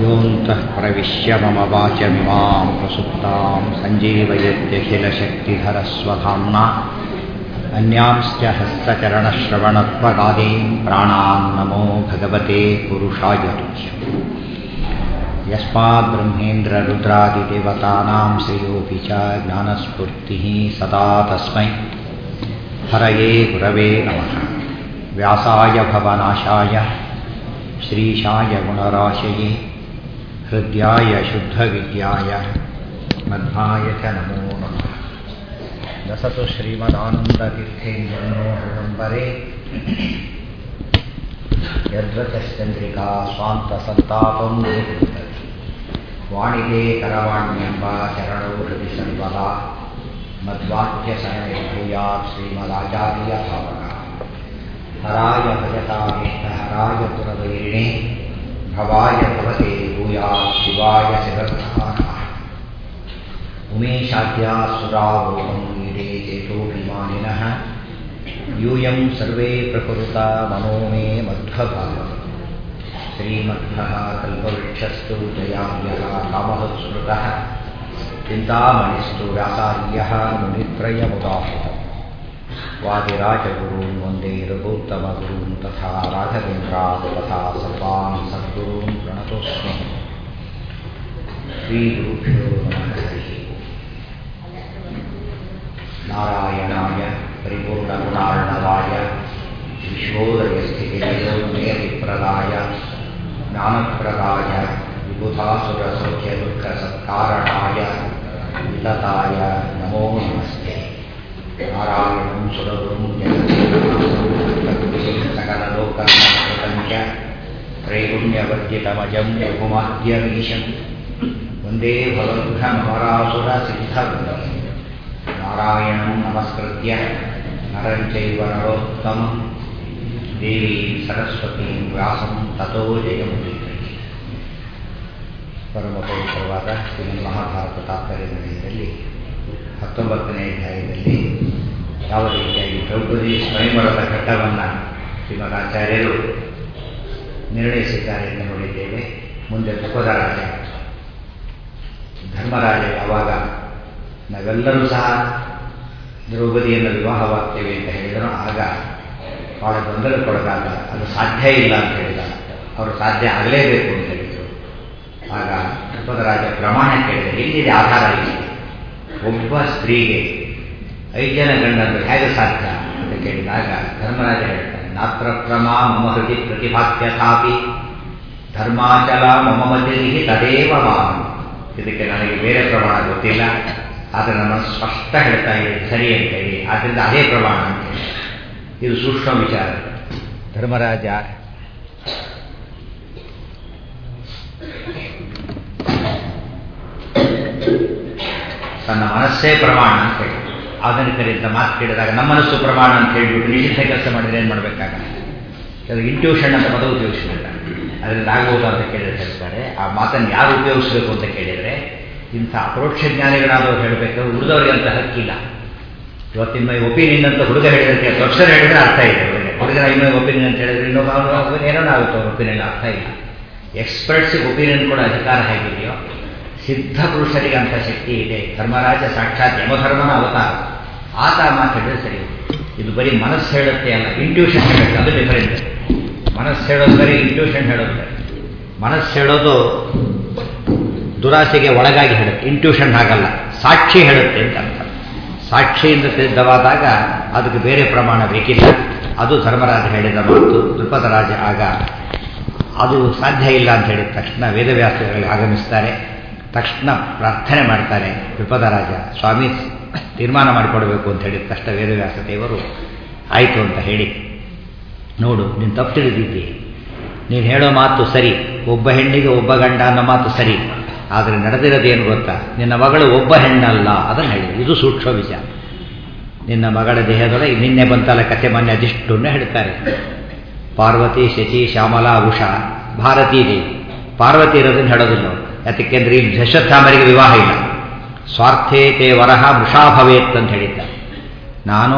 योऽन्तः प्रविश्य मम वाचमिमां प्रसुप्तां सञ्जीवयत्यखिलशक्तिधरस्वधाम्ना अन्यांश्च हस्तचरणश्रवणत्वगादीन् प्राणान् नमो भगवते पुरुषाय यस्माद्ब्रह्मेन्द्ररुद्रादिदेवतानां श्रेयोऽपि च ज्ञानस्फूर्तिः सदा तस्मै हरये गुरवे नमः व्यासाय भवनाशाय श्रीशाय गुणराशये हृद्याय शुद्धविद्याय मध्वाय च नमो नमः दसतु श्रीमदानन्दतीर्थेन्दुर्नो हृदम्बरे यद्वचश्चन्द्रिका स्वान्तसन्तापं वाणिते करवाण्यम्ब चरणौ हृदि सर्वदा मद्वाक्यशरणे भूयात् श्रीमदाचार्यभावना हराय भजतामेष्टहराय पुरवैरिणे भवाय भवते भूयात् शिवाय शिरस्थानः उमेशाद्या सुरावोहं मीडे चेतोभिमानिनः यूयं सर्वे प्रकुरुता मनो मे मध्वभावः श्रीमध्वः कल्पवृक्षस्तु जयाम्यः कामहत्स्मृतः चिन्तामणिस्तु व्यासार्यः मुनित्रयमुदाहृतः वादिराजगुरून् वन्दे रघुत्तमगुरून् तथा राघवेन्द्रान् तथा सर्वान् सद्गुरून् प्रणतोऽस्मि श्रीगुरुभ्यो नमः हरिः नारायणाय परिपूर्णगुणार्णवाय विश्वोदयस्थितिप्रदाय ज्ञानप्रदाय विबुधासुरसौख्यदुःखसत्कारणाय विलताय नमो नमस्ते नारायणं सुरगुरुं जगद्गुरुं सकललोकनाथं च त्रैगुण्यवर्जितमजं रघुमाद्यमीशं वन्दे भवद्भ्रमरासुरसिद्धवृन्दम् नारायणं नमस्कृत्य नरं चैव नरोत्तमं देवीं सरस्वतीं व्यासं ततो जयमुदीरये ಪರಮ ಪವಿತ್ರವಾದ ಶ್ರೀಮನ್ ಮಹಾಭಾರತ ತಾತ್ಪರ್ಯ ನಿರ್ಣಯದಲ್ಲಿ ಹತ್ತೊಂಬತ್ತನೇ ಅಧ್ಯಾಯದಲ್ಲಿ ಯಾವ ರೀತಿಯಾಗಿ ದ್ರೌಪದಿ ಸ್ವಯಂವರದ ಘಟ್ಟವನ್ನು ಶ್ರೀಮದ್ ಆಚಾರ್ಯರು ನಿರ್ಣಯಿಸಿದ್ದಾರೆ ಎಂದು ನೋಡಿದ್ದೇವೆ ಮುಂದೆ ದ್ರುಪದ ರಾಜ ಧರ್ಮರಾಜ ಯಾವಾಗ ನಾವೆಲ್ಲರೂ ಸಹ ದ್ರೌಪದಿಯನ್ನು ವಿವಾಹವಾಗ್ತೇವೆ ಅಂತ ಹೇಳಿದರು ಆಗ ಭಾಳ ಗೊಂದಲಕ್ಕೊಳಗಾದ ಅದು ಸಾಧ್ಯ ಇಲ್ಲ ಅಂತ ಹೇಳಿದಾಗ ಅವರು ಸಾಧ್ಯ ಆಗಲೇಬೇಕು ಅಂತ ಹೇಳಿದರು ಆಗ ದ್ರುಪದರಾಜ ಪ್ರಮಾಣ ಕೇಳಿದರೆ ಎಲ್ಲಿದೆ ಆಧಾರ ಇಲ್ಲ ಒಬ್ಬ ಸ್ತ್ರೀಗೆ ಐದು ಜನ ಗಂಡಂದು ಹೇಗೆ ಸಾಧ್ಯ ಅಂತ ಕೇಳಿದಾಗ ಧರ್ಮರಾಜ ಹೇಳ್ತಾನೆ ನಾತ್ರ ಪ್ರಮಾ ಮಮ ಹೃದಿ ಪ್ರತಿಭಾತ್ಯಥಾಪಿ ಧರ್ಮಾಚಲ ಮಮ ಮಧ್ಯದಲ್ಲಿ ತದೇವ ಮಾಮ ಇದಕ್ಕೆ ನನಗೆ ಬೇರೆ ಪ್ರಮಾಣ ಗೊತ್ತಿಲ್ಲ ಆದರೆ ನಮ್ಮ ಸ್ಪಷ್ಟ ಹೇಳ್ತಾ ಇದೆ ಸರಿ ಅಂತ ಹೇಳಿ ಆದ್ದರಿಂದ ಅದೇ ಪ್ರಮಾಣ ಅಂತ ಹೇಳಿ ಇದು ಸೂಕ್ಷ್ಮ ವಿಚಾರ ಧರ್ಮರಾಜ ತನ್ನ ಮನಸ್ಸೇ ಪ್ರಮಾಣ ಅಂತ ಹೇಳಿ ಆಧುನಿಕರಿಂದ ಮಾತು ಕೇಳಿದಾಗ ನಮ್ಮ ಮನಸ್ಸು ಪ್ರಮಾಣ ಅಂತ ಹೇಳಿಬಿಟ್ಟು ನಿಷಿದ್ಧ ಕೆಲಸ ಮಾಡಿದ್ರೆ ಏನು ಮಾಡಬೇಕಾಗಲ್ಲ ಕೆಲವು ಇಂಟ್ಯೂಷನ್ ಅಂತ ಪದ ಉಪಯೋಗಿಸಿದ್ದಾರೆ ಅದರಿಂದ ಆಗ್ಬೋದು ಅಂತ ಕೇಳಿದ್ರೆ ಹೇಳ್ತಾರೆ ಆ ಮಾತನ್ನು ಯಾರು ಉಪಯೋಗಿಸಬೇಕು ಅಂತ ಕೇಳಿದರೆ ಇಂಥ ಅಪರೋಕ್ಷ ಜ್ಞಾನಿಗಳಾದವ್ರು ಹೇಳಬೇಕಾದ್ರೆ ಉಳಿದವರಿಗೆ ಅಂತ ಹಕ್ಕಿಲ್ಲ ಇವತ್ತಿನ ಮೈ ಒಪಿನಿಯನ್ ಅಂತ ಹುಡುಗ ಹೇಳಿದ್ರೆ ಪ್ರೊಫೆಸರ್ ಹೇಳಿದ್ರೆ ಅರ್ಥ ಇದೆ ಅವರಿಗೆ ಹುಡುಗನ ಇನ್ನೂ ಒಪಿನಿಯನ್ ಅಂತ ಹೇಳಿದ್ರೆ ಇನ್ನೊಬ್ಬ ಏನೋ ಆಗುತ್ತೆ ಅವ್ರ ಒಪಿನಿಯನ್ ಅರ್ಥ ಇಲ್ಲ ಎಕ್ಸ್ಪರ್ಟ್ಸಿಗೆ ಒಪಿನಿಯನ್ ಕೂಡ ಅಧಿಕಾರ ಹೇಗಿದೆಯೋ ಸಿದ್ಧ ಪುರುಷರಿಗೆ ಅಂತ ಶಕ್ತಿ ಇದೆ ಧರ್ಮರಾಜ ಸಾಕ್ಷಾತ್ ಯಮಧರ್ಮನ ಅವತಾರ ಆತ ಮಾತಾಡಿದ್ರೆ ಸರಿ ಇದು ಬರೀ ಮನಸ್ಸು ಹೇಳುತ್ತೆ ಅಲ್ಲ ಇಂಟ್ಯೂಷನ್ ಹೇಳುತ್ತೆ ಅದು ಡಿಫರೆಂಟ್ ಮನಸ್ಸು ಹೇಳೋದು ಬರೀ ಇಂಟ್ಯೂಷನ್ ಹೇಳೋದು ಮನಸ್ಸು ಹೇಳೋದು ದುರಾಸೆಗೆ ಒಳಗಾಗಿ ಹೇಳುತ್ತೆ ಇಂಟ್ಯೂಷನ್ ಹಾಗಲ್ಲ ಸಾಕ್ಷಿ ಹೇಳುತ್ತೆ ಅಂತ ಅರ್ಥ ಸಾಕ್ಷಿಯಿಂದ ಸಿದ್ಧವಾದಾಗ ಅದಕ್ಕೆ ಬೇರೆ ಪ್ರಮಾಣ ಬೇಕಿಲ್ಲ ಅದು ಧರ್ಮರಾಜ ಹೇಳಿದ ಮಾತು ದೃಪದರಾಜ ಆಗ ಅದು ಸಾಧ್ಯ ಇಲ್ಲ ಅಂತ ಹೇಳಿದ ತಕ್ಷಣ ವೇದವ್ಯಾಸಗಳಲ್ಲಿ ಆಗಮಿಸ್ತಾರೆ ತಕ್ಷಣ ಪ್ರಾರ್ಥನೆ ಮಾಡ್ತಾರೆ ವಿಪದರಾಜ ಸ್ವಾಮಿ ತೀರ್ಮಾನ ಮಾಡಿಕೊಡ್ಬೇಕು ಅಂತ ಹೇಳಿದ ತಕ್ಷಣ ವೇದವ್ಯಾಸ ದೇವರು ಆಯಿತು ಅಂತ ಹೇಳಿ ನೋಡು ನೀನು ತಪ್ಪು ತಿಳಿದಿದ್ದಿ ನೀನು ಹೇಳೋ ಮಾತು ಸರಿ ಒಬ್ಬ ಹೆಣ್ಣಿಗೆ ಒಬ್ಬ ಗಂಡ ಅನ್ನೋ ಮಾತು ಸರಿ ಆದರೆ ನಡೆದಿರೋದೇನು ಗೊತ್ತಾ ನಿನ್ನ ಮಗಳು ಒಬ್ಬ ಹೆಣ್ಣಲ್ಲ ಅದನ್ನು ಹೇಳಿ ಇದು ಸೂಕ್ಷ್ಮ ವಿಚಾರ ನಿನ್ನ ಮಗಳ ದೇಹದೊಳಗೆ ನಿನ್ನೆ ಬಂತಲ್ಲ ಕಥೆ ಮೊನ್ನೆ ಅದಿಷ್ಟನ್ನು ಹೇಳ್ತಾರೆ ಪಾರ್ವತಿ ಶಚಿ ಶ್ಯಾಮಲಾ ಉಷಾ ಭಾರತೀ ದೇವಿ ಪಾರ್ವತಿ ಇರೋದನ್ನು ಹೇಳೋದಿಲ್ಲ ಅವರು ಯಾತಕ್ಕೆಂದ್ರೆ ಈ ದಶರಥಾಮರಿಗೆ ವಿವಾಹ ಇಲ್ಲ ಸ್ವಾರ್ಥೇತೆ ವರಹ ಮೃಷಾ ಭವೇತ್ ಅಂತ ಹೇಳಿದ್ದಾರೆ ನಾನು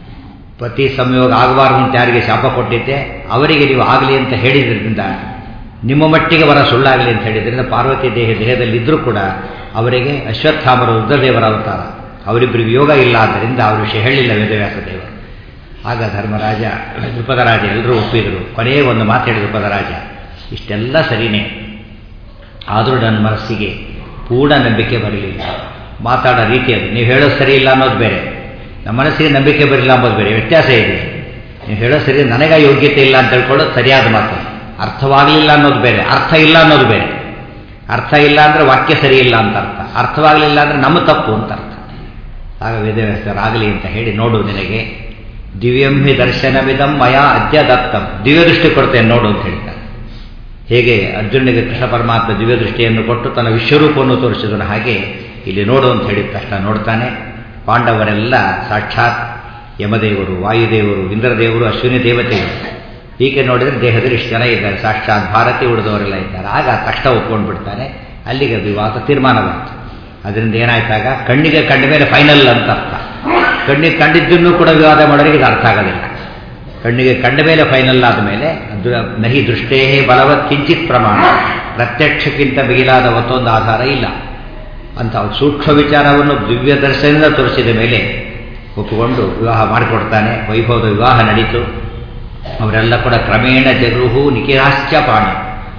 ಪತಿ ಸಂಯೋಗ ಆಗಬಾರ್ದು ಅಂತ ಯಾರಿಗೆ ಶಾಪ ಕೊಟ್ಟಿದ್ದೆ ಅವರಿಗೆ ನೀವು ಆಗಲಿ ಅಂತ ಹೇಳಿದ್ರಿಂದ ನಿಮ್ಮ ಮಟ್ಟಿಗೆ ವರ ಸುಳ್ಳಾಗಲಿ ಅಂತ ಹೇಳಿದ್ರಿಂದ ಪಾರ್ವತಿ ದೇಹ ದೇಹದಲ್ಲಿದ್ದರೂ ಕೂಡ ಅವರಿಗೆ ಅಶ್ವತ್ಥಾಮರ ರುದ್ರದೇವರ ಅವತಾರ ಅವರಿಬ್ಬರಿಗೆ ಯೋಗ ಇಲ್ಲ ಆದ್ದರಿಂದ ಅವ್ರ ವಿಷಯ ಹೇಳಿಲ್ಲ ವೇದವ್ಯಾಸ ದೇವರು ಆಗ ಧರ್ಮರಾಜ ದ್ರುಪದರಾಜ ಎಲ್ಲರೂ ಒಪ್ಪಿದರು ಕೊನೆಯೇ ಒಂದು ಮಾತು ಹೇಳಿ ದ್ರುಪದರಾಜ ಇಷ್ಟೆಲ್ಲ ಸರಿನೇ ಆದರೂ ನನ್ನ ಮನಸ್ಸಿಗೆ ಪೂರ್ಣ ನಂಬಿಕೆ ಬರಲಿಲ್ಲ ಮಾತಾಡೋ ರೀತಿ ಅದು ನೀವು ಹೇಳೋದು ಸರಿ ಇಲ್ಲ ಅನ್ನೋದು ಬೇರೆ ನಮ್ಮ ಮನಸ್ಸಿಗೆ ನಂಬಿಕೆ ಬರಲಿಲ್ಲ ಅಂಬೋದು ಬೇರೆ ವ್ಯತ್ಯಾಸ ಇದೆ ನೀವು ಹೇಳೋದು ಸರಿ ನನಗೆ ಯೋಗ್ಯತೆ ಇಲ್ಲ ಅಂತ ಹೇಳ್ಕೊಳ್ಳೋದು ಸರಿಯಾದ ಮಾತು ಅರ್ಥವಾಗಲಿಲ್ಲ ಅನ್ನೋದು ಬೇರೆ ಅರ್ಥ ಇಲ್ಲ ಅನ್ನೋದು ಬೇರೆ ಅರ್ಥ ಇಲ್ಲ ಅಂದರೆ ವಾಕ್ಯ ಸರಿ ಇಲ್ಲ ಅಂತ ಅರ್ಥ ಅರ್ಥವಾಗಲಿಲ್ಲ ಅಂದರೆ ನಮ್ಮ ತಪ್ಪು ಅಂತ ಅರ್ಥ ಆಗ ವೇದವ್ಯಾಸರಾಗಲಿ ಅಂತ ಹೇಳಿ ನೋಡು ನಿನಗೆ ದಿವ್ಯಂ ಹಿ ದರ್ಶನವಿದಂ ಮಯ ಅದ್ಯ ದತ್ತಂ ದಿವ್ಯ ದೃಷ್ಟಿ ಕೊಡ್ತೇನೆ ನೋಡು ಅಂತ ಹೇಳ್ತಾರೆ ಹೇಗೆ ಅರ್ಜುನಿಗೆ ಕೃಷ್ಣ ಪರಮಾತ್ಮ ದಿವ್ಯ ದೃಷ್ಟಿಯನ್ನು ಕೊಟ್ಟು ತನ್ನ ವಿಶ್ವರೂಪವನ್ನು ತೋರಿಸಿದನು ಹಾಗೆ ಇಲ್ಲಿ ನೋಡು ಅಂತ ಹೇಳಿದ ತಕ್ಷಣ ನೋಡ್ತಾನೆ ಪಾಂಡವರೆಲ್ಲ ಸಾಕ್ಷಾತ್ ಯಮದೇವರು ವಾಯುದೇವರು ಇಂದ್ರದೇವರು ಅಶ್ವಿನಿ ದೇವತೆಗಳು ಹೀಗೆ ನೋಡಿದರೆ ದೇಹದಲ್ಲಿ ಇಷ್ಟು ಜನ ಇದ್ದಾರೆ ಸಾಕ್ಷಾತ್ ಭಾರತಿ ಉಳಿದವರೆಲ್ಲ ಇದ್ದಾರೆ ಆಗ ತಕ್ಷಣ ಒಪ್ಕೊಂಡು ಬಿಡ್ತಾನೆ ಅಲ್ಲಿಗೆ ವಿವಾದ ತೀರ್ಮಾನ ಬಂತು ಅದರಿಂದ ಏನಾಯ್ತಾಗ ಕಣ್ಣಿಗೆ ಕಂಡ ಮೇಲೆ ಫೈನಲ್ ಅಂತ ಅರ್ಥ ಕಣ್ಣಿಗೆ ಕಂಡಿದ್ದನ್ನು ಕೂಡ ವಿವಾದ ಮಾಡೋರಿಗೆ ಇದು ಅರ್ಥ ಆಗೋದಿಲ್ಲ ಕಣ್ಣಿಗೆ ಕಂಡ ಮೇಲೆ ಫೈನಲ್ ಆದ ಮೇಲೆ ನಹಿ ದೃಷ್ಟೇ ಬಲವತ್ ಕಿಂಚಿತ್ ಪ್ರಮಾಣ ಪ್ರತ್ಯಕ್ಷಕ್ಕಿಂತ ಮಿಗಿಲಾದ ಮತ್ತೊಂದು ಆಧಾರ ಇಲ್ಲ ಅಂತ ಸೂಕ್ಷ್ಮ ವಿಚಾರವನ್ನು ದಿವ್ಯ ದರ್ಶನದಿಂದ ತೋರಿಸಿದ ಮೇಲೆ ಒಪ್ಪಿಕೊಂಡು ವಿವಾಹ ಮಾಡಿಕೊಡ್ತಾನೆ ವೈಭವದ ವಿವಾಹ ನಡೀತು ಅವರೆಲ್ಲ ಕೂಡ ಕ್ರಮೇಣ ಜಗೃಹು ನಿಖಿಲಾಶ್ಚ ಪಾಣಿ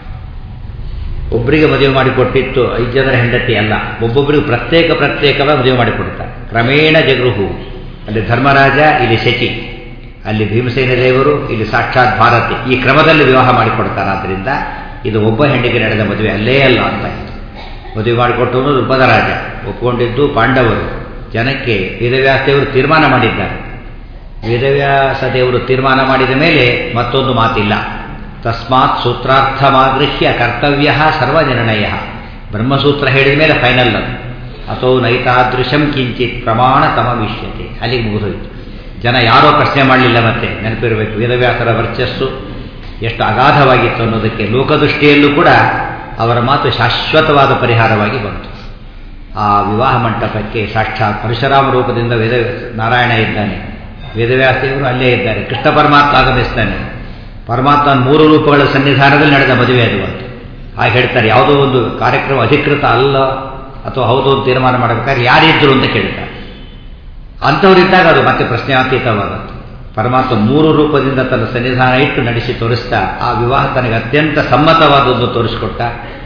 ಒಬ್ಬರಿಗೆ ಮದುವೆ ಮಾಡಿಕೊಟ್ಟಿತ್ತು ಐದು ಜನರ ಹೆಂಡತಿ ಅಲ್ಲ ಒಬ್ಬೊಬ್ಬರಿಗೆ ಪ್ರತ್ಯೇಕ ಪ್ರತ್ಯೇಕವಾಗಿ ಮದುವೆ ಮಾಡಿಕೊಡ್ತಾರೆ ಕ್ರಮೇಣ ಜಗೃಹು ಅಲ್ಲಿ ಧರ್ಮರಾಜ ಇಲ್ಲಿ ಶಚಿ ಅಲ್ಲಿ ಭೀಮಸೇನ ದೇವರು ಇಲ್ಲಿ ಸಾಕ್ಷಾತ್ ಭಾರತಿ ಈ ಕ್ರಮದಲ್ಲಿ ವಿವಾಹ ಮಾಡಿಕೊಡ್ತಾರೆ ಆದ್ದರಿಂದ ಇದು ಒಬ್ಬ ಹೆಣ್ಣಿಗೆ ನಡೆದ ಮದುವೆ ಅಲ್ಲೇ ಅಲ್ಲ ಅಂತ ಇತ್ತು ಮದುವೆ ಮಾಡಿಕೊಟ್ಟವನು ರುಪದರಾಜ ಒಪ್ಪಿಕೊಂಡಿದ್ದು ಪಾಂಡವರು ಜನಕ್ಕೆ ವೇದವ್ಯಾಸ ದೇವರು ತೀರ್ಮಾನ ಮಾಡಿದ್ದಾರೆ ವೇದವ್ಯಾಸ ದೇವರು ತೀರ್ಮಾನ ಮಾಡಿದ ಮೇಲೆ ಮತ್ತೊಂದು ಮಾತಿಲ್ಲ ತಸ್ಮಾತ್ ಸೂತ್ರಾರ್ಥಮಾಗೃಹ್ಯ ಕರ್ತವ್ಯ ಸರ್ವನಿರ್ಣಯ ಬ್ರಹ್ಮಸೂತ್ರ ಹೇಳಿದ ಮೇಲೆ ಫೈನಲ್ ಅದು ಅಥೋ ನೈತಾದೃಶಂ ಕಿಂಚಿತ್ ಪ್ರಮಾಣ ತಮವಿಷ್ಯತೆ ಅಲ್ಲಿಗೆ ಮುಗಿದೋಯ್ತು ಜನ ಯಾರೋ ಪ್ರಶ್ನೆ ಮಾಡಲಿಲ್ಲ ಮತ್ತೆ ನೆನಪಿರಬೇಕು ವೇದವ್ಯಾಸರ ವರ್ಚಸ್ಸು ಎಷ್ಟು ಅಗಾಧವಾಗಿತ್ತು ಅನ್ನೋದಕ್ಕೆ ಲೋಕದೃಷ್ಟಿಯಲ್ಲೂ ಕೂಡ ಅವರ ಮಾತು ಶಾಶ್ವತವಾದ ಪರಿಹಾರವಾಗಿ ಬಂತು ಆ ವಿವಾಹ ಮಂಟಪಕ್ಕೆ ಸಾಕ್ಷಾತ್ ಪರಶುರಾಮ ರೂಪದಿಂದ ವೇದ ನಾರಾಯಣ ಇದ್ದಾನೆ ವೇದವ್ಯಾಸದೇವರು ಅಲ್ಲೇ ಇದ್ದಾರೆ ಕೃಷ್ಣ ಪರಮಾತ್ಮ ಆಗಮಿಸ್ತಾನೆ ಪರಮಾತ್ಮ ಮೂರು ರೂಪಗಳ ಸನ್ನಿಧಾನದಲ್ಲಿ ನಡೆದ ಮದುವೆ ಅದು ಅಂತ ಹಾಗೆ ಹೇಳ್ತಾರೆ ಯಾವುದೋ ಒಂದು ಕಾರ್ಯಕ್ರಮ ಅಧಿಕೃತ ಅಲ್ಲ ಅಥವಾ ಹೌದು ಅಂತ ತೀರ್ಮಾನ ಮಾಡಬೇಕಾದ್ರೆ ಯಾರಿದ್ರು ಅಂತ ಕೇಳ್ತಾರೆ ಅಂಥವರಿದ್ದಾಗ ಅದು ಮತ್ತೆ ಪ್ರಶ್ನೆಯಾತೀತವಾಗುತ್ತೆ ಪರಮಾತ್ಮ ಮೂರು ರೂಪದಿಂದ ತನ್ನ ಸನ್ನಿಧಾನ ಇಟ್ಟು ನಡೆಸಿ ತೋರಿಸ್ತಾ ಆ ವಿವಾಹ ತನಗೆ ಅತ್ಯಂತ ಸಮ್ಮತವಾದದ್ದು ತೋರಿಸ್ಕೊಟ್ಟ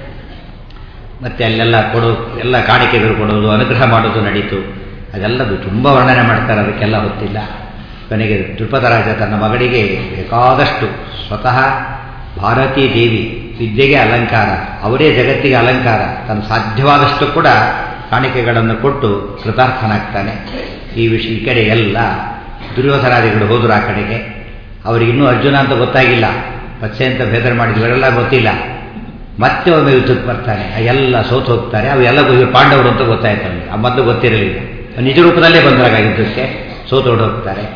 ಮತ್ತೆ ಅಲ್ಲೆಲ್ಲ ಕೊಡೋ ಎಲ್ಲ ಕಾಣಿಕೆಗಳು ಕೊಡೋದು ಅನುಗ್ರಹ ಮಾಡೋದು ನಡೀತು ಅದೆಲ್ಲದು ತುಂಬ ವರ್ಣನೆ ಮಾಡ್ತಾರೆ ಅದಕ್ಕೆಲ್ಲ ಹೊತ್ತಿಲ್ಲ ಕೊನೆಗೆ ದೃಪದರಾಜ ತನ್ನ ಮಗಳಿಗೆ ಬೇಕಾದಷ್ಟು ಸ್ವತಃ ಭಾರತೀ ದೇವಿ ವಿದ್ಯೆಗೆ ಅಲಂಕಾರ ಅವರೇ ಜಗತ್ತಿಗೆ ಅಲಂಕಾರ ತನ್ನ ಸಾಧ್ಯವಾದಷ್ಟು ಕೂಡ ಕಾಣಿಕೆಗಳನ್ನು ಕೊಟ್ಟು ಕೃತಾರ್ಥನಾಗ್ತಾನೆ ಈ ವಿಷಯ ಈ ಕಡೆ ಎಲ್ಲ ದುರ್ಯೋಧನಾದಿಗಳು ಹೋದರು ಆ ಕಡೆಗೆ ಅವರಿಗೆ ಇನ್ನೂ ಅರ್ಜುನ ಅಂತ ಗೊತ್ತಾಗಿಲ್ಲ ಪಚ್ಚೆ ಅಂತ ಭೇದರ ಮಾಡಿದ್ವರೆಲ್ಲ ಗೊತ್ತಿಲ್ಲ ಮತ್ತೆ ಒಮ್ಮೆ ಯುದ್ಧಕ್ಕೆ ಬರ್ತಾನೆ ಎಲ್ಲ ಸೋತು ಹೋಗ್ತಾರೆ ಅವೆಲ್ಲ ಪಾಂಡವರು ಅಂತ ಗೊತ್ತಾಯ್ತು ಅವನಿಗೆ ಆ ಮೊದಲು ಗೊತ್ತಿರಲಿಲ್ಲ ನಿಜ ರೂಪದಲ್ಲೇ ಬಂದಾಗ ಯುದ್ಧಕ್ಕೆ ಸೋತು ಹೋಗ್ತಾರೆ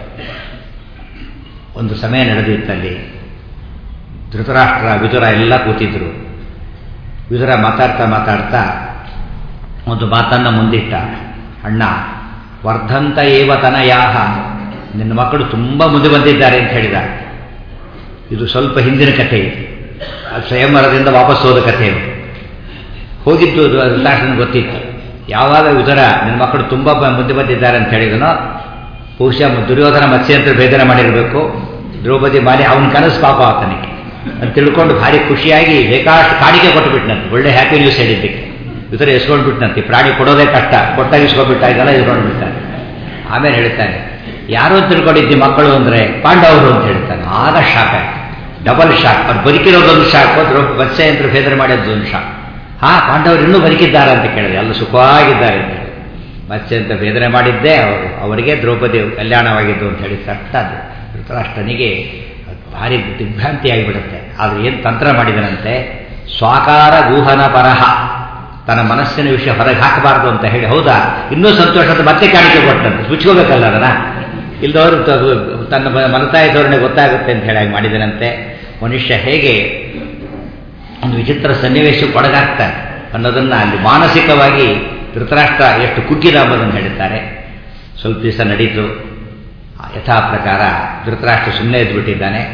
ಒಂದು ಸಮಯ ನಡೆದಿತ್ತಲ್ಲಿ ಧೃತರಾಷ್ಟ್ರ ವಿದುರ ಎಲ್ಲ ಕೂತಿದ್ರು ವಿದುರ ಮಾತಾಡ್ತಾ ಮಾತಾಡ್ತಾ ಒಂದು ಮಾತನ್ನು ಮುಂದಿಟ್ಟ ಅಣ್ಣ ವರ್ಧಂತ ಏವ ತನಯಾಹ ನಿನ್ನ ಮಕ್ಕಳು ತುಂಬ ಮುಂದೆ ಬಂದಿದ್ದಾರೆ ಅಂತ ಹೇಳಿದ ಇದು ಸ್ವಲ್ಪ ಹಿಂದಿನ ಕಥೆ ಸ್ವಯಂವರದಿಂದ ವಾಪಸ್ ಹೋದ ಕಥೆ ಹೋಗಿದ್ದು ಧೃತರಾಷ್ಟ್ರನ ಗೊತ್ತಿತ್ತು ಯಾವಾಗ ವಿದುರ ನಿನ್ನ ಮಕ್ಕಳು ತುಂಬ ಮುಂದೆ ಬಂದಿದ್ದಾರೆ ಅಂತ ಹೇಳಿದನೋ ಬಹುಶಃ ದುರ್ಯೋಧನ ಮತ್ಸ್ಯಂತರ ಭೇದನ ಮಾಡಿರಬೇಕು ದ್ರೌಪದಿ ಮಾಲಿ ಅವನ ಕನಸು ಪಾಪ ಆತನಿಗೆ ಅಂತ ತಿಳ್ಕೊಂಡು ಭಾರಿ ಖುಷಿಯಾಗಿ ಬೇಕಾಷ್ಟು ಕಾಣಿಕೆ ಕೊಟ್ಟು ಬಿಟ್ಟನಂತೆ ಒಳ್ಳೆ ಹ್ಯಾಪಿ ನ್ಯೂಸ್ ಹೇಳಿದ್ದಕ್ಕೆ ವಿತರ ಎಸ್ಕೊಂಡ್ಬಿಟ್ನಂತೆ ಪ್ರಾಣಿ ಕೊಡೋದೇ ಕಷ್ಟ ಕೊಟ್ಟಾಗ ಇಸ್ಕೊಂಡ್ಬಿಟ್ಟ ಇದೆಲ್ಲ ಇಸ್ಕೊಂಡ್ಬಿಡ್ತಾನೆ ಆಮೇಲೆ ಹೇಳ್ತಾನೆ ಯಾರು ಅಂತ ತಿಳ್ಕೊಂಡಿದ್ದಿ ಮಕ್ಕಳು ಅಂದರೆ ಪಾಂಡವರು ಅಂತ ಹೇಳ್ತಾನೆ ಆಗ ಶಾಕ್ ಆಯ್ತು ಡಬಲ್ ಶಾಕ್ ಅವ್ರು ಬದುಕಿರೋದೊಂದು ಶಾಕ್ ದ್ರೌ ಮತ್ಸ್ಯಂತರ ಭೇದನ ಮಾಡಿದ್ದು ಒಂದು ಶಾಕ್ ಹಾ ಪಾಂಡವರು ಇನ್ನೂ ಬದುಕಿದ್ದಾರೆ ಅಂತ ಕೇಳಿದೆ ಎಲ್ಲ ಸುಖವಾಗಿದ್ದಾರೆ ಅಂತ ಹೇಳಿ ಮತ್ಸ್ಯಂತ ಭೇದನೆ ಮಾಡಿದ್ದೇ ಅವರು ಅವರಿಗೆ ದ್ರೌಪದಿ ಕಲ್ಯಾಣವಾಗಿದ್ದು ಅಂತ ಹೇಳಿ ತಟ್ಟದ್ದು ಧೃತರಾಷ್ಟ್ರನಿಗೆ ಭಾರಿ ದಿಗ್ಭ್ರಾಂತಿ ಆಗಿಬಿಡುತ್ತೆ ಆದರೆ ಏನು ತಂತ್ರ ಮಾಡಿದನಂತೆ ಸ್ವಾಕಾರ ಗೂಹನ ಪರಹ ತನ್ನ ಮನಸ್ಸಿನ ವಿಷಯ ಹೊರಗೆ ಹಾಕಬಾರ್ದು ಅಂತ ಹೇಳಿ ಹೌದಾ ಇನ್ನೂ ಸಂತೋಷ ಅಂತ ಮತ್ತೆ ಕಾಣಿಕೆ ಕೊಟ್ಟಂತೆ ಮುಚ್ಕೋಬೇಕಲ್ಲ ಅದನ್ನ ಇಲ್ದವರು ತನ್ನ ಮನತಾಯಿ ಧೋರಣೆ ಗೊತ್ತಾಗುತ್ತೆ ಅಂತ ಹೇಳಿ ಮಾಡಿದನಂತೆ ಮನುಷ್ಯ ಹೇಗೆ ಒಂದು ವಿಚಿತ್ರ ಸನ್ನಿವೇಶಕ್ಕೆ ಒಳಗಾಗ್ತಾನೆ ಅನ್ನೋದನ್ನು ಅಲ್ಲಿ ಮಾನಸಿಕವಾಗಿ ಧೃತರಾಷ್ಟ್ರ ಎಷ್ಟು ಕುಗ್ಗಿದ ಎಂಬುದನ್ನು ಹೇಳ್ತಾರೆ ಸ್ವಲ್ಪ ದಿವಸ ನಡೀತು ಯಥಾ ಪ್ರಕಾರ ಧೃತರಾಷ್ಟ್ರ ಸುಮ್ಮನೆ ಎದ್ಬಿಟ್ಟಿದ್ದಾನೆ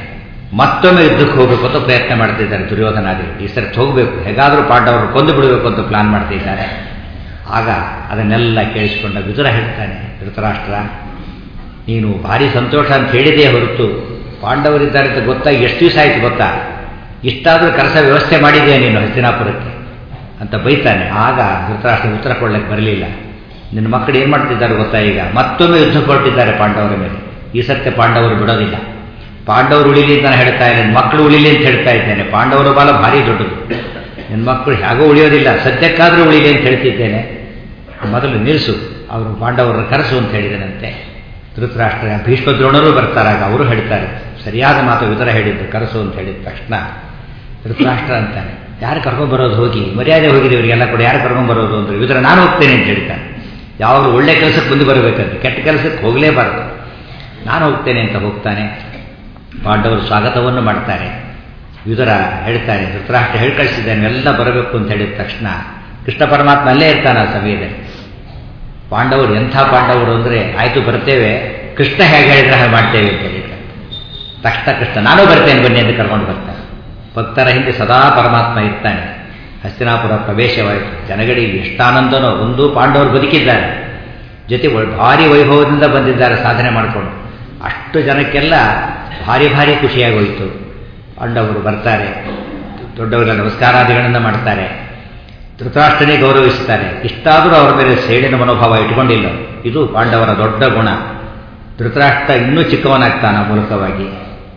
ಮತ್ತೊಮ್ಮೆ ಯುದ್ಧಕ್ಕೆ ಹೋಗಬೇಕು ಅಂತ ಪ್ರಯತ್ನ ಮಾಡ್ತಿದ್ದಾರೆ ದುರ್ಯೋಧನಾದಿಗಳು ಈ ಸರಿ ಹೋಗಬೇಕು ಹೇಗಾದರೂ ಪಾಂಡವರು ಕೊಂದು ಬಿಡಬೇಕು ಅಂತ ಪ್ಲಾನ್ ಮಾಡ್ತಿದ್ದಾರೆ ಆಗ ಅದನ್ನೆಲ್ಲ ಕೇಳಿಸಿಕೊಂಡ ವಿದುರ ಹೇಳ್ತಾನೆ ಧೃತರಾಷ್ಟ್ರ ನೀನು ಭಾರಿ ಸಂತೋಷ ಅಂತ ಹೇಳಿದೇ ಹೊರತು ಪಾಂಡವರಿದ್ದಾರೆ ಅಂತ ಗೊತ್ತಾಗಿ ಎಷ್ಟು ದಿವಸ ಆಯಿತು ಗೊತ್ತಾ ಇಷ್ಟಾದರೂ ಕರಸ ವ್ಯವಸ್ಥೆ ಮಾಡಿದೆಯಾ ನೀನು ಹಸ್ತಿನಾಪುರಕ್ಕೆ ಅಂತ ಬೈತಾನೆ ಆಗ ಧೃತರಾಷ್ಟ್ರ ಉತ್ತರ ಕೊಡ್ಲಿಕ್ಕೆ ಬರಲಿಲ್ಲ ನಿನ್ನ ಮಕ್ಕಳು ಏನು ಮಾಡ್ತಿದ್ದಾರೆ ಗೊತ್ತಾ ಈಗ ಮತ್ತೊಮ್ಮೆ ಯುದ್ಧ ಕೊಟ್ಟಿದ್ದಾರೆ ಪಾಂಡವರ ಮೇಲೆ ಈ ಸತ್ಯ ಪಾಂಡವರು ಬಿಡೋದಿಲ್ಲ ಪಾಂಡವರು ಉಳಿಲಿ ಅಂತ ನಾನು ಹೇಳ್ತಾ ಇದ್ದೇನೆ ಮಕ್ಕಳು ಉಳಿಲಿ ಅಂತ ಹೇಳ್ತಾ ಇದ್ದೇನೆ ಪಾಂಡವರ ಬಾಲ ಭಾರಿ ದೊಡ್ಡದು ನಿನ್ನ ಮಕ್ಕಳು ಹೇಗೋ ಉಳಿಯೋದಿಲ್ಲ ಸದ್ಯಕ್ಕಾದರೂ ಉಳಿಲಿ ಅಂತ ಹೇಳ್ತಿದ್ದೇನೆ ಮೊದಲು ನಿಲ್ಲಿಸು ಅವರು ಪಾಂಡವರನ್ನು ಕರೆಸು ಅಂತ ಹೇಳಿದನಂತೆ ಧೃತರಾಷ್ಟ್ರ ಭೀಷ್ಮ ದ್ರೋಣರು ಬರ್ತಾರಾಗ ಅವರು ಹೇಳ್ತಾರೆ ಸರಿಯಾದ ಮಾತು ವಿತರ ಹೇಳಿದ್ದು ಕರೆಸು ಅಂತ ಹೇಳಿದ ತಕ್ಷಣ ಧೃತರಾಷ್ಟ್ರ ಅಂತಾನೆ ಯಾರು ಕರ್ಕೊಂಡ್ಬರೋದು ಹೋಗಿ ಮರ್ಯಾದೆ ಹೋಗಿದೆ ಇವರಿಗೆಲ್ಲ ಕೂಡ ಯಾರು ಕರ್ಕೊಂಡ್ಬರೋದು ಅಂದ್ರೆ ವಿತರ ನಾನು ಹೋಗ್ತೇನೆ ಅಂತ ಹೇಳ್ತಾನೆ ಯಾವಾಗ ಒಳ್ಳೆ ಕೆಲಸಕ್ಕೆ ಬಂದು ಬರಬೇಕಂತ ಕೆಟ್ಟ ಕೆಲಸಕ್ಕೆ ಹೋಗಲೇಬಾರ್ದು ನಾನು ಹೋಗ್ತೇನೆ ಅಂತ ಹೋಗ್ತಾನೆ ಪಾಂಡವರು ಸ್ವಾಗತವನ್ನು ಮಾಡ್ತಾರೆ ವಿದುರ ಹೇಳ್ತಾರೆ ಧೃತರಾಷ್ಟ್ರ ಹೇಳಿ ಕಳಿಸಿದ್ದಾನೆ ಎಲ್ಲ ಬರಬೇಕು ಅಂತ ಹೇಳಿದ ತಕ್ಷಣ ಕೃಷ್ಣ ಪರಮಾತ್ಮ ಅಲ್ಲೇ ಇರ್ತಾನೆ ಆ ಸಮಯದಲ್ಲಿ ಪಾಂಡವರು ಎಂಥ ಪಾಂಡವರು ಅಂದರೆ ಆಯಿತು ಬರ್ತೇವೆ ಕೃಷ್ಣ ಹೇಗೆ ಹೇಳಿದ್ರೆ ಹಾಗೆ ಮಾಡ್ತೇವೆ ಅಂತ ಹೇಳಿದ್ದಾರೆ ತಕ್ಷಣ ಕೃಷ್ಣ ನಾನು ಬರ್ತೇನೆ ಬನ್ನಿ ಅಂತ ಕರ್ಕೊಂಡು ಬರ್ತಾನೆ ಭಕ್ತರ ಹಿಂದೆ ಸದಾ ಪರಮಾತ್ಮ ಇರ್ತಾನೆ ಹಸ್ತಿನಾಪುರ ಪ್ರವೇಶವಾಯಿತು ಜನಗಳಿಗೆ ಎಷ್ಟಾನಂದನೋ ಒಂದು ಪಾಂಡವರು ಬದುಕಿದ್ದಾರೆ ಜೊತೆ ಭಾರಿ ವೈಭವದಿಂದ ಬಂದಿದ್ದಾರೆ ಸಾಧನೆ ಮಾಡಿಕೊಂಡು ಅಷ್ಟು ಜನಕ್ಕೆಲ್ಲ ಭಾರಿ ಭಾರಿ ಖುಷಿಯಾಗೋಯಿತು ಪಾಂಡವರು ಬರ್ತಾರೆ ದೊಡ್ಡವರ ನಮಸ್ಕಾರಾದಿಗಳನ್ನು ಮಾಡ್ತಾರೆ ಧೃತರಾಷ್ಟ್ರನೇ ಗೌರವಿಸ್ತಾರೆ ಇಷ್ಟಾದರೂ ಅವರ ಮೇಲೆ ಸೇಡಿನ ಮನೋಭಾವ ಇಟ್ಕೊಂಡಿಲ್ಲ ಇದು ಪಾಂಡವರ ದೊಡ್ಡ ಗುಣ ಧೃತರಾಷ್ಟ್ರ ಇನ್ನೂ ಚಿಕ್ಕವನಾಗ್ತಾನ ಮೂಲಕವಾಗಿ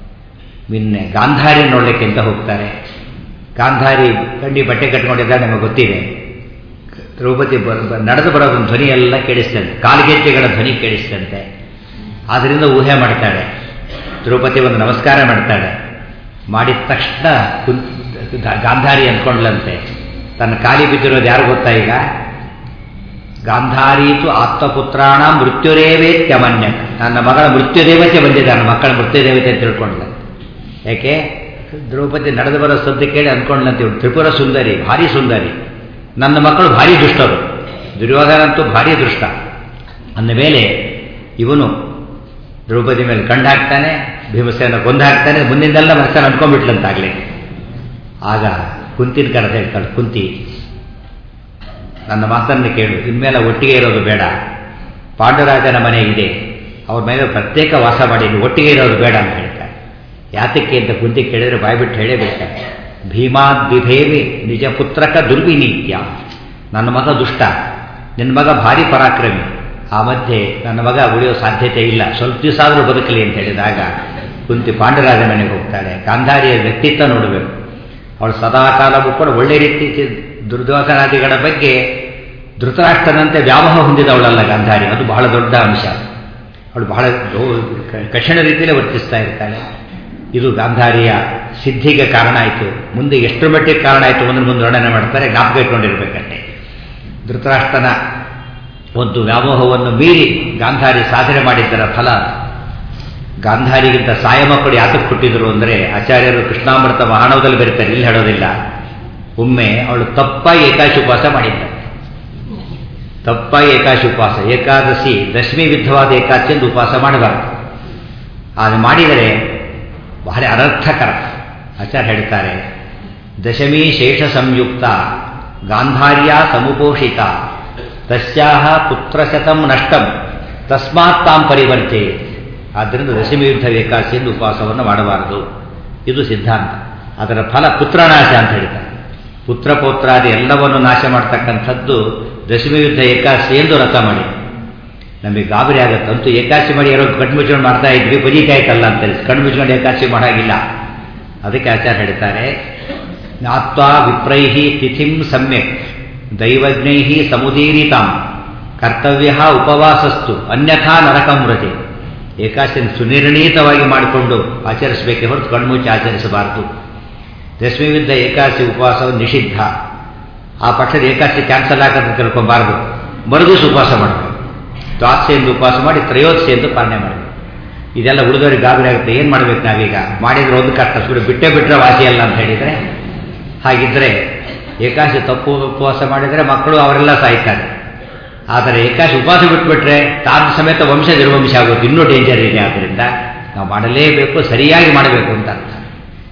ನಿನ್ನೆ ಗಾಂಧಾರಿ ನೋಡಲಿಕ್ಕೆ ಅಂತ ಹೋಗ್ತಾರೆ ಗಾಂಧಾರಿ ಗಂಡಿ ಬಟ್ಟೆ ಕಟ್ಕೊಂಡಿದ್ದಾಗ ನಮಗೆ ಗೊತ್ತಿದೆ ದ್ರೌಪದಿ ನಡೆದು ಬರೋದೊಂದು ಧ್ವನಿ ಎಲ್ಲ ಕೇಳಿಸ್ತಂತೆ ಕಾಲ್ಗೆಜ್ಜೆಗಳ ಧ್ವನಿ ಕೇಳಿಸ್ತಂತೆ ಆದ್ದರಿಂದ ಊಹೆ ಮಾಡ್ತಾಳೆ ದ್ರೌಪದಿ ಒಂದು ನಮಸ್ಕಾರ ಮಾಡ್ತಾಳೆ ಮಾಡಿದ ತಕ್ಷಣ ಗಾಂಧಾರಿ ಅಂದ್ಕೊಂಡ್ಲಂತೆ ತನ್ನ ಕಾಲಿ ಬಿದ್ದಿರೋದು ಯಾರು ಗೊತ್ತಾ ಈಗ ಗಾಂಧಾರೀತು ಆತ್ಮಪುತ್ರಾಣ ಮೃತ್ಯುರೇವೇತ್ಯಮನ್ಯ ನನ್ನ ಮಗಳ ಮೃತ್ಯುದೇವತೆ ಬಂದಿದೆ ನನ್ನ ಮಕ್ಕಳ ಮೃತ್ಯುದೇವತೆ ಅಂತ ತಿಳ್ಕೊಂಡ್ಲ ಯಾಕೆ ದ್ರೌಪದಿ ನಡೆದು ಬರೋ ಸದ್ದು ಕೇಳಿ ಅಂದ್ಕೊಂಡ್ಲಂತೆ ಇವಳು ತ್ರಿಪುರ ಸುಂದರಿ ಭಾರಿ ಸುಂದರಿ ನನ್ನ ಮಕ್ಕಳು ಭಾರಿ ದುಷ್ಟರು ದುರ್ಯೋಧನಂತೂ ಭಾರಿ ದೃಷ್ಟ ಅಂದ ಮೇಲೆ ಇವನು ದ್ರೌಪದಿ ಮೇಲೆ ಕಂಡು ಹಾಕ್ತಾನೆ ಭೀಮಸೇನ ಕೊಂದು ಹಾಕ್ತಾನೆ ಮುಂದಿಂದೆಲ್ಲ ಮನಸ್ಸನ್ನು ಅಂದ್ಕೊಂಡ್ಬಿಟ್ಲಂತಾಗಲಿ ಆಗ ಕುಂತಿನ ಕರೆದು ಹೇಳ್ತಾಳೆ ಕುಂತಿ ನನ್ನ ಮಾತನ್ನು ಕೇಳು ಇನ್ಮೇಲೆ ಒಟ್ಟಿಗೆ ಇರೋದು ಬೇಡ ಪಾಂಡುರಾಜನ ಮನೆ ಇದೆ ಅವ್ರ ಮೇಲೆ ಪ್ರತ್ಯೇಕ ವಾಸ ಮಾಡಿ ಒಟ್ಟಿಗೆ ಇರೋದು ಬೇಡ ಅಂತ ಹೇಳ್ತಾರೆ ಯಾತಕ್ಕೆ ಅಂತ ಕುಂತಿ ಕೇಳಿದ್ರೆ ಬಾಯ್ಬಿಟ್ಟು ಹೇಳೇಬೇಕು ಭೀಮಾದ್ವಿಭೇವಿ ನಿಜ ಪುತ್ರಕ ದುರ್ವಿನೀತ್ಯ ನನ್ನ ಮಗ ದುಷ್ಟ ನಿನ್ನ ಮಗ ಭಾರಿ ಪರಾಕ್ರಮಿ ಆ ಮಧ್ಯೆ ನನ್ನ ಮಗ ಉಳಿಯೋ ಸಾಧ್ಯತೆ ಇಲ್ಲ ಸ್ವಲ್ಪ ದಿವಸ ಆದರೂ ಬದುಕಲಿ ಅಂತ ಹೇಳಿದಾಗ ಕುಂತಿ ಪಾಂಡುರಾಜ ಮನೆಗೆ ಹೋಗ್ತಾಳೆ ಗಾಂಧಾರಿಯ ವ್ಯಕ್ತಿತ್ವ ನೋಡಬೇಕು ಅವಳು ಸದಾಕಾಲವೂ ಕೂಡ ಒಳ್ಳೆ ರೀತಿ ದುರ್ದೋಧನಾದಿಗಳ ಬಗ್ಗೆ ಧೃತರಾಷ್ಟ್ರನಂತೆ ವ್ಯಾಮೋಹ ಹೊಂದಿದವಳಲ್ಲ ಗಾಂಧಾರಿ ಅದು ಬಹಳ ದೊಡ್ಡ ಅಂಶ ಅವಳು ಬಹಳ ಕಠಿಣ ರೀತಿಯಲ್ಲೇ ವರ್ತಿಸ್ತಾ ಇರ್ತಾಳೆ ಇದು ಗಾಂಧಾರಿಯ ಸಿದ್ಧಿಗೆ ಕಾರಣ ಆಯಿತು ಮುಂದೆ ಎಷ್ಟರ ಮಟ್ಟಿಗೆ ಕಾರಣ ಆಯಿತು ಮುಂದೆ ಮುಂದೆ ವರ್ಣನೆ ಮಾಡ್ತಾರೆ ಜ್ಞಾಪಕ ಇಟ್ಕೊಂಡಿರ್ಬೇಕಂತೆ ಧೃತರಾಷ್ಟ್ರನ ಒಂದು ವ್ಯಾಮೋಹವನ್ನು ಮೀರಿ ಗಾಂಧಾರಿ ಸಾಧನೆ ಮಾಡಿದ್ದರ ಫಲ ಗಾಂಧಾರಿಗಿಂತ ಸಾಯ ಮಕ್ಕಳು ಯಾತಕ್ಕೆ ಕೊಟ್ಟಿದ್ರು ಅಂದರೆ ಆಚಾರ್ಯರು ಕೃಷ್ಣಾಮೃತ ಮಹಾಣವದಲ್ಲಿ ಬರೀತಾರೆ ಇಲ್ಲಿ ಹೇಳೋದಿಲ್ಲ ಒಮ್ಮೆ ಅವಳು ತಪ್ಪಾಗಿ ಏಕಾಶಿ ಉಪವಾಸ ಮಾಡಿದ್ದಾರೆ ತಪ್ಪಾಗಿ ಏಕಾಶಿ ಉಪವಾಸ ಏಕಾದಶಿ ದಶಮಿ ವಿಧವಾದ ಏಕಾದಶಿ ಎಂದು ಉಪವಾಸ ಮಾಡಬಾರದು ಅದು ಮಾಡಿದರೆ ಬಹಳ ಅನರ್ಥಕರ ಆಚಾರ್ಯ ಹೇಳ್ತಾರೆ ದಶಮಿ ಶೇಷ ಸಂಯುಕ್ತ ಗಾಂಧಾರ್ಯ ಸಮುಪೋಷಿತ ತಸ್ಯಾಹ ಪುತ್ರಶತಂ ನಷ್ಟಂ ತಸ್ಮಾತ್ ತಾಂ ಪರಿವರ್ತೆ ಆದ್ದರಿಂದ ದಶಮಿ ಯುದ್ಧ ಏಕಾದಶಿಯಿಂದ ಉಪವಾಸವನ್ನು ಮಾಡಬಾರದು ಇದು ಸಿದ್ಧಾಂತ ಅದರ ಫಲ ಪುತ್ರನಾಶ ಅಂತ ಹೇಳ್ತಾರೆ ಪುತ್ರ ಪೌತ್ರಾದಿ ಎಲ್ಲವನ್ನು ನಾಶ ಮಾಡ್ತಕ್ಕಂಥದ್ದು ದಶಮಿ ಯುದ್ಧ ಏಕಾದಶಿ ಎಂದು ರಥ ಮಾಡಿ ನಮಗೆ ಗಾಬರಿ ಆಗುತ್ತೆ ಅಂತೂ ಏಕಾದಶಿ ಮಾಡಿ ಯಾರೋ ಕಣ್ಣು ಮುಚ್ಕೊಂಡು ಮಾಡ್ತಾ ಇದ್ವಿ ಬದೀಕಾಯ್ತಲ್ಲ ಅಂತ ಕಣ್ಣು ಮುಚ್ಕೊಂಡು ಏಕಾದಶಿ ಮಾಡಾಗಿಲ್ಲ ಅದಕ್ಕೆ ಆಚಾರ ಹೇಳ್ತಾರೆ ಜ್ಞಾತ್ವಾ ವಿಪ್ರೈಹಿ ತಿಥಿಂ ಸಮ್ಯಕ್ ದೈವಜ್ಞೈ ಸಮುದೀರಿತಾಂ ಕರ್ತವ್ಯ ಉಪವಾಸಸ್ತು ಅನ್ಯಥಾ ನರಕಂ ವ್ರಜೆ ಏಕಾದಶಿಯನ್ನು ಸುನಿರ್ಣೀತವಾಗಿ ಮಾಡಿಕೊಂಡು ಆಚರಿಸಬೇಕೆ ಹೊರತು ಕಣ್ಮುಚ್ಚಿ ಆಚರಿಸಬಾರದು ದಶಮಿ ವಿರುದ್ಧ ಏಕಾದಶಿ ಉಪವಾಸವನ್ನು ನಿಷಿದ್ಧ ಆ ಪಕ್ಷದ ಏಕಾದಶಿ ಕ್ಯಾನ್ಸಲ್ ಆಗತ್ತೆ ತಿಳ್ಕೊಬಾರದು ಮರುದಿವಸ ಉಪವಾಸ ಮಾಡಬೇಕು ದ್ವಾದಶೆಯಿಂದ ಉಪವಾಸ ಮಾಡಿ ತ್ರಯೋದಶೆಯಿಂದ ಪಾಲನೆ ಮಾಡಬೇಕು ಇದೆಲ್ಲ ಉಳಿದವರಿಗೆ ಗಾಬರಿ ಆಗುತ್ತೆ ಏನು ಮಾಡಬೇಕು ನಾವೀಗ ಮಾಡಿದ್ರೆ ಒಂದು ಕಷ್ಟ ಸುಮ್ಮನೆ ಬಿಟ್ಟೇ ಬಿಟ್ಟರೆ ವಾಸಿ ಅಲ್ಲ ಅಂತ ಹೇಳಿದರೆ ಹಾಗಿದ್ದರೆ ಏಕಾದಶಿ ತಪ್ಪು ಉಪವಾಸ ಮಾಡಿದರೆ ಮಕ್ಕಳು ಅವರೆಲ್ಲ ಸಾಯ್ತಾರೆ ಆದರೆ ಏಕಾಶಿ ಉಪವಾಸ ಬಿಟ್ಬಿಟ್ರೆ ತಾನು ಸಮೇತ ವಂಶ ನಿರ್ವಂಶ ಆಗುತ್ತೆ ಇನ್ನೂ ಡೇಂಜರ್ ಇದೆ ಆದ್ದರಿಂದ ನಾವು ಮಾಡಲೇಬೇಕು ಸರಿಯಾಗಿ ಮಾಡಬೇಕು ಅಂತ ಅರ್ಥ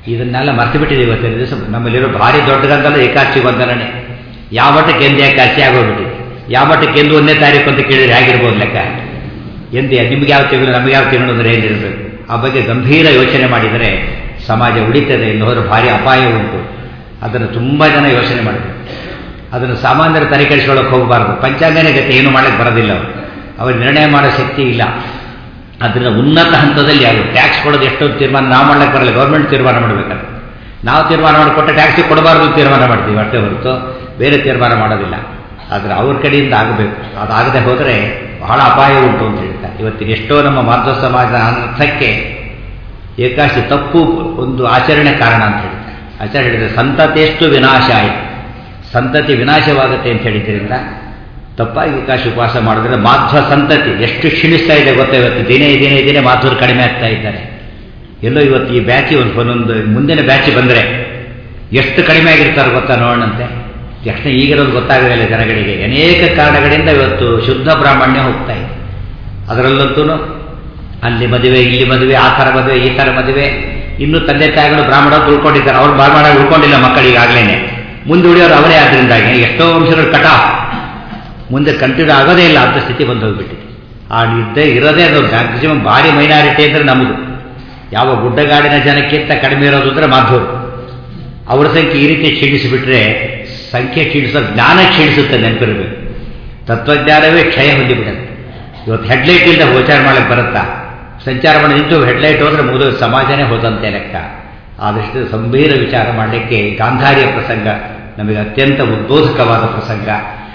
ಇದನ್ನೆಲ್ಲ ಮರ್ತು ಬಿಟ್ಟಿದೆ ಇವತ್ತಿನ ದಿವಸ ನಮ್ಮಲ್ಲಿರೋ ಭಾರಿ ದೊಡ್ಡ ಗಂಧಲ ಏಕಾದಶಿ ಗೊಂದಲನೆ ಯಾವ ಮಟ್ಟಕ್ಕೆ ಎಂದು ಏಕಾದಶಿ ಆಗೋಗ್ಬಿಟ್ಟಿದೆ ಯಾವ ಮಟ್ಟಕ್ಕೆ ಎಂದು ಒಂದನೇ ತಾರೀಕು ಅಂತ ಕೇಳಿದ್ರೆ ಹೇಗಿರ್ಬೋದು ಲೆಕ್ಕ ಎಂದೇ ನಿಮ್ಗೆ ಯಾವ ತಿಂಗಳು ನಮಗೆ ಯಾವ ತಿಂಗಳು ಅಂದರೆ ಹೇಗಿರಬೇಕು ಆ ಬಗ್ಗೆ ಗಂಭೀರ ಯೋಚನೆ ಮಾಡಿದರೆ ಸಮಾಜ ಉಳಿತದೆ ಇಲ್ಲಿ ಹೋದ್ರೆ ಭಾರಿ ಅಪಾಯ ಉಂಟು ಅದನ್ನು ತುಂಬ ಜನ ಯೋಚನೆ ಮಾಡಬೇಕು ಅದನ್ನು ಸಾಮಾನ್ಯರ ತನಿಖರಿಸ್ಕೊಳ್ಳೋಕೆ ಹೋಗಬಾರ್ದು ಪಂಚಾಂಗನೇ ಗತಿ ಏನು ಮಾಡಕ್ಕೆ ಬರೋದಿಲ್ಲ ಅವರು ಅವ್ರಿಗೆ ನಿರ್ಣಯ ಮಾಡೋ ಶಕ್ತಿ ಇಲ್ಲ ಅದರಿಂದ ಉನ್ನತ ಹಂತದಲ್ಲಿ ಯಾರು ಟ್ಯಾಕ್ಸ್ ಕೊಡೋದು ಎಷ್ಟೋ ತೀರ್ಮಾನ ನಾವು ಮಾಡ್ಲಿಕ್ಕೆ ಬರಲ್ಲ ಗೌರ್ಮೆಂಟ್ ತೀರ್ಮಾನ ಮಾಡಬೇಕಾದ್ರೆ ನಾವು ತೀರ್ಮಾನ ಮಾಡಿಕೊಟ್ಟ ಟ್ಯಾಕ್ಸಿ ಕೊಡಬಾರ್ದು ತೀರ್ಮಾನ ಮಾಡ್ತೀವಿ ಅಷ್ಟೇ ಹೊರತು ಬೇರೆ ತೀರ್ಮಾನ ಮಾಡೋದಿಲ್ಲ ಆದರೆ ಅವ್ರ ಕಡೆಯಿಂದ ಆಗಬೇಕು ಅದಾಗದೆ ಹೋದರೆ ಬಹಳ ಅಪಾಯ ಉಂಟು ಅಂತ ಹೇಳ್ತಾರೆ ಇವತ್ತಿನ ಎಷ್ಟೋ ನಮ್ಮ ಮಾಧ್ವ ಸಮಾಜದ ಅನರ್ಥಕ್ಕೆ ಏಕಾಶಿ ತಪ್ಪು ಒಂದು ಆಚರಣೆ ಕಾರಣ ಅಂತ ಹೇಳ್ತಾರೆ ಆಚರಣೆ ಹೇಳಿದರೆ ಸಂತತಿಯಷ್ಟು ವಿನಾಶ ಆಯಿತು ಸಂತತಿ ವಿನಾಶವಾಗುತ್ತೆ ಅಂತ ಹೇಳಿದ್ರಿಂದ ತಪ್ಪಾಗಿ ಏಕಾಶಿ ಉಪವಾಸ ಮಾಡಿದ್ರೆ ಮಾಧ್ವ ಸಂತತಿ ಎಷ್ಟು ಕ್ಷೀಣಿಸ್ತಾ ಇದೆ ಗೊತ್ತಾ ಇವತ್ತು ದಿನೇ ದಿನೇ ದಿನೇ ಮಾಧ್ವರು ಕಡಿಮೆ ಆಗ್ತಾ ಇದ್ದಾರೆ ಎಲ್ಲೋ ಇವತ್ತು ಈ ಬ್ಯಾಚಿ ಒಂದು ಒಂದೊಂದು ಮುಂದಿನ ಬ್ಯಾಚ್ ಬಂದರೆ ಎಷ್ಟು ಕಡಿಮೆ ಆಗಿರ್ತಾರೆ ಗೊತ್ತಾ ನೋಡೋಣಂತೆ ತಕ್ಷಣ ಈಗಿರೋದು ಗೊತ್ತಾಗೋದಿಲ್ಲ ಜನಗಳಿಗೆ ಅನೇಕ ಕಾರಣಗಳಿಂದ ಇವತ್ತು ಶುದ್ಧ ಬ್ರಾಹ್ಮಣ್ಯ ಹೋಗ್ತಾ ಇದೆ ಅದರಲ್ಲಂತೂ ಅಲ್ಲಿ ಮದುವೆ ಇಲ್ಲಿ ಮದುವೆ ಆ ಥರ ಮದುವೆ ಈ ಥರ ಮದುವೆ ಇನ್ನೂ ತಂದೆ ತಾಯಿಗಳು ಬ್ರಾಹ್ಮಣ ಉಳ್ಕೊಂಡಿದ್ದಾರೆ ಅವ್ರು ಬ್ರಾಹ್ಮಣ ಉಳ್ಕೊಂಡಿಲ್ಲ ಮಕ್ಕಳಿಗಾಗಲೇ ಮುಂದೆ ಉಳಿಯೋರು ಅವರೇ ಆದ್ರಿಂದಾಗಿ ಎಷ್ಟೋ ವಂಶಗಳು ಕಟ ಮುಂದೆ ಕಂಟಿನ್ಯೂ ಆಗೋದೇ ಇಲ್ಲ ಅಂತ ಸ್ಥಿತಿ ಬಂದು ಹೋಗ್ಬಿಟ್ಟಿದೆ ಆ ಇದ್ದೇ ಇರೋದೇ ಅದು ಮ್ಯಾಕ್ಸಿಮಮ್ ಭಾರಿ ಮೈನಾರಿಟಿ ಅಂದರೆ ನಮ್ಮದು ಯಾವ ಗುಡ್ಡಗಾಡಿನ ಜನಕ್ಕಿಂತ ಕಡಿಮೆ ಇರೋದು ಅಂದರೆ ಮಾಧವರು ಅವರ ಸಂಖ್ಯೆ ಈ ರೀತಿ ಕ್ಷೀಣಿಸಿಬಿಟ್ರೆ ಸಂಖ್ಯೆ ಕ್ಷೀಣಿಸೋ ಜ್ಞಾನ ಕ್ಷೀಣಿಸುತ್ತೆ ನೆನಪಿರಬೇಕು ತತ್ವಜ್ಞಾನವೇ ಕ್ಷಯ ಹೊಂದಿಬಿಡುತ್ತೆ ಇವತ್ತು ಹೆಡ್ಲೈಟ್ ಇಲ್ಲದೆ ವಿಚಾರ ಮಾಡಕ್ಕೆ ಬರುತ್ತಾ ಸಂಚಾರ ಮಾಡಿ ನಿಂತು ಹೆಡ್ಲೈಟ್ ಹೋದ್ರೆ ಮುಗಿದ ಸಮಾಜನೇ ಹೋದಂತೆ ಲೆಕ್ಕ ಆದಷ್ಟು ಗಂಭೀರ ವಿಚಾರ ಮಾಡಲಿಕ್ಕೆ ಗಾಂಧಾರಿಯ ಪ್ರಸಂಗ ನಮಗೆ ಅತ್ಯಂತ ಉದ್ಬೋಧಕವಾದ ಪ್ರಸಂಗ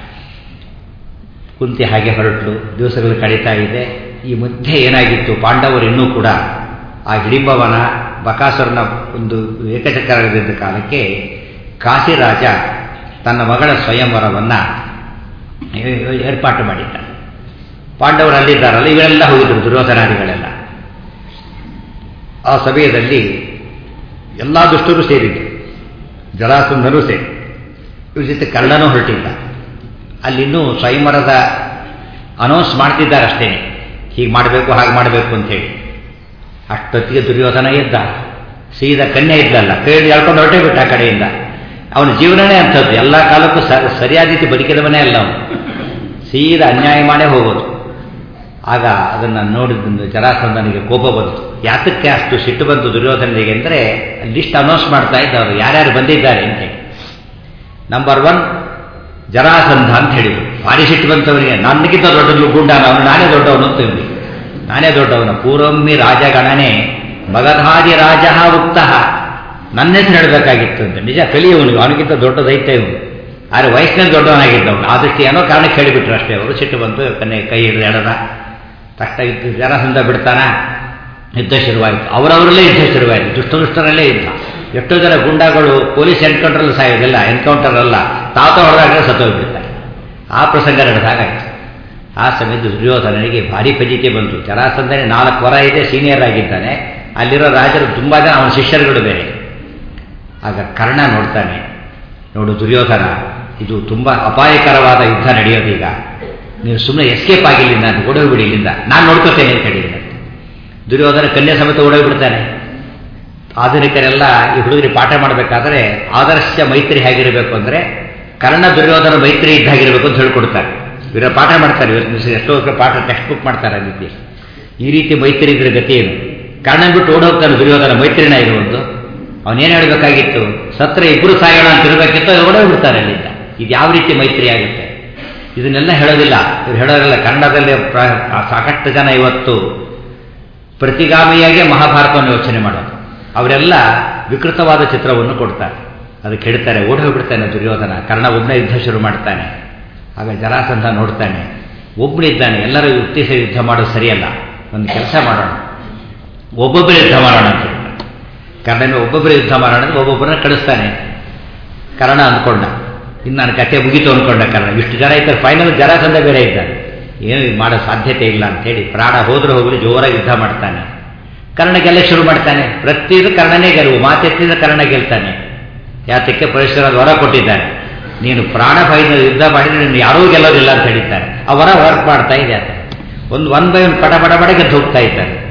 ಕುಂತಿ ಹಾಗೆ ಹೊರಟಲು ದಿವಸಗಳು ಕಳೀತಾ ಇದೆ ಈ ಮಧ್ಯೆ ಏನಾಗಿತ್ತು ಪಾಂಡವರು ಇನ್ನೂ ಕೂಡ ಆ ಹಿಡಿಂಬವನ ಬಕಾಸುರನ ಒಂದು ಏಕಚಕ್ರವಿದ್ದ ಕಾಲಕ್ಕೆ ಕಾಶಿರಾಜ ತನ್ನ ಮಗಳ ಸ್ವಯಂವರವನ್ನು ಏರ್ಪಾಟು ಮಾಡಿದ್ದ ಪಾಂಡವರು ಅಲ್ಲಿದ್ದಾರಲ್ಲ ಇವರೆಲ್ಲ ಹೋಗಿದ್ರು ದುರ್ಯೋಧನಾದಿಗಳೆಲ್ಲ ಆ ಸಮಯದಲ್ಲಿ ಎಲ್ಲ ದುಷ್ಟರು ಸೇರಿದ್ರು ಜರಾಸಂಧನೂ ಸೇರಿ ಇವ್ರ ಜೊತೆ ಕರ್ಣನೂ ಹೊರಟಿಲ್ಲ ಅಲ್ಲಿನ್ನೂ ಸ್ವಯಂವರದ ಅನೌನ್ಸ್ ಮಾಡ್ತಿದ್ದಾರೆ ಅಷ್ಟೇ ಹೀಗೆ ಮಾಡಬೇಕು ಹಾಗೆ ಮಾಡಬೇಕು ಅಂತೇಳಿ ಅಷ್ಟೊತ್ತಿಗೆ ದುರ್ಯೋಧನ ಇದ್ದ ಸೀದಾ ಕನ್ಯೆ ಇದ್ದಲ್ಲ ಕೈ ಎಳ್ಕೊಂಡು ಹೊರಟೇ ಬಿಟ್ಟ ಆ ಕಡೆಯಿಂದ ಅವನ ಜೀವನನೇ ಅಂಥದ್ದು ಎಲ್ಲ ಕಾಲಕ್ಕೂ ಸರಿಯಾದ ರೀತಿ ಬದುಕಿದವನೇ ಅಲ್ಲ ಅವನು ಸೀದಾ ಅನ್ಯಾಯ ಮಾಡೇ ಹೋಗೋದು ಆಗ ಅದನ್ನು ನೋಡಿದ ಜರಾಸಂಧನಿಗೆ ಕೋಪ ಬಂತು ಯಾತಕ್ಕೆ ಅಷ್ಟು ಸಿಟ್ಟು ಬಂತು ದುರ್ಯೋಧನಿಗೆ ಅಂದರೆ ಲಿಸ್ಟ್ ಅನೌನ್ಸ್ ಮಾಡ್ತಾ ಇದ್ದವರು ಯಾರ್ಯಾರು ಬಂದಿದ್ದಾರೆ ಅಂತ ಹೇಳಿ ನಂಬರ್ ಒನ್ ಜರಾಸಂಧ ಅಂತ ಹೇಳಿದರು ಭಾರಿ ಸಿಟ್ಟು ಬಂತವನಿಗೆ ನನಗಿಂತ ದೊಡ್ಡ ಗುಂಡಾನ ಅವನು ನಾನೇ ದೊಡ್ಡವನು ಅಂತ ಹೇಳಿ ನಾನೇ ದೊಡ್ಡವನು ಪೂರ್ವಮ್ಮಿ ರಾಜಗಣನೆ ಮಗಧಾದಿ ರಾಜ ಉಕ್ತಃ ನನ್ನ ಹೆಸರು ಹೇಳಬೇಕಾಗಿತ್ತು ಅಂತ ನಿಜ ಕಲಿಯವನಿಗೆ ಅವನಿಗಿಂತ ದೊಡ್ಡ ದೈತ್ಯ ಇವನು ಆದರೆ ವಯಸ್ಸಿನಲ್ಲಿ ದೊಡ್ಡವನಾಗಿದ್ದವನು ಆದಷ್ಟು ಏನೋ ಕಾರಣಕ್ಕೆ ಹೇಳಿಬಿಟ್ರು ಅಷ್ಟೇ ಅವರು ಸಿಟ್ಟು ಬಂತು ಕನ್ನೆ ಕೈ ಹಿಡಿದು ಎಳದ ತಕ್ಷಣ ಇದ್ದು ಜರಾಸಂಧ ಬಿಡ್ತಾನ ಯುದ್ಧ ಶುರುವಾಯಿತು ಅವರವರಲ್ಲೇ ಯುದ್ಧ ಶುರುವಾಯಿತು ದುಷ್ಟ ದುಷ್ಟರಲ್ಲೇ ಯುದ್ಧ ಎಷ್ಟೋ ಜನ ಗುಂಡಾಗಳು ಪೊಲೀಸ್ ಎನ್ಕೌಂಟ್ರಲ್ಲಿ ಸಾಯೋದಿಲ್ಲ ಎನ್ಕೌಂಟರ್ ಅಲ್ಲ ತಾತ ಹೊಡೆದಾಗ ಸತ್ತೋಗ್ಬಿಡ್ತಾರೆ ಆ ಪ್ರಸಂಗ ನಡೆದಾಗಾಯ್ತು ಆ ಸಮಯದ ದುರ್ಯೋಧನನಿಗೆ ಭಾರಿ ಫಜಿತಿ ಬಂತು ಜರಾಸಂಧನೆ ನಾಲ್ಕು ವರ ಇದೆ ಸೀನಿಯರ್ ಆಗಿದ್ದಾನೆ ಅಲ್ಲಿರೋ ರಾಜರು ತುಂಬ ಜನ ಅವನ ಶಿಷ್ಯರುಗಳು ಬೇರೆ ಆಗ ಕರ್ಣ ನೋಡ್ತಾನೆ ನೋಡು ದುರ್ಯೋಧನ ಇದು ತುಂಬ ಅಪಾಯಕರವಾದ ಯುದ್ಧ ನಡೆಯೋದೀಗ ನೀವು ಸುಮ್ಮನೆ ಎಸ್ಕೇಪ್ ಆಗಿಲ್ಲ ನಾನು ಓಡೋಗ್ಬಿಡಿ ಇಲ್ಲಿಂದ ನಾನು ನೋಡ್ಕೋತೇನೆ ಅಂತ ಹೇಳಿದ್ರೆ ದುರ್ಯೋಧನ ಕನ್ಯಾ ಸಮೇತ ಓಡೋಗ್ಬಿಡ್ತಾನೆ ಆಧುನಿಕರೆಲ್ಲ ಈ ಹುಡುಗರಿಗೆ ಪಾಠ ಮಾಡಬೇಕಾದ್ರೆ ಆದರ್ಶ ಮೈತ್ರಿ ಹೇಗಿರಬೇಕು ಅಂದರೆ ಕರ್ಣ ದುರ್ಯೋಧನ ಮೈತ್ರಿ ಇದ್ದಾಗಿರಬೇಕು ಅಂತ ಹೇಳ್ಕೊಡ್ತಾರೆ ಇವರ ಪಾಠ ಮಾಡ್ತಾರೆ ಇವತ್ತು ಎಷ್ಟೋ ಪಾಠ ಟೆಕ್ಸ್ಟ್ ಬುಕ್ ಮಾಡ್ತಾರೆ ಆ ರೀತಿ ಈ ರೀತಿ ಮೈತ್ರಿ ಇದ್ರೆ ಗತಿ ಏನು ಕರ್ಣನ್ ಬಿಟ್ಟು ಓಡೋಗ್ತಾನೆ ದುರ್ಯೋಧನ ಮೈತ್ರಿನ ಇರುವುದು ಅವನೇನು ಹೇಳಬೇಕಾಗಿತ್ತು ಸತ್ರ ಇಬ್ಬರು ಸಾಯೋಣ ಅಂತ ಇರಬೇಕಿತ್ತು ಓಡೋಗ್ಬಿಡ್ತಾರೆ ಅಲ್ಲಿಂದ ಇದು ಯಾವ ರೀತಿ ಮೈತ್ರಿ ಆಗುತ್ತೆ ಇದನ್ನೆಲ್ಲ ಹೇಳೋದಿಲ್ಲ ಇವ್ರು ಹೇಳೋದಿಲ್ಲ ಕನ್ನಡದಲ್ಲಿ ಸಾಕಷ್ಟು ಜನ ಇವತ್ತು ಪ್ರತಿಗಾಮಿಯಾಗೆ ಮಹಾಭಾರತವನ್ನು ಯೋಚನೆ ಮಾಡೋದು ಅವರೆಲ್ಲ ವಿಕೃತವಾದ ಚಿತ್ರವನ್ನು ಕೊಡ್ತಾರೆ ಅದಕ್ಕೆ ಹೇಳ್ತಾರೆ ಓಡಿ ಹೋಗ್ಬಿಡ್ತಾನೆ ದುರ್ಯೋಧನ ಕರ್ಣ ಒಬ್ಬನೇ ಯುದ್ಧ ಶುರು ಮಾಡ್ತಾನೆ ಆಗ ಜರಾಸಂಧ ನೋಡ್ತಾನೆ ಒಬ್ಬನಿದ್ದಾನೆ ಎಲ್ಲರೂ ಯುಕ್ತಿ ಸೇರಿ ಯುದ್ಧ ಮಾಡೋದು ಸರಿಯಲ್ಲ ಒಂದು ಕೆಲಸ ಮಾಡೋಣ ಒಬ್ಬೊಬ್ಬರೇ ಯುದ್ಧ ಮಾಡೋಣ ಅಂತ ಹೇಳ್ತಾರೆ ಕರ್ಣನ ಒಬ್ಬೊಬ್ಬರೇ ಯುದ್ಧ ಮಾಡೋಣ ಒಬ್ಬೊಬ್ಬರನ್ನ ಕಳಿಸ್ತಾನೆ ಕರ್ಣ ಅಂದ್ಕೊಂಡ ಇನ್ನು ನಾನು ಕತೆ ಮುಗಿತು ಅಂದ್ಕೊಂಡ ಕರ್ಣ ಇಷ್ಟು ಜನ ಇದ್ದಾರೆ ಫೈನಲ್ ಜರಾಸಂಧ ಬೇರೆ ಇದ್ದಾನೆ ಏನು ಮಾಡೋ ಸಾಧ್ಯತೆ ಇಲ್ಲ ಅಂತೇಳಿ ಪ್ರಾಣ ಹೋದ್ರೆ ಹೋಗಲಿ ಜೋರಾಗಿ ಯುದ್ಧ ಮಾಡ್ತಾನೆ ಕರ್ಣ ಗೆಲ್ಲ ಶುರು ಮಾಡ್ತಾನೆ ಪ್ರತಿಯದು ಕರ್ಣನೇ ಗೆಲುವು ಮಾತೆತ್ತಿದ ಕರ್ಣ ಗೆಲ್ತಾನೆ ಯಾತಕ್ಕೆ ಪರಶುರ ವರ ಕೊಟ್ಟಿದ್ದಾರೆ ನೀನು ಪ್ರಾಣ ಭಯದ ಯುದ್ಧ ಮಾಡಿದ್ರೆ ನೀನು ಯಾರೂ ಗೆಲ್ಲೋದಿಲ್ಲ ಅಂತ ಹೇಳಿದ್ದಾರೆ ಆ ವರ ವರ್ಕ್ ಮಾಡ್ತಾ ಇದೆ ಆತ ಒಂದು ಒನ್ ಬೈ ಒನ್ ಪಡ ಬಡ ಬಡ ಗೆದ್ದು ಹೋಗ್ತಾ ಇದ್ದಾರೆ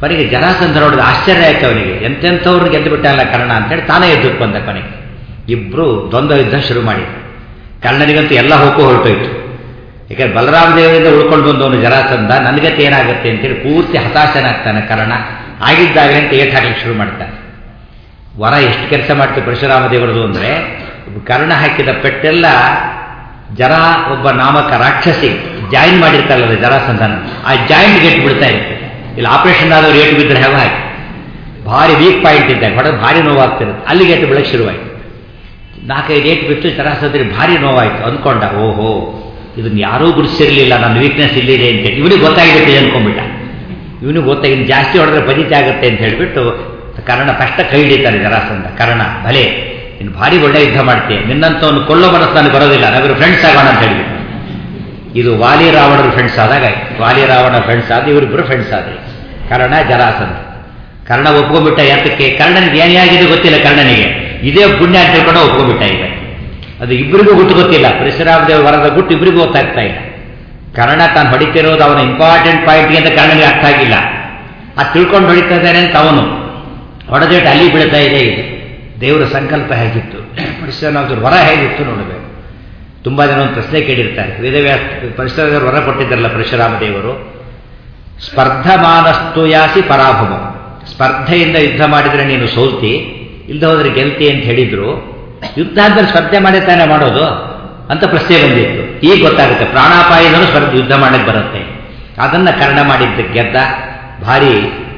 ಕೊನೆಗೆ ಜರಾಸಂಧ ನೋಡಿದ ಆಶ್ಚರ್ಯ ಆಯ್ತು ಅವನಿಗೆ ಎಂತೆಂಥವ್ರನ್ನ ಗೆದ್ದು ಬಿಟ್ಟಲ್ಲ ಕರ್ಣ ಅಂತೇಳಿ ತಾನೇ ಎದ್ದು ಬಂದ ಕೊನೆಗೆ ಇಬ್ಬರು ದ್ವಂದ್ವ ಯುದ್ಧ ಶುರು ಮಾಡಿದ್ರು ಕರ್ಣನಿಗಂತೂ ಎಲ್ಲ ಹೋಗು ಹೊರಟೋಯ್ತು ಯಾಕಂದ್ರೆ ಬಲರಾಮ ದೇವರಿಂದ ಉಳ್ಕೊಂಡು ಬಂದವನು ಜರಾಸಂಧ ನನಗತ್ತೆ ಏನಾಗುತ್ತೆ ಅಂತೇಳಿ ಪೂರ್ತಿ ಹತಾಶನಾಗ್ತಾನೆ ಕರ್ಣ ಆಗಿದ್ದಾಗಲೇ ಅಂತ ಏಟ್ ಹಾಕ್ಲಿಕ್ಕೆ ಶುರು ಮಾಡ್ತಾನೆ ವರ ಎಷ್ಟು ಕೆಲಸ ಮಾಡ್ತೀವಿ ಪರಶುರಾಮ ದೇವರದು ಅಂದರೆ ಕರ್ಣ ಹಾಕಿದ ಪೆಟ್ಟೆಲ್ಲ ಜರ ಒಬ್ಬ ನಾಮಕ ರಾಕ್ಷಸಿ ಜಾಯಿನ್ ಮಾಡಿರ್ತಾರಲ್ಲ ಜರಾಸಂಧನ ಆ ಜಾಯಿಂಟ್ ಗೆಟ್ ಬಿಡ್ತಾ ಇರುತ್ತೆ ಇಲ್ಲಿ ಆಪರೇಷನ್ ಆದವ್ರು ಏಟು ಬಿದ್ದರೆ ಹೇಗೆ ಹಾಕಿ ಭಾರಿ ವೀಕ್ ಪಾಯಿಂಟ್ ಇದ್ದಾಗ ಹೊಡೆದು ಭಾರಿ ನೋವಾಗ್ತಿರುತ್ತೆ ಅಲ್ಲಿಗೆ ಏಟು ಬೀಳಕ್ಕೆ ಶುರುವಾಯಿತು ನಾಲ್ಕೈದು ಏಟು ಬಿತ್ತು ಜರಾಸಂದ್ರಿಗೆ ಭಾರಿ ನೋವಾಯಿತು ಅಂದ್ಕೊಂಡ ಓಹೋ ಇದನ್ನ ಯಾರೂ ಗುರುತಿಸಿರಲಿಲ್ಲ ನನ್ನ ವೀಕ್ನೆಸ್ ಇಲ್ಲಿದೆ ಅಂತೇಳಿ ಇವನಿಗೆ ಗೊತ್ತಾಗಿರುತ್ತೆ ಅನ್ಕೊಂಡ್ಬಿಟ್ಟ ಇವನಿಗೆ ಗೊತ್ತಾಗಿ ಜಾಸ್ತಿ ಹೊಡೆದ್ರೆ ಬಜಿತೆ ಆಗುತ್ತೆ ಅಂತ ಹೇಳಿಬಿಟ್ಟು ಕರ್ಣ ಕಷ್ಟ ಕೈ ಹಿಡಿತಾರೆ ಜರಾಸಂಧ ಕರ್ಣ ಭಲೆ ನೀನು ಭಾರಿ ಒಳ್ಳೆ ಯುದ್ಧ ಮಾಡ್ತೀಯ ನಿನ್ನಂತವನು ಕೊಲ್ಲೋ ಮನಸ್ಸು ನನಗೆ ಬರೋದಿಲ್ಲ ನಾವಿರು ಫ್ರೆಂಡ್ಸ್ ಆಗೋಣ ಅಂತ ಹೇಳಿಬಿಟ್ಟು ಇದು ವಾಲಿ ರಾವಣರು ಫ್ರೆಂಡ್ಸ್ ಆದಾಗ ವಾಲಿ ರಾವಣ ಫ್ರೆಂಡ್ಸ್ ಆದ ಇವರಿಬ್ಬರು ಫ್ರೆಂಡ್ಸ್ ಆದ್ರಿ ಕರ್ಣ ಜರಾಸಂಧ ಕರ್ಣ ಒಪ್ಕೊಂಡ್ಬಿಟ್ಟ ಯಾತಕ್ಕೆ ಕರ್ಣನಿಗೆ ಏನೇ ಆಗಿದೆ ಗೊತ್ತಿಲ್ಲ ಕರ್ಣನಿಗೆ ಇದೇ ಪುಣ್ಯ ಅಂತ ಹೇಳ್ಕೊಂಡು ಒಪ್ಕೊಂಡ್ಬಿಟ್ಟ ಈಗ ಅದು ಇಬ್ಬರಿಗೂ ಗುಟ್ಟು ಗೊತ್ತಿಲ್ಲ ಪರಶುರಾಮ ದೇವ ವರದ ಗುಟ್ಟು ಇಬ್ಬರಿಗೂ ಗೊತ್ತಾಗ್ತಾ ಇಲ್ಲ ಕರ್ಣ ತಾನು ಹೊಡಿತಿರೋದು ಅವನ ಇಂಪಾರ್ಟೆಂಟ್ ಪಾಯಿಂಟ್ಗೆ ಅಂತ ಕರ್ಣನಿಗೆ ಅರ್ಥ ಆಗಿಲ್ಲ ಅದು ತಿಳ್ಕೊಂಡು ಹೊಡಿತಾ ಇದ್ದಾನೆ ಅಂತ ಅವನು ಹೊಡೆದೇಟು ಅಲ್ಲಿ ಬೀಳ್ತಾ ಇದೆ ಇದೆ ದೇವರ ಸಂಕಲ್ಪ ಹೇಗಿತ್ತು ಪರಶುರಾಮದೇವ್ರ ವರ ಹೇಗಿತ್ತು ನೋಡಬೇಕು ತುಂಬ ಜನ ಒಂದು ಪ್ರಶ್ನೆ ಕೇಳಿರ್ತಾರೆ ವೇದವ್ಯಾಸ ಪರಶುರಾಮದೇವರು ವರ ಕೊಟ್ಟಿದ್ದಾರಲ್ಲ ಪರಶುರಾಮ ದೇವರು ಸ್ಪರ್ಧಮಾನಸ್ತು ಯಾಸಿ ಪರಾಭವ ಸ್ಪರ್ಧೆಯಿಂದ ಯುದ್ಧ ಮಾಡಿದರೆ ನೀನು ಸೋಲ್ತಿ ಇಲ್ಲದೆ ಹೋದ್ರೆ ಗೆಲ್ತಿ ಅಂತ ಹೇಳಿದ್ರು ಯುದ್ಧ ಅಂದ್ರೆ ಸ್ಪರ್ಧೆ ಮಾಡಿ ತಾನೇ ಮಾಡೋದು ಅಂತ ಪ್ರಶ್ನೆ ಬಂದಿತ್ತು ಈಗ ಗೊತ್ತಾಗುತ್ತೆ ಪ್ರಾಣಾಪಾಯದಲ್ಲೂ ಸ್ಪರ್ಧೆ ಯುದ್ಧ ಮಾಡಕ್ಕೆ ಬರುತ್ತೆ ಅದನ್ನ ಕರ್ಣ ಮಾಡಿದ್ದ ಗೆದ್ದ ಭಾರಿ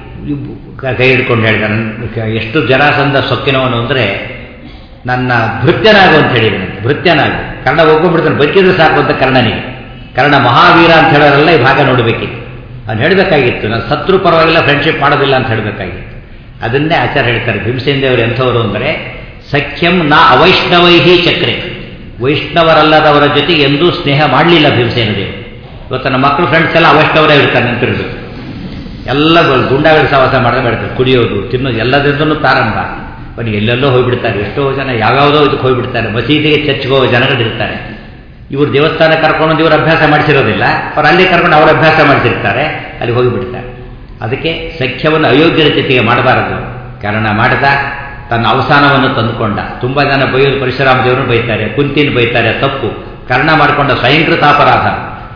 ಕೈ ಹಿಡ್ಕೊಂಡು ಹೇಳಿದ ಎಷ್ಟು ಜರಾಸಂಧ ಸೊಕ್ಕಿನವನು ಅಂದರೆ ನನ್ನ ಭೃತ್ಯನಾಗು ಅಂತ ಹೇಳಿದ್ದಾನೆ ಭೃತ್ಯನಾಗು ಕರ್ಣ ಒಪ್ಕೊಂಡ್ಬಿಡ್ತಾನೆ ಬದುಕಿದ್ರೆ ಸಾಕು ಅಂತ ಕರ್ಣನಿಗೆ ಕರ್ಣ ಮಹಾವೀರ ಅಂತ ಹೇಳೋರೆಲ್ಲ ಈ ಭಾಗ ನೋಡಬೇಕಿತ್ತು ಅದು ಹೇಳಬೇಕಾಗಿತ್ತು ನಾನು ಸತ್ರು ಪರವಾಗಿಲ್ಲ ಫ್ರೆಂಡ್ಶಿಪ್ ಮಾಡೋದಿಲ್ಲ ಅಂತ ಹೇಳಬೇಕಾಗಿತ್ತು ಅದನ್ನೇ ಆಚಾರ್ಯ ಹೇಳ್ತಾರೆ ಭೀಮಸೇನ ದೇವರು ಎಂಥವರು ಅಂದರೆ ಸಖ್ಯಂ ನಾ ಅವೈಷ್ಣವೈಹಿ ಚಕ್ರೆ ವೈಷ್ಣವರಲ್ಲದವರ ಜೊತೆಗೆ ಎಂದೂ ಸ್ನೇಹ ಮಾಡಲಿಲ್ಲ ಭೀಮಸೇನ ದೇವರು ಇವತ್ತು ನಮ್ಮ ಮಕ್ಕಳು ಫ್ರೆಂಡ್ಸ್ ಎಲ್ಲ ಅವೈಷ್ಣವರೇ ಇರ್ತಾರೆ ನೆನಪಿರೋದು ಎಲ್ಲ ಗುಂಡಾಗಳ ಸವಾಸ ಮಾಡೋದು ಬೇಡ್ತಾರೆ ಕುಡಿಯೋದು ತಿನ್ನೋದು ಎಲ್ಲದರಿಂದಲೂ ಪ್ರಾರಂಭ ಬನ್ನಿ ಎಲ್ಲೆಲ್ಲೋ ಹೋಗ್ಬಿಡ್ತಾರೆ ಎಷ್ಟೋ ಜನ ಯಾವ್ಯಾವುದೋ ಇದಕ್ಕೆ ಹೋಗ್ಬಿಡ್ತಾರೆ ಮಸೀದಿಗೆ ಚರ್ಚ್ಗೆ ಹೋಗೋ ಜನಗಳಿರ್ತಾರೆ ಇವರು ದೇವಸ್ಥಾನ ಕರ್ಕೊಂಡು ಇವರು ಅಭ್ಯಾಸ ಮಾಡಿಸಿರೋದಿಲ್ಲ ಅವ್ರು ಅಲ್ಲಿ ಕರ್ಕೊಂಡು ಅವ್ರ ಅಭ್ಯಾಸ ಮಾಡಿಸಿರ್ತಾರೆ ಅಲ್ಲಿ ಹೋಗಿಬಿಡ್ತಾರೆ ಅದಕ್ಕೆ ಸಖ್ಯವನ್ನು ಅಯೋಗ್ಯರ ಜೊತೆಗೆ ಮಾಡಬಾರದು ಕಾರಣ ಮಾಡಿದ ತನ್ನ ಅವಸಾನವನ್ನು ತಂದುಕೊಂಡ ತುಂಬ ಜನ ಬೈಯೋದು ಪರಶುರಾಮ ದೇವರನ್ನು ಬೈತಾರೆ ಕುಂತಿನ ಬೈತಾರೆ ತಪ್ಪು ಕರ್ಣ ಮಾಡಿಕೊಂಡ ಸ್ವಯಂಕೃತಾಪರಾಧ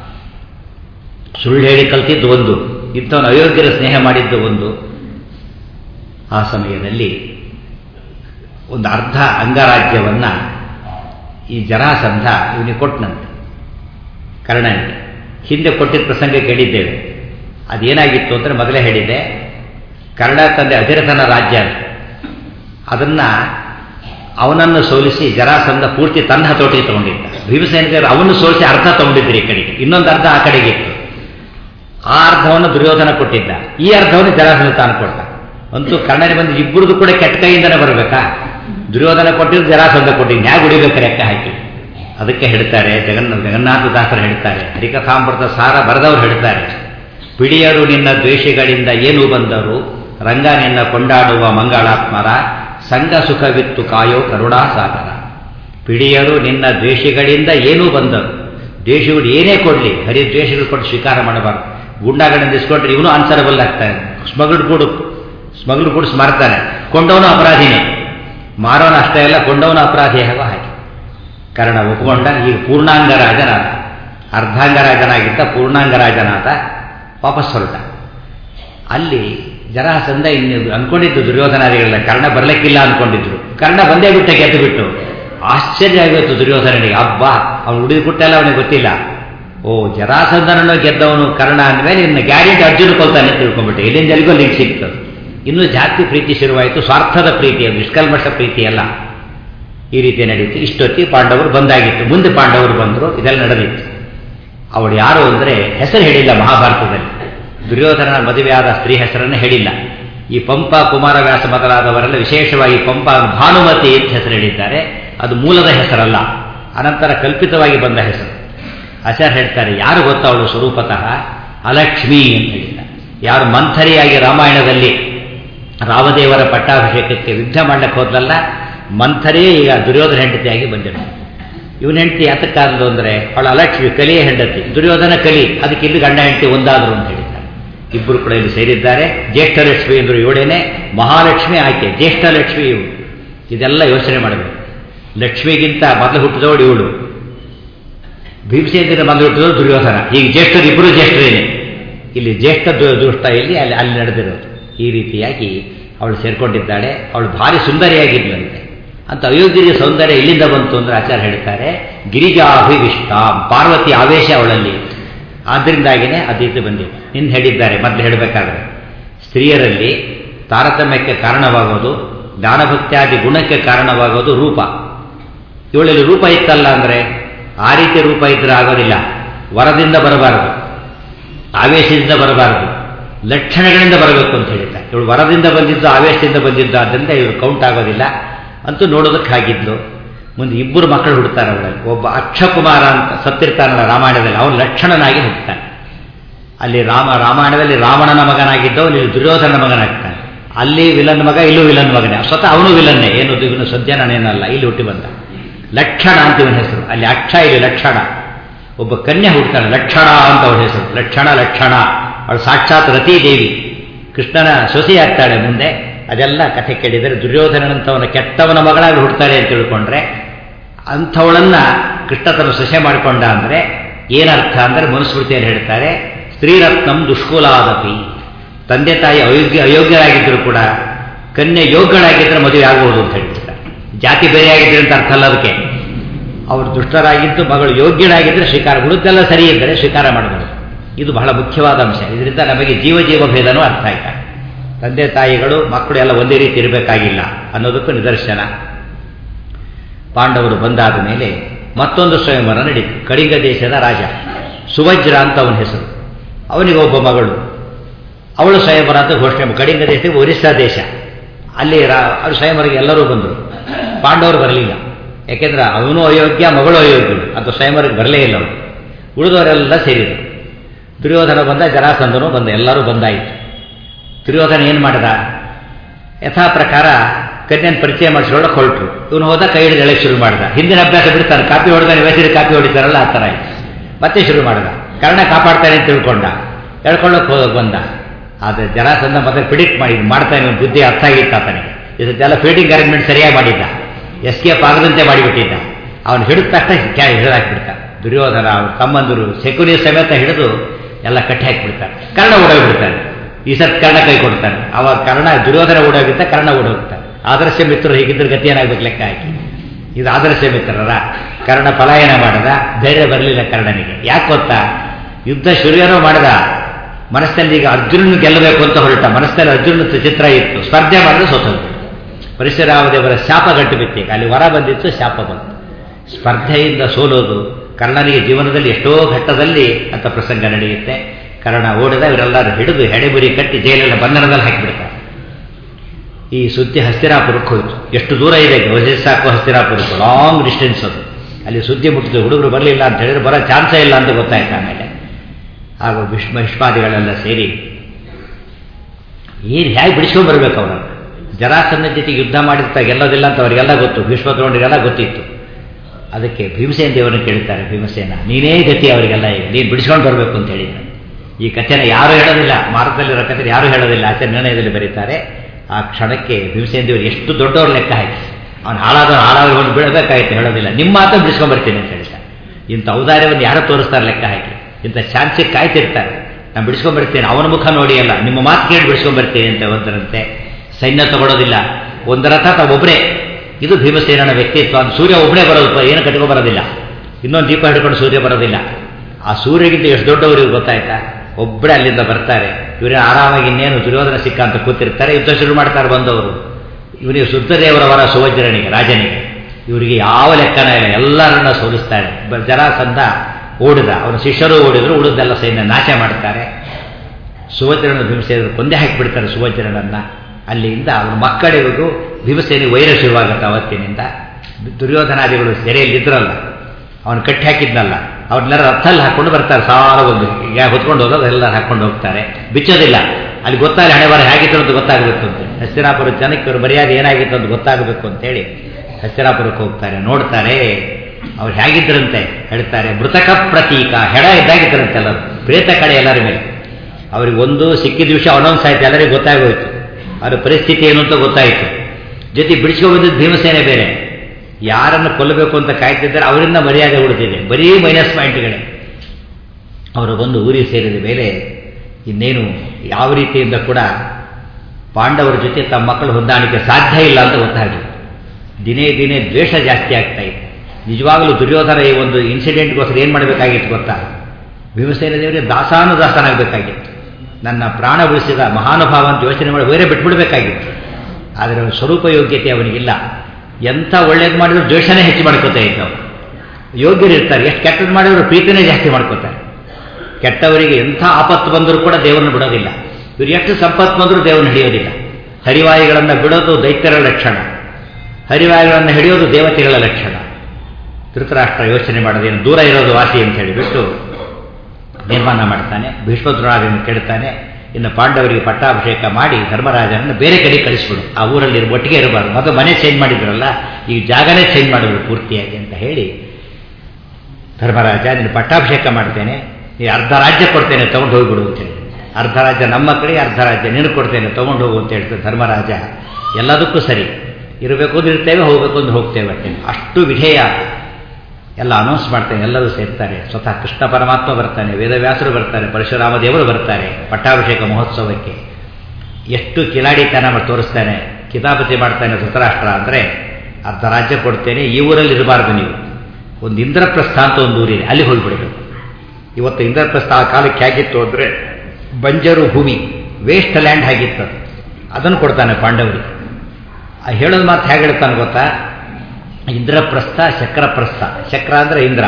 ಸುಳ್ಳು ಹೇಳಿ ಕಲ್ತಿದ್ದು ಒಂದು ಇಂಥವನು ಅಯೋಗ್ಯರ ಸ್ನೇಹ ಮಾಡಿದ್ದು ಒಂದು ಆ ಸಮಯದಲ್ಲಿ ಒಂದು ಅರ್ಧ ಅಂಗರಾಜ್ಯವನ್ನ ಈ ಜರಾಸಂಧ ಇವನಿಗೆ ಕೊಟ್ಟನಂತೆ ಕರ್ಣನಿಗೆ ಹಿಂದೆ ಕೊಟ್ಟಿದ್ದ ಪ್ರಸಂಗ ಕೇಳಿದ್ದೇವೆ ಅದೇನಾಗಿತ್ತು ಅಂದರೆ ಮೊದಲೇ ಹೇಳಿದೆ ಕರ್ಣ ತಂದೆ ಅಧಿರಥನ ರಾಜ್ಯ ಅದನ್ನ ಅವನನ್ನು ಸೋಲಿಸಿ ಜರಾಸಂಧ ಪೂರ್ತಿ ತನ್ನ ಹತೋಟಿಗೆ ತಗೊಂಡಿದ್ದ ಭೀಮಸೇನಿಕರು ಅವನು ಸೋಲಿಸಿ ಅರ್ಧ ತಗೊಂಡಿದ್ರು ಈ ಕಡೆಗೆ ಇನ್ನೊಂದು ಅರ್ಧ ಆ ಕಡೆಗೆ ಇತ್ತು ಆ ಅರ್ಧವನ್ನು ದುರ್ಯೋಧನ ಕೊಟ್ಟಿದ್ದ ಈ ಅರ್ಧವನ್ನು ಜರಾಸಂಧ ತಾನು ಕೊಟ್ಟ ಅಂತೂ ಕರ್ಣನಿಗೆ ಬಂದು ಇಬ್ಬರದು ಕೂಡ ಕೆಟ್ಟ ಕೈಯಿಂದನೇ ಬರಬೇಕಾ ದುರ್ಯೋಧನ ಕೊಟ್ಟಿದ್ದು ಜರಾಸಂಧ ಕೊಟ್ಟಿದ್ದು ಹೇಗೆ ಉಳಿಬೇಕು ಲೆಕ್ಕ ಹಾಕಿ ಅದಕ್ಕೆ ಹೇಳ್ತಾರೆ ಜಗನ್ನ ಜಗನ್ನಾಥ ದಾಸರು ಹೇಳ್ತಾರೆ ಹರಿಕಥಾಮೃತ ಸಾರ ಬರೆದವರು ಹೇಳ್ತಾರೆ ಪಿಡಿಯರು ನಿನ್ನ ದ್ವೇಷಗಳಿಂದ ಏನು ಬಂದರು ರಂಗ ನಿನ್ನ ಕೊಂಡಾಡುವ ಮಂಗಳಾತ್ಮರ ಸಂಘ ಸುಖವಿತ್ತು ಕಾಯೋ ಕರುಣಾಸಾಗರ ಪಿಡಿಯರು ನಿನ್ನ ದ್ವೇಷಗಳಿಂದ ಏನೂ ಬಂದರು ದ್ವೇಷಗಳು ಏನೇ ಕೊಡಲಿ ಹರಿ ದ್ವೇಷಗಳು ಕೊಟ್ಟು ಸ್ವೀಕಾರ ಮಾಡಬಾರ್ದು ಗುಂಡಾಗಳಿಂದ ಇಸ್ಕೊಂಡ್ರೆ ಇವನು ಆನ್ಸರಬಲ್ ಆಗ್ತಾನೆ ಸ್ಮಗ್ಲ್ಡ್ ಕೂಡ ಸ್ಮಗ್ಲ್ಡ್ ಕೂಡ ಮಾರ್ತಾನೆ ಕೊಂಡವನು ಅಪರಾಧಿನೇ ಮಾರೋನ ಅಷ್ಟೇ ಅಲ್ಲ ಕೊಂಡವನು ಅಪರಾಧಿ ಹೇಗೋ ಹಾಗೆ ಕಾರಣ ಒಪ್ಕೊಂಡ ಈಗ ಪೂರ್ಣಾಂಗ ರಾಜನಾದ ಅರ್ಧಾಂಗ ರಾಜನಾಗಿದ್ದ ಪೂರ್ಣಾಂಗ ರಾಜನಾದ ವಾಪಸ್ ಹೊರಟ ಅಲ್ಲಿ ಜರಾಸಂಧ ಇನ್ನು ಅನ್ಕೊಂಡಿದ್ದು ದುರ್ಯೋಧನಾದಿಗಳೆಲ್ಲ ಕರ್ಣ ಬರಲಿಕ್ಕಿಲ್ಲ ಅನ್ಕೊಂಡಿದ್ರು ಕರ್ಣ ಬಂದೇ ಬಿಟ್ಟ ಗೆದ್ದು ಬಿಟ್ಟು ಆಶ್ಚರ್ಯ ಆಗಿತ್ತು ದುರ್ಯೋಧನನಿಗೆ ಹಬ್ಬ ಅವನು ಉಳಿದು ಬಿಟ್ಟೆಲ್ಲ ಅವನಿಗೆ ಗೊತ್ತಿಲ್ಲ ಓ ಜರಾಸಂಧನನ್ನು ಗೆದ್ದವನು ಕರ್ಣ ಅಂದಮೇಲೆ ಇನ್ನು ಗ್ಯಾರಂಟಿ ಅರ್ಜುನ ಕೊಲ್ತಾನೆ ತಿಳ್ಕೊಂಡ್ಬಿಟ್ಟೆ ಇಲ್ಲಿಂದ ಎಲ್ಲಿಗೋ ಲಿಂಕ್ ಸಿಕ್ತು ಇನ್ನೂ ಜಾಸ್ತಿ ಪ್ರೀತಿ ಶುರುವಾಯಿತು ಸ್ವಾರ್ಥದ ಪ್ರೀತಿ ಅದು ನಿಷ್ಕಲ್ಮಶ ಪ್ರೀತಿ ಅಲ್ಲ ಈ ರೀತಿ ನಡೀತು ಇಷ್ಟೊತ್ತಿ ಪಾಂಡವರು ಬಂದಾಗಿತ್ತು ಮುಂದೆ ಪಾಂಡವರು ಬಂದರು ಇದೆಲ್ಲ ನಡೆದಿತ್ತು ಅವಳು ಯಾರು ಅಂದರೆ ಹೆಸರು ಹೇಳಿಲ್ಲ ಮಹಾಭಾರತದಲ್ಲಿ ದುರ್ಯೋಧನನ ಮದುವೆಯಾದ ಸ್ತ್ರೀ ಹೆಸರನ್ನು ಹೇಳಿಲ್ಲ ಈ ಪಂಪ ಕುಮಾರವ್ಯಾಸ ಮೊದಲಾದವರೆಲ್ಲ ವಿಶೇಷವಾಗಿ ಪಂಪ ಭಾನುಮತಿ ಅಂತ ಹೆಸರು ಹೇಳಿದ್ದಾರೆ ಅದು ಮೂಲದ ಹೆಸರಲ್ಲ ಅನಂತರ ಕಲ್ಪಿತವಾಗಿ ಬಂದ ಹೆಸರು ಆಚಾರ್ಯ ಹೇಳ್ತಾರೆ ಯಾರು ಗೊತ್ತ ಅವಳು ಸ್ವರೂಪತಃ ಅಲಕ್ಷ್ಮಿ ಅಂತ ಹೇಳಿದ್ದಾರೆ ಯಾರು ಮಂಥರಿಯಾಗಿ ರಾಮಾಯಣದಲ್ಲಿ ರಾಮದೇವರ ಪಟ್ಟಾಭಿಷೇಕಕ್ಕೆ ಯುದ್ಧ ಮಾಡಕ್ಕೆ ಹೋದ್ಲಲ್ಲ ಮಂಥರೇ ಈಗ ದುರ್ಯೋಧನ ಹೆಂಡತಿಯಾಗಿ ಬಂದಿರು ಇವನ ಹೆಂಡತಿ ಯಾತಕ್ಕಾದ್ಲು ಅಂದರೆ ಅವಳ ಅಲಕ್ಷ್ಮಿ ಕಲಿಯ ಹೆಂಡತಿ ದುರ್ಯೋಧನ ಕಲಿ ಅದಕ್ಕೆ ಇಲ್ಲಿ ಗಂಡ ಹೆಂಡತಿ ಒಂದಾದ್ರು ಅಂತ ಹೇಳಿದ್ದಾರೆ ಇಬ್ಬರು ಕೂಡ ಇಲ್ಲಿ ಸೇರಿದ್ದಾರೆ ಜ್ಯೇಷ್ಠ ಲಕ್ಷ್ಮಿ ಅಂದರು ಇವಳೇನೆ ಮಹಾಲಕ್ಷ್ಮಿ ಆಯ್ಕೆ ಜ್ಯೇಷ್ಠ ಲಕ್ಷ್ಮಿ ಇವಳು ಇದೆಲ್ಲ ಯೋಚನೆ ಮಾಡಬೇಕು ಲಕ್ಷ್ಮಿಗಿಂತ ಮೊದಲು ಹುಟ್ಟಿದವಳು ಇವಳು ಭೀಮಸೇಂದ್ರ ಮೊದಲು ಹುಟ್ಟಿದವಳು ದುರ್ಯೋಧನ ಈಗ ಜ್ಯೇಷ್ಠರು ಇಬ್ಬರು ಜ್ಯೇಷ್ಠರೇನೆ ಇಲ್ಲಿ ಜ್ಯೇಷ್ಠ ದು- ದುಷ್ಟ ಇಲ್ಲಿ ಅಲ್ಲಿ ಅಲ್ಲಿ ನಡೆದಿರೋದು ಈ ರೀತಿಯಾಗಿ ಅವಳು ಸೇರ್ಕೊಂಡಿದ್ದಾಳೆ ಅವಳು ಭಾರಿ ಸುಂದರಿಯಾಗಿದ್ಲಂತೆ ಅಂತ ಅಯೋಗ್ಯರಿಗೆ ಸೌಂದರ್ಯ ಎಲ್ಲಿಂದ ಬಂತು ಅಂದ್ರೆ ಆಚಾರ್ಯ ಹೇಳ್ತಾರೆ ಗಿರಿಜಾಭಿವಿಷ್ಟ ಪಾರ್ವತಿ ಆವೇಶ ಅವಳಲ್ಲಿ ಆದ್ದರಿಂದಾಗಿನೇ ಅದೀತು ಬಂದಿದೆ ನಿನ್ನ ಹೇಳಿದ್ದಾರೆ ಮೊದಲು ಹೇಳಬೇಕಾದ್ರೆ ಸ್ತ್ರೀಯರಲ್ಲಿ ತಾರತಮ್ಯಕ್ಕೆ ಕಾರಣವಾಗೋದು ಜ್ಞಾನಭಕ್ತ್ಯಾದಿ ಗುಣಕ್ಕೆ ಕಾರಣವಾಗೋದು ರೂಪ ಇವಳಲ್ಲಿ ರೂಪ ಇತ್ತಲ್ಲ ಅಂದರೆ ಆ ರೀತಿ ರೂಪ ಇದ್ರೆ ಆಗೋದಿಲ್ಲ ವರದಿಂದ ಬರಬಾರದು ಆವೇಶದಿಂದ ಬರಬಾರದು ಲಕ್ಷಣಗಳಿಂದ ಬರಬೇಕು ಅಂತ ಹೇಳಿದ್ದ ಇವಳು ವರದಿಂದ ಬಂದಿದ್ದು ಆವೇಶದಿಂದ ಬಂದಿದ್ದು ಆದ್ದರಿಂದ ಇವರು ಕೌಂಟ್ ಆಗೋದಿಲ್ಲ ಅಂತೂ ನೋಡೋದಕ್ಕೆ ಆಗಿದ್ಲು ಮುಂದೆ ಇಬ್ಬರು ಮಕ್ಕಳು ಹುಡ್ತಾರೆ ಅವಳಲ್ಲಿ ಒಬ್ಬ ಅಕ್ಷಕುಮಾರ ಅಂತ ಸತ್ತಿರ್ತಾನಲ್ಲ ರಾಮಾಯಣದಲ್ಲಿ ಅವನು ಲಕ್ಷಣನಾಗಿ ಹುಟ್ಟುತ್ತಾನೆ ಅಲ್ಲಿ ರಾಮ ರಾಮಾಯಣದಲ್ಲಿ ರಾವಣನ ಮಗನಾಗಿದ್ದವನು ಇಲ್ಲಿ ದುರ್ಯೋಧನ ಮಗನಾಗ್ತಾನೆ ಅಲ್ಲಿ ವಿಲನ್ ಮಗ ಇಲ್ಲೂ ವಿಲನ್ ಮಗನೇ ಸ್ವತಃ ಅವನು ವಿಲನ್ನೇ ಏನು ಇವನು ಸಜ್ಜನನೇನಲ್ಲ ಇಲ್ಲಿ ಹುಟ್ಟಿ ಬಂದ ಲಕ್ಷಣ ಅಂತ ಇವನ ಹೆಸರು ಅಲ್ಲಿ ಅಕ್ಷ ಇಲ್ಲಿ ಲಕ್ಷಣ ಒಬ್ಬ ಕನ್ಯೆ ಹುಡ್ತಾಳೆ ಲಕ್ಷಣ ಅಂತ ಅವಳ ಹೆಸರು ಲಕ್ಷಣ ಲಕ್ಷಣ ಅವಳು ಸಾಕ್ಷಾತ್ ರತೀದೇವಿ ಕೃಷ್ಣನ ಸೊಸೆಯಾಗ್ತಾಳೆ ಮುಂದೆ ಅದೆಲ್ಲ ಕಥೆ ಕೇಳಿದರೆ ದುರ್ಯೋಧನನಂತವನ ಕೆಟ್ಟವನ ಮಗಳಾಗಿ ಹುಡ್ತಾಳೆ ಅಂತ ತಿಳ್ಕೊಂಡ್ರೆ ಅಂಥವಳನ್ನ ಕೃಷ್ಣ ತನ್ನ ಸೊಸೆ ಮಾಡಿಕೊಂಡ ಅಂದರೆ ಏನರ್ಥ ಅಂದರೆ ಮನುಸ್ಮೃತಿಯಲ್ಲಿ ಹೇಳ್ತಾರೆ ಸ್ತ್ರೀರತ್ನಂ ದುಷ್ಕುಲಾದಪಿ ತಂದೆ ತಾಯಿ ಅಯೋಗ್ಯ ಅಯೋಗ್ಯರಾಗಿದ್ದರೂ ಕೂಡ ಕನ್ಯೆ ಯೋಗ್ಯಳಾಗಿದ್ದರೆ ಮದುವೆ ಆಗಬಹುದು ಅಂತ ಹೇಳ್ತಾರೆ ಜಾತಿ ಬೇರೆಯಾಗಿದ್ರೆ ಅಂತ ಅರ್ಥ ಅಲ್ಲ ಅದಕ್ಕೆ ಅವರು ದುಷ್ಟರಾಗಿದ್ದು ಮಗಳು ಯೋಗ್ಯರಾಗಿದ್ದರೆ ಸ್ವೀಕಾರ ಉಳಿದೆಲ್ಲ ಸರಿ ಇದ್ದರೆ ಸ್ವೀಕಾರ ಮಾಡಬಹುದು ಇದು ಬಹಳ ಮುಖ್ಯವಾದ ಅಂಶ ಇದರಿಂದ ನಮಗೆ ಜೀವ ಜೀವ ಭೇದನೂ ಅರ್ಥ ಆಯ್ತಾ ತಂದೆ ತಾಯಿಗಳು ಮಕ್ಕಳು ಎಲ್ಲ ಒಂದೇ ರೀತಿ ಇರಬೇಕಾಗಿಲ್ಲ ಅನ್ನೋದಕ್ಕೂ ನಿದರ್ಶನ ಪಾಂಡವರು ಬಂದಾದ ಮೇಲೆ ಮತ್ತೊಂದು ಸ್ವಯಂವರ ನಡೀತು ಕಳಿಂಗ ದೇಶದ ರಾಜ ಸುವಜ್ರ ಅಂತ ಅವನ ಹೆಸರು ಅವನಿಗೆ ಒಬ್ಬ ಮಗಳು ಅವಳು ಸ್ವಯಂವರ ಅಂತ ಘೋಷಣೆ ಕಳಿಂಗ ದೇಶ ಒರಿಸ್ಸಾ ದೇಶ ಅಲ್ಲಿ ರಾ ಅವ್ರು ಸ್ವಯಂವರಿಗೆ ಎಲ್ಲರೂ ಬಂದರು ಪಾಂಡವರು ಬರಲಿಲ್ಲ ಯಾಕೆಂದ್ರೆ ಅವನು ಅಯೋಗ್ಯ ಮಗಳು ಅಯೋಗ್ಯಳು ಅಂತ ಸ್ವಯಂವರಿಗೆ ಬರಲೇ ಇಲ್ಲ ಅವನು ಉಳಿದವರೆಲ್ಲ ಸೇರಿದರು ದುರ್ಯೋಧನ ಬಂದ ಜರಾಸಂಧನು ಬಂದ ಎಲ್ಲರೂ ಬಂದಾಯಿತು ದುರ್ಯೋಧನ ಏನು ಮಾಡಿದ ಯಥಾ ಪ್ರಕಾರ ಕನ್ಯನ ಪರಿಚಯ ಮಾಡಿಸ್ಕೊಳ್ಳೋಕೆ ಹೊರಟರು ಇವನು ಹೋದ ಕೈ ಹಿಡಿದು ಎಳೆಗೆ ಶುರು ಮಾಡಿದ ಹಿಂದಿನ ಅಭ್ಯಾಸ ಬಿಡ್ತಾನೆ ಕಾಪಿ ಹೊಡೆದಾನೆ ವಯಸ್ಸಿಗೆ ಕಾಪಿ ಹೊಡಿತಾರಲ್ಲ ಆ ಥರ ಆಯ್ತು ಮತ್ತೆ ಶುರು ಮಾಡಿದ ಕರ್ಣ ಕಾಪಾಡ್ತಾನೆ ಅಂತ ತಿಳ್ಕೊಂಡ ಎಳ್ಕೊಳ್ಳೋಕೆ ಹೋಗಿ ಬಂದ ಆದರೆ ಜರಾಸಂಧ ಮತ್ತೆ ಪ್ರಿಡಿಕ್ಟ್ ಮಾಡಿ ಮಾಡ್ತಾನೆ ಇವ್ನ ಬುದ್ಧಿ ಅರ್ಥ ಆಗಿತ್ತು ಆತನಿಗೆ ಇದಕ್ಕೆಲ್ಲ ಫೀಲ್ಡಿಂಗ್ ಅರೇಂಜ್ಮೆಂಟ್ ಸರಿಯಾಗಿ ಮಾಡಿದ್ದ ಎಸ್ಕೇಪ್ ಆಗದಂತೆ ಮಾಡಿಬಿಟ್ಟಿದ್ದ ಅವನು ಹಿಡಿದ ತಕ್ಷಣ ಕ್ಯಾ ಹಿಡಿದಾಕ್ಬಿಡ್ತ ದುರ್ಯೋಧನ ಅವ್ರ ತಮ್ಮಂದರು ಶಕುನಿ ಸಮೇತ ಹಿಡಿದು ಎಲ್ಲ ಕಟ್ಟಿ ಹಾಕಿಬಿಡ್ತಾರೆ ಕರ್ಣ ಓಡೋಗ್ಬಿಡ್ತಾನೆ ಈ ಸತ್ ಕರ್ಣ ಕೈ ಕೊಡ್ತಾನೆ ಅವಾಗ ಕರ್ಣ ದುರ್ಯೋಧನ ಓಡೋಗಿದ್ದ ಕರ್ಣ ಓಡೋಗ್ತಾನೆ ಆದರ್ಶ ಮಿತ್ರರು ಹೀಗಿದ್ರೆ ಗತಿ ಏನಾಗ್ಬೇಕು ಲೆಕ್ಕ ಹಾಕಿ ಇದು ಆದರ್ಶ ಮಿತ್ರರ ಕರ್ಣ ಪಲಾಯನ ಮಾಡದ ಧೈರ್ಯ ಬರಲಿಲ್ಲ ಕರ್ಣನಿಗೆ ಯಾಕೆ ಗೊತ್ತಾ ಯುದ್ಧ ಶುರುವೇನೋ ಮಾಡಿದ ಮನಸ್ಸಲ್ಲಿ ಈಗ ಅರ್ಜುನನ್ನು ಗೆಲ್ಲಬೇಕು ಅಂತ ಹೊರಟ ಮನಸ್ಸಲ್ಲಿ ಅರ್ಜುನ ಚಿತ್ರ ಇತ್ತು ಸ್ಪರ್ಧೆ ಮಾಡಿದ್ರೆ ಸೋತೋದು ಪರಶುರಾಮದೇವರ ಶಾಪ ಗಂಟು ಬಿತ್ತಿ ಅಲ್ಲಿ ವರ ಬಂದಿತ್ತು ಶಾಪ ಬಂತು ಸ್ಪರ್ಧೆಯಿಂದ ಸೋಲೋದು ಕರ್ಣನಿಗೆ ಜೀವನದಲ್ಲಿ ಎಷ್ಟೋ ಘಟ್ಟದಲ್ಲಿ ಅಂತ ಪ್ರಸಂಗ ನಡೆಯುತ್ತೆ ಕರ್ಣ ಓಡಿದ ಇವರೆಲ್ಲರೂ ಹಿಡಿದು ಹೆಡೆಬುರಿ ಕಟ್ಟಿ ಜೈಲೆಲ್ಲ ಬಂಧನದಲ್ಲಿ ಹಾಕಿಬಿಡ್ತಾರೆ ಈ ಸುದ್ದಿ ಹಸ್ತಿರಾಪುರಕ್ಕೆ ಹೋಯ್ತು ಎಷ್ಟು ದೂರ ಇದೆ ವಜಸ್ಸಾಕು ಹಸ್ತಿರಾಪುರಕ್ಕೆ ಲಾಂಗ್ ಡಿಸ್ಟೆನ್ಸ್ ಅದು ಅಲ್ಲಿ ಸುದ್ದಿ ಮುಟ್ಟಿದ್ದು ಹುಡುಗರು ಬರಲಿಲ್ಲ ಅಂತ ಹೇಳಿದ್ರೆ ಬರೋ ಚಾನ್ಸೇ ಇಲ್ಲ ಅಂತ ಗೊತ್ತಾಯ್ತು ಆಮೇಲೆ ಹಾಗೂ ಭೀಷ್ಮ ಭೀಷ್ಮಾದಿಗಳೆಲ್ಲ ಸೇರಿ ಏನು ಹೇಗೆ ಬಿಡಿಸ್ಕೊಂಡು ಬರಬೇಕು ಅವರನ್ನು ಜರಾಸಂಧ ಜೊತೆಗೆ ಯುದ್ಧ ಮಾಡಿರ್ತಾ ಗೆಲ್ಲೋದಿಲ್ಲ ಅಂತ ಅವರಿಗೆಲ್ಲ ಗೊತ್ತು ಭೀಷ್ಮ ತಗೊಂಡಿಗೆಲ್ಲ ಗೊತ್ತಿತ್ತು ಅದಕ್ಕೆ ಭೀಮಸೇನ ದೇವರನ್ನು ಕೇಳ್ತಾರೆ ಭೀಮಸೇನ ನೀನೇ ಗತಿ ಅವರಿಗೆಲ್ಲ ಈಗ ನೀನು ಬಿಡಿಸ್ಕೊಂಡು ಬರಬೇಕು ಅಂತ ಹೇಳಿದ್ರು ಈ ಕಥೆನ ಯಾರೂ ಹೇಳೋದಿಲ್ಲ ಮಾರ್ಗದಲ್ಲಿರೋ ಕಥೆ ಯಾರೂ ಹೇಳೋದಿಲ್ಲ ಆಚಾರ್ಯ ನಿರ್ಣಯದಲ್ಲಿ ಬರೀತಾರೆ ಆ ಕ್ಷಣಕ್ಕೆ ಭೀಮಸೇನ ದೇವರು ಎಷ್ಟು ದೊಡ್ಡವ್ರ ಲೆಕ್ಕ ಹಾಕಿ ಅವನು ಹಾಳಾದ ಹಾಳಾದ ಒಂದು ಬಿಡಬೇಕಾಯ್ತು ಹೇಳೋದಿಲ್ಲ ನಿಮ್ಮ ಮಾತ್ರ ಬಿಡಿಸ್ಕೊಂಡು ಬರ್ತೀನಿ ಅಂತ ಹೇಳ್ತಾರೆ ಇಂಥ ಔದಾರ್ಯವನ್ನು ಯಾರು ತೋರಿಸ್ತಾರೆ ಲೆಕ್ಕ ಹಾಕಿ ಇಂಥ ಚಾನ್ಸಿಗೆ ಕಾಯ್ತಿರ್ತಾರೆ ನಾನು ಬಿಡಿಸ್ಕೊಂಡು ಬರ್ತೀನಿ ಅವನ ಮುಖ ನೋಡಿ ಅಲ್ಲ ನಿಮ್ಮ ಮಾತು ಕೇಳಿ ಬಿಡಿಸ್ಕೊಂಡು ಬರ್ತೀನಿ ಅಂತ ಒಂದರಂತೆ ಸೈನ್ಯ ತಗೊಳ್ಳೋದಿಲ್ಲ ಒಂದರ ತಾತ ಒಬ್ಬರೇ ಇದು ಭೀಮಸೇನನ ವ್ಯಕ್ತಿತ್ವ ಅಂತ ಸೂರ್ಯ ಒಬ್ಬನೇ ಬರೋದು ಏನು ಕಟ್ಕೊಂಡು ಬರೋದಿಲ್ಲ ಇನ್ನೊಂದು ದೀಪ ಹಿಡ್ಕೊಂಡು ಸೂರ್ಯ ಬರೋದಿಲ್ಲ ಆ ಸೂರ್ಯಗಿಂತ ಎಷ್ಟು ದೊಡ್ಡವರು ಇವ್ರು ಗೊತ್ತಾಯ್ತಾ ಒಬ್ಬರೇ ಅಲ್ಲಿಂದ ಬರ್ತಾರೆ ಇವರೇ ಆರಾಮಾಗಿ ಇನ್ನೇನು ದುರ್ಯೋಧನ ಸಿಕ್ಕ ಅಂತ ಕೂತಿರ್ತಾರೆ ಯುದ್ಧ ಶುರು ಮಾಡ್ತಾರೆ ಬಂದವರು ಇವನಿಗೆ ಶುದ್ಧದೇವರ ವರ ಸುವಜ್ರನಿಗೆ ರಾಜನಿಗೆ ಇವರಿಗೆ ಯಾವ ಲೆಕ್ಕನ ಇಲ್ಲ ಎಲ್ಲರನ್ನ ಸೋಲಿಸ್ತಾರೆ ಬ- ಜರಾಸಂಧ ಓಡಿದ ಅವನ ಶಿಷ್ಯರು ಓಡಿದ್ರು ಉಳಿದೆಲ್ಲ ಸೈನ್ಯ ನಾಶ ಮಾಡ್ತಾರೆ ಸುವಜ್ರನ ಭೀಮಸೇನ ಕೊಂದೆ ಹಾಕಿಬಿಡ್ತಾರೆ ಸುವಜ್ರನನ್ನ ಅಲ್ಲಿಂದ ಅವನ ಮಕ್ಕಳಿಗೂ ಭೀಮಸೇನಿಗೆ ವೈರ ಶುರುವಾಗುತ್ತೆ ಅವತ್ತಿನಿಂದ ದುರ್ಯೋಧನಾದಿಗಳು ಸೆರೆಯಲ್ಲಿದ್ದರಲ್ಲ ಅವನು ಕಟ್ಟಿ ಹಾಕಿದ್ನಲ್ಲ ಅವ್ರನ್ನೆಲ್ಲ ರಥಲ್ಲಿ ಹಾಕೊಂಡು ಬರ್ತಾರೆ ಸಾವಿರ ಒಂದು ಈಗ ಹೊತ್ಕೊಂಡು ಹೋಗೋದು ಎಲ್ಲರೂ ಹಾಕೊಂಡು ಹೋಗ್ತಾರೆ ಬಿಚ್ಚೋದಿಲ್ಲ ಅಲ್ಲಿ ಗೊತ್ತಾಗಲಿ ಹಣೆ ಬರ ಹೇಗಿತ್ತು ಅಂತ ಗೊತ್ತಾಗಬೇಕು ಅಂತ ಹಸ್ತಿರಾಪುರ ಜನಕ್ಕೆ ಇವರು ಮರ್ಯಾದೆ ಏನಾಗಿತ್ತು ಅಂತ ಗೊತ್ತಾಗಬೇಕು ಅಂತೇಳಿ ಹಸ್ತಿರಾಪುರಕ್ಕೆ ಹೋಗ್ತಾರೆ ನೋಡ್ತಾರೆ ಅವ್ರು ಹೇಗಿದ್ರಂತೆ ಹೇಳ್ತಾರೆ ಮೃತಕ ಪ್ರತೀಕ ಹೆಡ ಇದ್ದಾಗಿದ್ದರಂತೆ ಎಲ್ಲರೂ ಪ್ರೇತ ಕಡೆ ಎಲ್ಲರ ಮೇಲೆ ಅವ್ರಿಗೆ ಒಂದು ಸಿಕ್ಕಿದ ವಿಷಯ ಅನೌನ್ಸ್ ಆಯ್ತು ಎಲ್ಲರಿಗೂ ಗೊತ್ತಾಗೋಯ್ತು ಅವ್ರ ಪರಿಸ್ಥಿತಿ ಏನು ಅಂತ ಗೊತ್ತಾಯಿತು ಜೊತೆ ಬಿಡಿಸ್ಕೊ ಬಂದಿದ್ದು ಭೀಮಸೇನೆ ಬೇರೆ ಯಾರನ್ನು ಕೊಲ್ಲಬೇಕು ಅಂತ ಕಾಯ್ತಿದ್ದಾರೆ ಅವರಿಂದ ಮರ್ಯಾದೆ ಉಳಿದಿದೆ ಬರೀ ಮೈನಸ್ ಪಾಯಿಂಟ್ಗಳೇ ಅವರು ಬಂದು ಊರಿಗೆ ಸೇರಿದ ಮೇಲೆ ಇನ್ನೇನು ಯಾವ ರೀತಿಯಿಂದ ಕೂಡ ಪಾಂಡವರ ಜೊತೆ ತಮ್ಮ ಮಕ್ಕಳು ಹೊಂದಾಣಿಕೆ ಸಾಧ್ಯ ಇಲ್ಲ ಅಂತ ಗೊತ್ತಾಗಿದೆ ದಿನೇ ದಿನೇ ದ್ವೇಷ ಜಾಸ್ತಿ ಆಗ್ತಾ ಇದೆ ನಿಜವಾಗಲೂ ದುರ್ಯೋಧನ ಈ ಒಂದು ಇನ್ಸಿಡೆಂಟ್ಗೋಸ್ಕರ ಏನು ಮಾಡಬೇಕಾಗಿತ್ತು ಗೊತ್ತಾ ಭೀಮಸೇನ ದೇವರಿಗೆ ದಾಸಾನುದಾಸನಾಗಬೇಕಾಗಿತ್ತು ನನ್ನ ಪ್ರಾಣ ಉಳಿಸಿದ ಮಹಾನುಭಾವ ಅಂತ ಯೋಚನೆ ಮಾಡಿ ಬೇರೆ ಬಿಟ್ಬಿಡ್ಬೇಕಾಗಿತ್ತು ಆದರೆ ಅವನ ಸ್ವರೂಪ ಯೋಗ್ಯತೆ ಅವನಿಗಿಲ್ಲ ಎಂಥ ಒಳ್ಳೇದು ಮಾಡಿದ್ರು ದ್ವೇಷನೇ ಹೆಚ್ಚು ಮಾಡ್ಕೋತಾ ಇದ್ದವು ಯೋಗ್ಯರಿರ್ತಾರೆ ಎಷ್ಟು ಕೆಟ್ಟದ್ದು ಮಾಡಿದ್ರು ಪ್ರೀತಿನೇ ಜಾಸ್ತಿ ಮಾಡ್ಕೋತಾರೆ ಕೆಟ್ಟವರಿಗೆ ಎಂಥ ಆಪತ್ತು ಬಂದರೂ ಕೂಡ ದೇವರನ್ನು ಬಿಡೋದಿಲ್ಲ ಇವರು ಎಷ್ಟು ಸಂಪತ್ತು ಬಂದರೂ ದೇವರನ್ನು ಹಿಡಿಯೋದಿಲ್ಲ ಹರಿವಾಯುಗಳನ್ನು ಬಿಡೋದು ದೈತ್ಯರ ಲಕ್ಷಣ ಹರಿವಾಯುಗಳನ್ನು ಹಿಡಿಯೋದು ದೇವತೆಗಳ ಲಕ್ಷಣ ಧೃತರಾಷ್ಟ್ರ ಯೋಚನೆ ಮಾಡೋದೇನು ದೂರ ಇರೋದು ವಾಸಿ ಅಂತ ಹೇಳಿಬಿಟ್ಟು ನಿರ್ಮಾಣ ಮಾಡ್ತಾನೆ ಭೀಷ್ಮದ್ರೋಣಾದಿಯನ್ನು ಕೆಡ್ತಾನೆ ಇನ್ನು ಪಾಂಡವರಿಗೆ ಪಟ್ಟಾಭಿಷೇಕ ಮಾಡಿ ಧರ್ಮರಾಜನನ್ನು ಬೇರೆ ಕಡೆ ಕಳಿಸ್ಬಿಡು ಆ ಊರಲ್ಲಿ ಒಟ್ಟಿಗೆ ಇರಬಾರ್ದು ಮೊದಲು ಮನೆ ಚೇಂಜ್ ಮಾಡಿದ್ರಲ್ಲ ಈ ಜಾಗನೇ ಚೇಂಜ್ ಮಾಡಿದ್ರು ಪೂರ್ತಿಯಾಗಿ ಅಂತ ಹೇಳಿ ಧರ್ಮರಾಜ ನಿನ್ನ ಪಟ್ಟಾಭಿಷೇಕ ಮಾಡ್ತೇನೆ ನೀ ಅರ್ಧ ರಾಜ್ಯ ಕೊಡ್ತೇನೆ ತೊಗೊಂಡು ಹೋಗ್ಬಿಡು ಅಂತ ಹೇಳಿ ಅರ್ಧ ರಾಜ್ಯ ನಮ್ಮ ಕಡೆಗೆ ಅರ್ಧ ರಾಜ್ಯ ನೀನು ಕೊಡ್ತೇನೆ ತೊಗೊಂಡು ಹೋಗು ಅಂತ ಹೇಳ್ತಾರೆ ಧರ್ಮರಾಜ ಎಲ್ಲದಕ್ಕೂ ಸರಿ ಇರಬೇಕು ಅಂದ್ರೆ ಇರ್ತೇವೆ ಹೋಗಬೇಕು ಅಂದ್ರೆ ಹೋಗ್ತೇವೆ ಅಷ್ಟೇ ಅಷ್ಟು ವಿಧೇಯ ಎಲ್ಲ ಅನೌನ್ಸ್ ಮಾಡ್ತೇನೆ ಎಲ್ಲರೂ ಸೇರ್ತಾರೆ ಸ್ವತಃ ಕೃಷ್ಣ ಪರಮಾತ್ಮ ಬರ್ತಾನೆ ವೇದವ್ಯಾಸರು ಬರ್ತಾರೆ ಪರಶುರಾಮ ದೇವರು ಬರ್ತಾರೆ ಪಟ್ಟಾಭಿಷೇಕ ಮಹೋತ್ಸವಕ್ಕೆ ಎಷ್ಟು ಕಿಲಾಡಿತನ ಮಾಡಿ ತೋರಿಸ್ತಾನೆ ಕಿತಾಪತಿ ಮಾಡ್ತಾನೆ ಧೃತರಾಷ್ಟ್ರ ಅಂದರೆ ಅರ್ಧ ರಾಜ್ಯ ಕೊಡ್ತೇನೆ ಈ ಊರಲ್ಲಿ ಇರಬಾರ್ದು ನೀವು ಒಂದು ಇಂದ್ರಪ್ರಸ್ಥ ಅಂತ ಒಂದು ಊರಿದೆ ಅಲ್ಲಿ ಹೋಗಿಬಿಡಬೇಕು ಇವತ್ತು ಇಂದ್ರಪ್ರಸ್ಥ ಆ ಕಾಲಕ್ಕೆ ಹೇಗಿತ್ತು ಅಂದರೆ ಬಂಜರು ಭೂಮಿ ವೇಸ್ಟ್ ಲ್ಯಾಂಡ್ ಆಗಿತ್ತು ಅದು ಅದನ್ನು ಕೊಡ್ತಾನೆ ಪಾಂಡವರಿಗೆ ಆ ಹೇಳೋದು ಮಾತು ಹೇಗೆ ಹೇಳ್ತಾನೆ ಗೊತ್ತಾ ಇಂದ್ರಪ್ರಸ್ಥ ಚಕ್ರಪ್ರಸ್ಥ ಚಕ್ರ ಅಂದರೆ ಇಂದ್ರ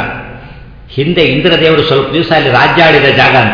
ಹಿಂದೆ ಇಂದ್ರದೇವರು ಸ್ವಲ್ಪ ದಿವಸ ಅಲ್ಲಿ ರಾಜ್ಯ ಆಡಿದ ಜಾಗ ಅಂತ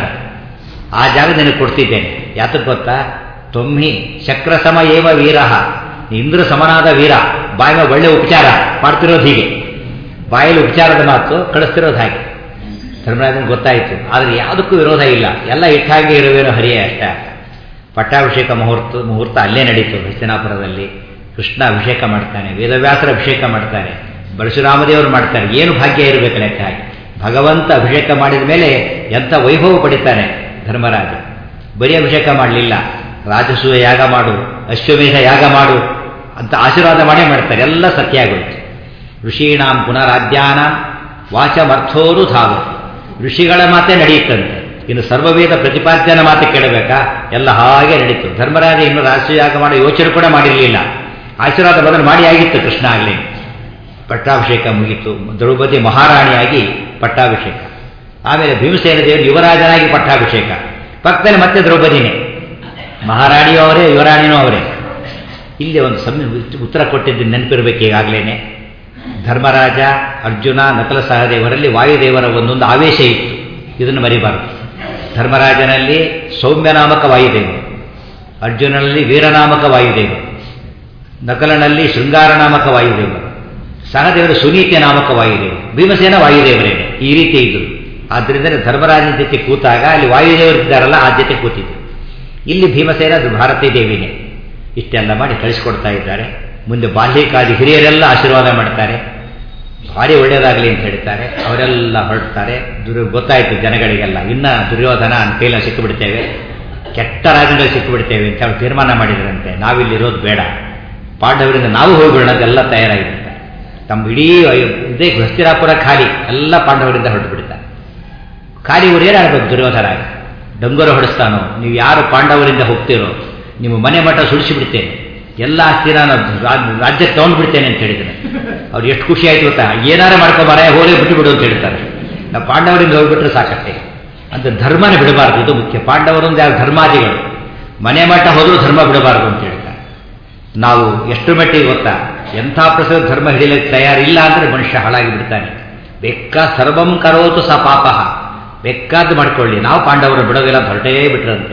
ಆ ಜಾಗ ನಿನಗೆ ಕೊಡ್ತಿದ್ದೇನೆ ಯಾತಕ್ಕೆ ಗೊತ್ತಾ ತೊಮ್ಮಿ ಚಕ್ರ ಸಮ ಏವ ವೀರ ಇಂದ್ರ ಸಮನಾದ ವೀರ ಬಾಯಿನ ಒಳ್ಳೆ ಉಪಚಾರ ಮಾಡ್ತಿರೋದು ಹೀಗೆ ಬಾಯಲ್ಲಿ ಉಪಚಾರದ ಮಾತು ಕಳಿಸ್ತಿರೋದು ಹಾಗೆ ಧರ್ಮರಾಜನ ಗೊತ್ತಾಯಿತು ಆದರೆ ಯಾವುದಕ್ಕೂ ವಿರೋಧ ಇಲ್ಲ ಎಲ್ಲ ಇಟ್ಟಾಗೆ ಇರುವೇನೋ ಹರಿಯೇ ಅಷ್ಟೇ ಪಟ್ಟಾಭಿಷೇಕ ಮುಹೂರ್ತ ಮುಹೂರ್ತ ಅಲ್ಲೇ ನಡೀತು ಹಸ್ತಿನಾಪುರದಲ್ಲಿ ಕೃಷ್ಣ ಅಭಿಷೇಕ ಮಾಡ್ತಾನೆ ವೇದವ್ಯಾಸರ ಅಭಿಷೇಕ ಮಾಡ್ತಾರೆ ಪರಶುರಾಮದೇವರು ಮಾಡ್ತಾರೆ ಏನು ಭಾಗ್ಯ ಇರಬೇಕು ಲೆಕ್ಕ ಹಾಗೆ ಭಗವಂತ ಅಭಿಷೇಕ ಮಾಡಿದ ಮೇಲೆ ಎಂಥ ವೈಭವ ಪಡಿತಾನೆ ಧರ್ಮರಾಜ ಬರೀ ಅಭಿಷೇಕ ಮಾಡಲಿಲ್ಲ ರಾಜಸೂಯ ಯಾಗ ಮಾಡು ಅಶ್ವಮೇಧ ಯಾಗ ಮಾಡು ಅಂತ ಆಶೀರ್ವಾದ ಮಾಡೇ ಮಾಡ್ತಾರೆ ಎಲ್ಲ ಸತ್ಯ ಆಗೋಯ್ತು ಋಷೀಣಾಂ ಪುನರಾಧ್ಯಾನಾಂ ವಾಚಮರ್ಥೋರು ಧಾವ ಋಷಿಗಳ ಮಾತೇ ನಡೆಯುತ್ತಂತೆ ಇನ್ನು ಸರ್ವವೇದ ಪ್ರತಿಪಾದ್ಯನ ಮಾತು ಕೇಳಬೇಕಾ ಎಲ್ಲ ಹಾಗೆ ನಡೀತು ಧರ್ಮರಾಜ ಇನ್ನು ರಾಷ್ಟ್ರೀಯಾಗ ಮಾಡೋ ಯೋಚನೆ ಕೂಡ ಮಾಡಿರಲಿಲ್ಲ ಆಶೀರ್ವಾದ ಬದಲು ಮಾಡಿ ಆಗಿತ್ತು ಕೃಷ್ಣ ಆಗಲಿ ಪಟ್ಟಾಭಿಷೇಕ ಮುಗೀತು ದ್ರೌಪದಿ ಮಹಾರಾಣಿಯಾಗಿ ಪಟ್ಟಾಭಿಷೇಕ ಆಮೇಲೆ ಭೀಮಸೇನ ದೇವರು ಯುವರಾಜನಾಗಿ ಪಟ್ಟಾಭಿಷೇಕ ಪಕ್ಕದಲ್ಲಿ ಮತ್ತೆ ದ್ರೌಪದಿನೇ ಮಹಾರಾಣಿಯೂ ಅವರೇ ಯುವರಾಣಿನೂ ಅವರೇ ಇಲ್ಲಿ ಒಂದು ಸಮ ಉತ್ತರ ಕೊಟ್ಟಿದ್ದು ನೆನಪಿರಬೇಕು ಈಗಾಗಲೇ ಧರ್ಮರಾಜ ಅರ್ಜುನ ನಕಲ ಸಹದೇವರಲ್ಲಿ ವಾಯುದೇವರ ಒಂದೊಂದು ಆವೇಶ ಇತ್ತು ಇದನ್ನು ಮರಿಬಾರದು ಧರ್ಮರಾಜನಲ್ಲಿ ಸೌಮ್ಯನಾಮಕ ವಾಯುದೇವರು ಅರ್ಜುನನಲ್ಲಿ ವೀರನಾಮಕ ವಾಯುದೇವರು ನಕಲನಲ್ಲಿ ಶೃಂಗಾರನಾಮಕ ವಾಯುದೇವರು ಸಹದೇವರು ಸುನೀತಿ ನಾಮಕ ವಾಯುದೇವರು ಭೀಮಸೇನ ವಾಯುದೇವರೇ ಈ ರೀತಿ ಇದ್ರು ಆದ್ದರಿಂದ ಧರ್ಮರಾಜನ ಜೊತೆ ಕೂತಾಗ ಅಲ್ಲಿ ವಾಯುದೇವರಿದ್ದಾರಲ್ಲ ಆ ಜೊತೆ ಕೂತಿದ್ರು ಇಲ್ಲಿ ಭೀಮಸೇನ ಅದು ಭಾರತೀ ದೇವಿನೇ ಇಷ್ಟೆಲ್ಲ ಮಾಡಿ ಕಳಿಸ್ಕೊಡ್ತಾ ಇದ್ದಾರೆ ಮುಂದೆ ಬಾಲ್ಯಕಾದಿ ಹಿರಿಯರೆಲ್ಲ ಆಶೀರ್ವಾದ ಮಾಡ್ತಾರೆ ಭಾರಿ ಒಳ್ಳೆಯದಾಗಲಿ ಅಂತ ಹೇಳ್ತಾರೆ ಅವರೆಲ್ಲ ಹೊರಡ್ತಾರೆ ದುರ್ ಗೊತ್ತಾಯಿತು ಜನಗಳಿಗೆಲ್ಲ ಇನ್ನ ದುರ್ಯೋಧನ ನನ್ನ ಕೈಲ ಸಿಕ್ಕಿಬಿಡ್ತೇವೆ ಕೆಟ್ಟ ರಾಜನಲ್ಲಿ ಸಿಕ್ಕಿಬಿಡ್ತೇವೆ ಅಂತ ಅವ್ರು ತೀರ್ಮಾನ ಮಾಡಿದ್ರಂತೆ ನಾವಿಲ್ಲಿರೋದು ಬೇಡ ಪಾಂಡವರಿಂದ ನಾವು ಹೋಗಿಬಿಡೋಣ ಅದೆಲ್ಲ ತಯಾರಾಗಿರ್ತಾರೆ ತಮ್ಮ ಇಡೀ ಇದೇ ಹಸ್ತಿರಾಪುರ ಖಾಲಿ ಎಲ್ಲ ಪಾಂಡವರಿಂದ ಹೊರಟು ಬಿಡ್ತಾರೆ ಖಾಲಿ ಊರು ಏನಾಗಬೇಕು ದುರ್ಯೋಧನ ಡಂಗುರ ಹೊಡಿಸ್ತಾನೋ ನೀವು ಯಾರು ಪಾಂಡವರಿಂದ ಹೋಗ್ತೀರೋ ನಿಮ್ಮ ಮನೆ ಮಠ ಸುಳಿಸಿ ಬಿಡ್ತೇನೆ ಎಲ್ಲ ಆಸ್ತಿ ನಾನು ರಾಜ್ಯಕ್ಕೆ ತಗೊಂಡು ಬಿಡ್ತೇನೆ ಅಂತ ಹೇಳಿದ್ರೆ ಅವ್ರು ಎಷ್ಟು ಖುಷಿ ಆಯ್ತು ಗೊತ್ತಾ ಏನಾರ ಮಾಡ್ಕೊಬಾರ ಹೋಗಿ ಬಿಟ್ಟು ಬಿಡು ಅಂತ ಹೇಳ್ತಾರೆ ನಾವು ಪಾಂಡವರಿಂದ ಹೋಗ್ಬಿಟ್ರೆ ಸಾಕಷ್ಟೇ ಅಂತ ಧರ್ಮನೇ ಬಿಡಬಾರ್ದು ಇದು ಮುಖ್ಯ ಪಾಂಡವರೊಂದು ಯಾರು ಧರ್ಮಾದಿಗಳು ಮನೆ ಮಠ ಹೋದರೂ ಧರ್ಮ ಬಿಡಬಾರ್ದು ಅಂತ ಹೇಳ್ತಾರೆ ನಾವು ಎಷ್ಟು ಮಟ್ಟಿಗೆ ಗೊತ್ತಾ ಎಂಥ ಪ್ರಸಂಗ ಧರ್ಮ ಹಿಡಿಯಲಿಕ್ಕೆ ತಯಾರಿಲ್ಲ ಅಂದರೆ ಮನುಷ್ಯ ಹಾಳಾಗಿ ಬಿಡ್ತಾನೆ ಬೆಕ್ಕ ಸರ್ವಂ ಕರೋತು ಸ ಪಾಪಃ ಬೇಕಾದ್ದು ಮಾಡ್ಕೊಳ್ಳಿ ನಾವು ಪಾಂಡವರು ಬಿಡೋದಿಲ್ಲ ಹೊರಟೇ ಬಿಟ್ರಂತೆ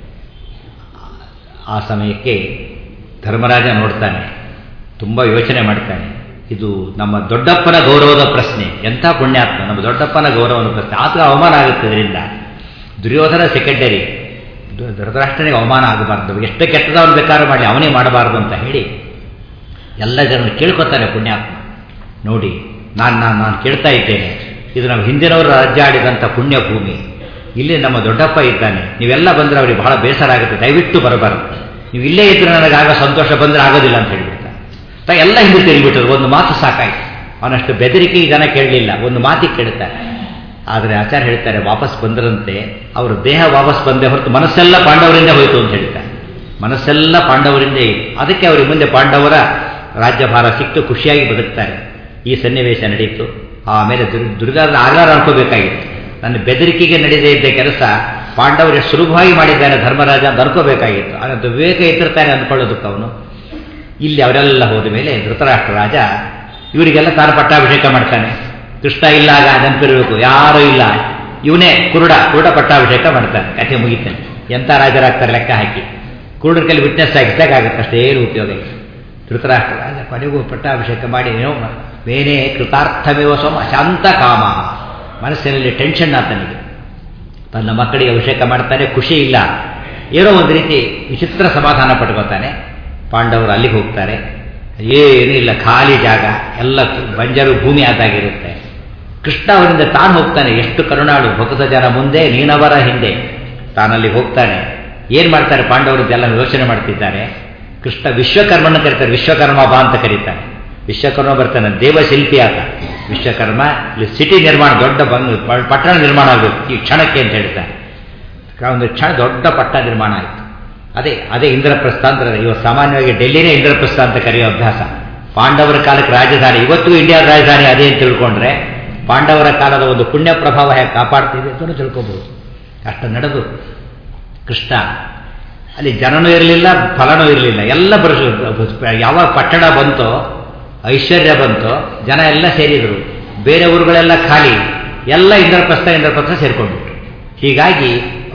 ಆ ಸಮಯಕ್ಕೆ ಧರ್ಮರಾಜ ನೋಡ್ತಾನೆ ತುಂಬ ಯೋಚನೆ ಮಾಡ್ತಾನೆ ಇದು ನಮ್ಮ ದೊಡ್ಡಪ್ಪನ ಗೌರವದ ಪ್ರಶ್ನೆ ಎಂಥ ಪುಣ್ಯಾತ್ಮ ನಮ್ಮ ದೊಡ್ಡಪ್ಪನ ಗೌರವದ ಪ್ರಶ್ನೆ ಆತ ಅವಮಾನ ಆಗುತ್ತೆ ಇದರಿಂದ ದುರ್ಯೋಧನ ಸೆಕೆಂಡರಿ ಧೃತರಾಷ್ಟ್ರನಿಗೆ ಅವಮಾನ ಆಗಬಾರ್ದು ಎಷ್ಟು ಕೆಟ್ಟದವನು ಬೇಕಾದ್ರೂ ಮಾಡಲಿ ಅವನೇ ಮಾಡಬಾರ್ದು ಅಂತ ಹೇಳಿ ಎಲ್ಲ ಜನರು ಕೇಳ್ಕೊತಾನೆ ಪುಣ್ಯಾತ್ಮ ನೋಡಿ ನಾನು ನಾನು ನಾನು ಕೇಳ್ತಾ ಇದ್ದೇನೆ ಇದು ನಾವು ಹಿಂದಿನವರು ರಾಜ್ಯ ಆಡಿದಂಥ ಪುಣ್ಯ ಭೂಮಿ ಇಲ್ಲಿ ನಮ್ಮ ದೊಡ್ಡಪ್ಪ ಇದ್ದಾನೆ ನೀವೆಲ್ಲ ಬಂದರೆ ಅವ್ರಿಗೆ ಬಹಳ ಬೇಸರ ಆಗುತ್ತೆ ದಯವಿಟ್ಟು ಬರಬಾರದು ನೀವು ಇಲ್ಲೇ ಇದ್ರೆ ನನಗಾಗ ಸಂತೋಷ ಬಂದರೆ ಆಗೋದಿಲ್ಲ ಅಂತ ಹೇಳಿಬಿಡ್ತಾರೆ ತ ಎಲ್ಲ ಹಿಂದೆ ತಿರುಗಿಬಿಟ್ಟರು ಒಂದು ಮಾತು ಸಾಕಾಯ್ತು ಅವನಷ್ಟು ಬೆದರಿಕೆ ಜನ ಕೇಳಲಿಲ್ಲ ಒಂದು ಮಾತಿಗೆ ಕೇಳ್ತಾರೆ ಆದರೆ ಆಚಾರ್ಯ ಹೇಳ್ತಾರೆ ವಾಪಸ್ ಬಂದರಂತೆ ಅವರು ದೇಹ ವಾಪಸ್ ಬಂದೆ ಹೊರತು ಮನಸ್ಸೆಲ್ಲ ಪಾಂಡವರಿಂದ ಹೋಯಿತು ಅಂತ ಹೇಳ್ತಾರೆ ಮನಸ್ಸೆಲ್ಲ ಪಾಂಡವರಿಂದ ಇತ್ತು ಅದಕ್ಕೆ ಅವರಿಗೆ ಮುಂದೆ ಪಾಂಡವರ ರಾಜ್ಯಭಾರ ಸಿಕ್ತು ಖುಷಿಯಾಗಿ ಬದುಕ್ತಾರೆ ಈ ಸನ್ನಿವೇಶ ನಡೀತು ಆಮೇಲೆ ದುರ್ ದುರ್ಗಾದ ಆಗಾರ ಅನ್ಕೋಬೇಕಾಗಿತ್ತು ನನ್ನ ಬೆದರಿಕೆಗೆ ನಡೆದೇ ಇದ್ದ ಕೆಲಸ ಪಾಂಡವರು ಎಷ್ಟು ಸುಲಭವಾಗಿ ಮಾಡಿದ್ದಾನೆ ಧರ್ಮರಾಜ ಅಂತ ಅನ್ಕೋಬೇಕಾಗಿತ್ತು ಅದನ್ನು ವಿವೇಕ ಇಟ್ಟಿರ್ತಾನೆ ಅಂದ್ಕೊಳ್ಳೋದಕ್ಕೆ ಅವನು ಇಲ್ಲಿ ಅವರೆಲ್ಲ ಹೋದ ಮೇಲೆ ಧೃತರಾಷ್ಟ್ರ ರಾಜ ಇವರಿಗೆಲ್ಲ ತಾನು ಪಟ್ಟಾಭಿಷೇಕ ಮಾಡ್ತಾನೆ ಕೃಷ್ಣ ಇಲ್ಲ ಆಗ ನೆನಪಿರಬೇಕು ಯಾರೂ ಇಲ್ಲ ಇವನೇ ಕುರುಡ ಕುರುಡ ಪಟ್ಟಾಭಿಷೇಕ ಮಾಡ್ತಾನೆ ಕಥೆ ಮುಗಿತಾನೆ ಎಂಥ ರಾಜರಾಗ್ತಾರೆ ಲೆಕ್ಕ ಹಾಕಿ ಕುರುಡರ ಕೈಲಿ ವಿಟ್ನೆಸ್ ಆಗಿದ್ದಾಗ ಆಗುತ್ತೆ ಅಷ್ಟೇ ಏನು ಉಪಯೋಗ ಇಲ್ಲ ಧೃತರಾಷ್ಟ್ರ ರಾಜ ಕೊನೆಗೂ ಪಟ್ಟಾಭಿಷೇಕ ಮಾಡಿ ಏನೋ ಮೇನೇ ಕೃತಾರ್ಥಮೇವ ಸೋಮ ಶಾಂತ ಕಾಮ ಮನಸ್ಸಿನಲ್ಲಿ ಟೆನ್ಷನ್ ಆತನಿಗೆ ತನ್ನ ಮಕ್ಕಳಿಗೆ ಅಭಿಷೇಕ ಮಾಡ್ತಾನೆ ಖುಷಿ ಇಲ್ಲ ಏನೋ ಒಂದು ರೀತಿ ವಿಚಿತ್ರ ಸಮಾಧಾನ ಪಡ್ಕೋತಾನೆ ಪಾಂಡವರು ಅಲ್ಲಿಗೆ ಹೋಗ್ತಾರೆ ಏನೂ ಇಲ್ಲ ಖಾಲಿ ಜಾಗ ಎಲ್ಲ ಬಂಜರು ಭೂಮಿ ಆದಾಗಿರುತ್ತೆ ಕೃಷ್ಣ ಅವರಿಂದ ತಾನು ಹೋಗ್ತಾನೆ ಎಷ್ಟು ಕರುಣಾಳು ಭಕ್ತ ಜನ ಮುಂದೆ ನೀನವರ ಹಿಂದೆ ತಾನಲ್ಲಿ ಹೋಗ್ತಾನೆ ಏನು ಮಾಡ್ತಾರೆ ಪಾಂಡವರದ್ದೆಲ್ಲ ಯೋಚನೆ ಮಾಡ್ತಿದ್ದಾರೆ ಕೃಷ್ಣ ವಿಶ್ವಕರ್ಮನ ಕರೀತಾರೆ ವಿಶ್ವಕರ್ಮ ಬಾ ಅಂತ ಕರೀತಾನೆ ವಿಶ್ವಕರ್ಮ ಬರ್ತಾನೆ ದೇವಶಿಲ್ಪಿ ಆತ ವಿಶ್ವಕರ್ಮ ಇಲ್ಲಿ ಸಿಟಿ ನಿರ್ಮಾಣ ದೊಡ್ಡ ಬಂಗ್ ಪಟ್ಟಣ ನಿರ್ಮಾಣ ಆಗಬೇಕು ಈ ಕ್ಷಣಕ್ಕೆ ಅಂತ ಹೇಳ್ತಾರೆ ಒಂದು ಕ್ಷಣ ದೊಡ್ಡ ಪಟ್ಟ ನಿರ್ಮಾಣ ಆಯಿತು ಅದೇ ಅದೇ ಇಂದ್ರಪ್ರಸ್ಥ ಅಂತ ಇವತ್ತು ಸಾಮಾನ್ಯವಾಗಿ ಡೆಲ್ಲಿನೇ ಇಂದ್ರಪ್ರಸ್ಥ ಅಂತ ಕರೆಯೋ ಅಭ್ಯಾಸ ಪಾಂಡವರ ಕಾಲಕ್ಕೆ ರಾಜಧಾನಿ ಇವತ್ತು ಇಂಡಿಯಾದ ರಾಜಧಾನಿ ಅದೇ ಅಂತ ತಿಳ್ಕೊಂಡ್ರೆ ಪಾಂಡವರ ಕಾಲದ ಒಂದು ಪುಣ್ಯ ಪ್ರಭಾವ ಹೇಗೆ ಕಾಪಾಡ್ತಿದೆ ಅಂತ ತಿಳ್ಕೊಬಹುದು ಅಷ್ಟು ನಡೆದು ಕೃಷ್ಣ ಅಲ್ಲಿ ಜನನೂ ಇರಲಿಲ್ಲ ಫಲನೂ ಇರಲಿಲ್ಲ ಎಲ್ಲ ಬರ ಯಾವ ಪಟ್ಟಣ ಬಂತೋ ಐಶ್ವರ್ಯ ಬಂತೋ ಜನ ಎಲ್ಲ ಸೇರಿದರು ಬೇರೆ ಊರುಗಳೆಲ್ಲ ಖಾಲಿ ಎಲ್ಲ ಇಂದ್ರಪ್ರಸ್ಥ ಇಂದ್ರಪ್ರಸ್ಥ ಸೇರ್ಕೊಂಡ್ಬಿಟ್ರು ಹೀಗಾಗಿ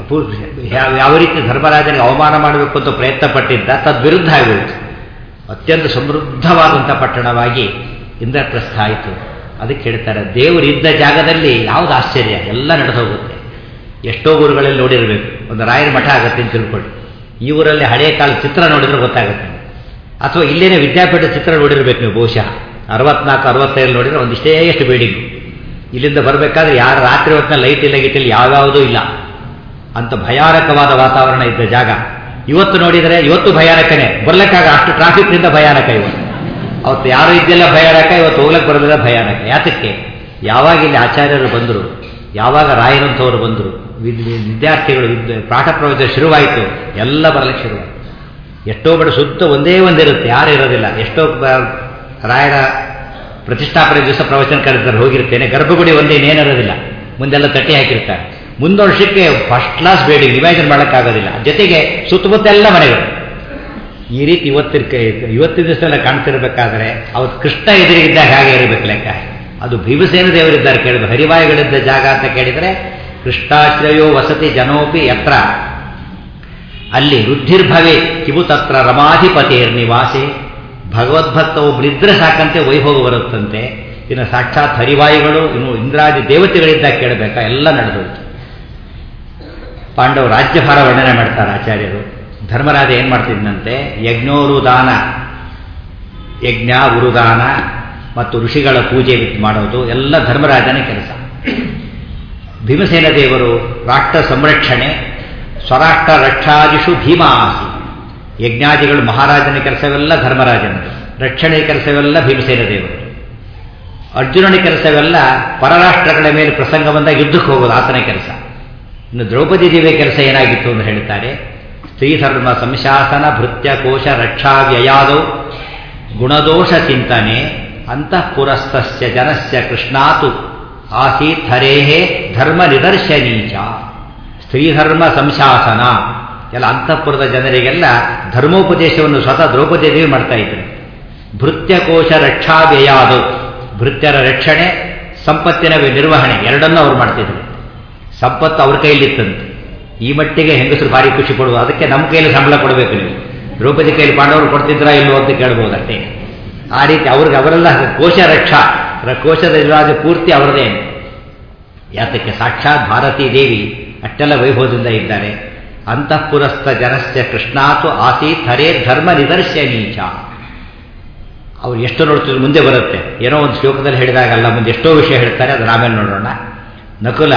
ಯಾವ ರೀತಿ ಧರ್ಮರಾಜನಿಗೆ ಅವಮಾನ ಮಾಡಬೇಕು ಅಂತ ಪ್ರಯತ್ನ ಪಟ್ಟಿದ್ದ ತದ್ವಿರುದ್ಧ ಆಗಿಬಿಡ್ತು ಅತ್ಯಂತ ಸಮೃದ್ಧವಾದಂಥ ಪಟ್ಟಣವಾಗಿ ಇಂದ್ರಪ್ರಸ್ಥ ಆಯಿತು ಅದಕ್ಕೆ ಹೇಳ್ತಾರೆ ದೇವರಿದ್ದ ಜಾಗದಲ್ಲಿ ಯಾವುದು ಆಶ್ಚರ್ಯ ಎಲ್ಲ ನಡೆದೋಗುತ್ತೆ ಎಷ್ಟೋ ಊರುಗಳಲ್ಲಿ ನೋಡಿರಬೇಕು ಒಂದು ರಾಯರ ಮಠ ಆಗುತ್ತೆ ಅಂತ ತಿಳ್ಕೊಳ್ಳಿ ಈ ಊರಲ್ಲಿ ಹಳೆಯ ಕಾಲದ ಚಿತ್ರ ನೋಡಿದ್ರೆ ಗೊತ್ತಾಗುತ್ತೆ ಅಥವಾ ಇಲ್ಲೇನೆ ವಿದ್ಯಾಪೀಠ ಚಿತ್ರ ನೋಡಿರ್ಬೇಕು ನೀವು ಬಹುಶಃ ಅರವತ್ನಾಲ್ಕು ಅರವತ್ತೈದು ನೋಡಿದ್ರೆ ಒಂದಿಷ್ಟೇ ಎಷ್ಟು ಬಿಲ್ಡಿಂಗ್ ಇಲ್ಲಿಂದ ಬರಬೇಕಾದ್ರೆ ಯಾರು ರಾತ್ರಿ ಹೊತ್ತಿನ ಲೈಟ್ ಇಲ್ಲ ಗಿಟ್ಟಿಲ್ಲ ಯಾವ್ಯಾವುದೂ ಇಲ್ಲ ಅಂತ ಭಯಾನಕವಾದ ವಾತಾವರಣ ಇದ್ದ ಜಾಗ ಇವತ್ತು ನೋಡಿದರೆ ಇವತ್ತು ಭಯಾನಕನೇ ಬರ್ಲಿಕ್ಕಾಗ ಅಷ್ಟು ಟ್ರಾಫಿಕ್ನಿಂದ ಭಯಾನಕ ಇವತ್ತು ಅವತ್ತು ಯಾರು ಇದ್ದೆಲ್ಲ ಭಯಾನಕ ಇವತ್ತು ಹೋಗ್ಲಕ್ಕೆ ಬರೋದಿಲ್ಲ ಭಯಾನಕ ಯಾತಕ್ಕೆ ಯಾವಾಗ ಇಲ್ಲಿ ಆಚಾರ್ಯರು ಬಂದರು ಯಾವಾಗ ರಾಯರಂಥವರು ಬಂದರು ವಿದ್ಯಾರ್ಥಿಗಳು ವಿದ್ಯ ಪಾಠ ಪ್ರವಚನ ಶುರುವಾಯಿತು ಎಲ್ಲ ಬರಲಿಕ್ಕೆ ಶುರುವಾಯಿತು ಎಷ್ಟೋ ಬಡ ಸುತ್ತ ಒಂದೇ ಒಂದಿರುತ್ತೆ ಯಾರು ಇರೋದಿಲ್ಲ ಎಷ್ಟೋ ರಾಯರ ಪ್ರತಿಷ್ಠಾಪನೆ ದಿವಸ ಪ್ರವಚನ ಕರೆದಿದ್ದಾರೆ ಹೋಗಿರ್ತೇನೆ ಗರ್ಭಗುಡಿ ಒಂದೇ ಏನಿರೋದಿಲ್ಲ ಮುಂದೆಲ್ಲ ತಟ್ಟಿ ಹಾಕಿರ್ತಾರೆ ಮುಂದೊಂದು ವರ್ಷಕ್ಕೆ ಫಸ್ಟ್ ಕ್ಲಾಸ್ ಬೇಡಿಂಗ್ ಇಮ್ಯಾಜಿನ್ ಮಾಡೋಕ್ಕಾಗೋದಿಲ್ಲ ಜೊತೆಗೆ ಸುತ್ತಮುತ್ತೆಲ್ಲ ಮನೆಗಳು ಈ ರೀತಿ ಇವತ್ತಿನ ಇವತ್ತಿನ ದಿವಸದಲ್ಲ ಕಾಣ್ತಿರ್ಬೇಕಾದ್ರೆ ಅವತ್ತು ಕೃಷ್ಣ ಎದುರಿಗಿದ್ದಾಗ ಹಾಗೆ ಇರಬೇಕು ಲೆಕ್ಕ ಅದು ಭೀಮಸೇನ ದೇವರಿದ್ದಾರೆ ಕೇಳಿದ್ರು ಹರಿವಾಯುಗಳಿದ್ದ ಜಾಗ ಅಂತ ಕೇಳಿದರೆ ಕೃಷ್ಣಾಶ್ರಯೋ ವಸತಿ ಜನೋಪಿ ಯತ್ರ ಅಲ್ಲಿ ವೃದ್ಧಿರ್ಭವೆ ಕಿವು ತತ್ರ ರಮಾಧಿಪತಿಯರ್ ನಿವಾಸೆ ಭಗವದ್ಭಕ್ತ ಒಬ್ಬರಿದ್ರೆ ಸಾಕಂತೆ ವೈಭೋಗ ಬರುತ್ತಂತೆ ಇನ್ನು ಸಾಕ್ಷಾತ್ ಹರಿವಾಯುಗಳು ಇನ್ನು ಇಂದ್ರಾದಿ ದೇವತೆಗಳಿದ್ದಾಗ ಕೇಳಬೇಕಾ ಎಲ್ಲ ನಡೆದೋಯ್ತು ಪಾಂಡವ ರಾಜ್ಯಭಾರ ವರ್ಣನೆ ಮಾಡ್ತಾರೆ ಆಚಾರ್ಯರು ಧರ್ಮರಾಜ ಏನು ಮಾಡ್ತಿದ್ದಂತೆ ಯಜ್ಞೋರುದಾನ ಯಜ್ಞ ಉರುದಾನ ಮತ್ತು ಋಷಿಗಳ ಪೂಜೆ ಮಾಡೋದು ಎಲ್ಲ ಧರ್ಮರಾಜನ ಕೆಲಸ ಭೀಮಸೇನ ದೇವರು ರಾಷ್ಟ್ರ ಸಂರಕ್ಷಣೆ ಸ್ವರಾಷ್ಟ್ರ ರಕ್ಷಾದಿಷು ಭೀಮಾಸಿ ಯಜ್ಞಾದಿಗಳು ಮಹಾರಾಜನ ಕೆಲಸವೆಲ್ಲ ಧರ್ಮರಾಜನದು ರಕ್ಷಣೆ ಕೆಲಸವೆಲ್ಲ ಭೀಮಸೇನ ದೇವರು ಅರ್ಜುನನ ಕೆಲಸವೆಲ್ಲ ಪರರಾಷ್ಟ್ರಗಳ ಮೇಲೆ ಪ್ರಸಂಗ ಬಂದಾಗ ಯುದ್ಧಕ್ಕೆ ಹೋಗೋದು ಆತನ ಕೆಲಸ ಇನ್ನು ದ್ರೌಪದಿ ದೇವಿಯ ಕೆಲಸ ಏನಾಗಿತ್ತು ಅಂತ ಹೇಳ್ತಾರೆ ಸ್ತ್ರೀಧರ್ಮ ಸಂಶಾಸನ ಭೃತ್ಯ ಕೋಶ ರಕ್ಷಾ ವ್ಯಯಾದೌ ಗುಣದೋಷ ಚಿಂತನೆ ಅಂತಃಪುರಸ್ಥಸ್ಯ ಜನಸ್ಯ ಕೃಷ್ಣಾತು ಆಸೀತ್ ಹರೇಹೇ ಧರ್ಮ ನಿದರ್ಶನೀಚ ಸ್ತ್ರೀಧರ್ಮ ಸಂಶಾಸನ ಎಲ್ಲ ಅಂತಃಪುರದ ಜನರಿಗೆಲ್ಲ ಧರ್ಮೋಪದೇಶವನ್ನು ಸ್ವತಃ ದ್ರೌಪದಿ ದೇವಿ ಮಾಡ್ತಾ ಇದ್ರು ಭೃತ್ಯಕೋಶ ರಕ್ಷಾ ವ್ಯಯಾದು ಭೃತ್ಯರ ರಕ್ಷಣೆ ಸಂಪತ್ತಿನ ನಿರ್ವಹಣೆ ಎರಡನ್ನೂ ಅವ್ರು ಮಾಡ್ತಿದ್ರು ಸಂಪತ್ತು ಅವ್ರ ಕೈಲಿತ್ತಂತೆ ಈ ಮಟ್ಟಿಗೆ ಹೆಂಗಸರು ಭಾರಿ ಖುಷಿ ಪಡುವುದು ಅದಕ್ಕೆ ನಮ್ಮ ಕೈಯಲ್ಲಿ ಸಂಬಳ ಕೊಡಬೇಕು ನೀವು ದ್ರೌಪದಿ ಕೈಯಲ್ಲಿ ಪಾಂಡವರು ಕೊಡ್ತಿದ್ರಾ ಇಲ್ವೋ ಅಂತ ಕೇಳ್ಬೋದು ಅಷ್ಟೇ ಆ ರೀತಿ ಅವ್ರಿಗೆ ಅವರೆಲ್ಲ ಕೋಶ ರಕ್ಷಾ ಕೋಶದ ಇರುವಾಗ ಪೂರ್ತಿ ಅವರದೇ ಯಾತಕ್ಕೆ ಸಾಕ್ಷಾತ್ ಭಾರತೀ ದೇವಿ ಅಷ್ಟೆಲ್ಲ ವೈಭವದಿಂದ ಇದ್ದಾರೆ ಅಂತಃಪುರಸ್ಥ ಜನಸ್ಯ ಕೃಷ್ಣಾತು ಆಸೀತ್ ಹರೇ ಧರ್ಮ ನಿದರ್ಶನೀಚ ಅವ್ರು ಎಷ್ಟು ನೋಡ್ತಿದ್ರು ಮುಂದೆ ಬರುತ್ತೆ ಏನೋ ಒಂದು ಶ್ಲೋಕದಲ್ಲಿ ಹೇಳಿದಾಗಲ್ಲ ಮುಂದೆ ಎಷ್ಟೋ ವಿಷಯ ಹೇಳ್ತಾರೆ ಅದನ್ನ ಆಮೇಲೆ ನೋಡೋಣ ನಕುಲ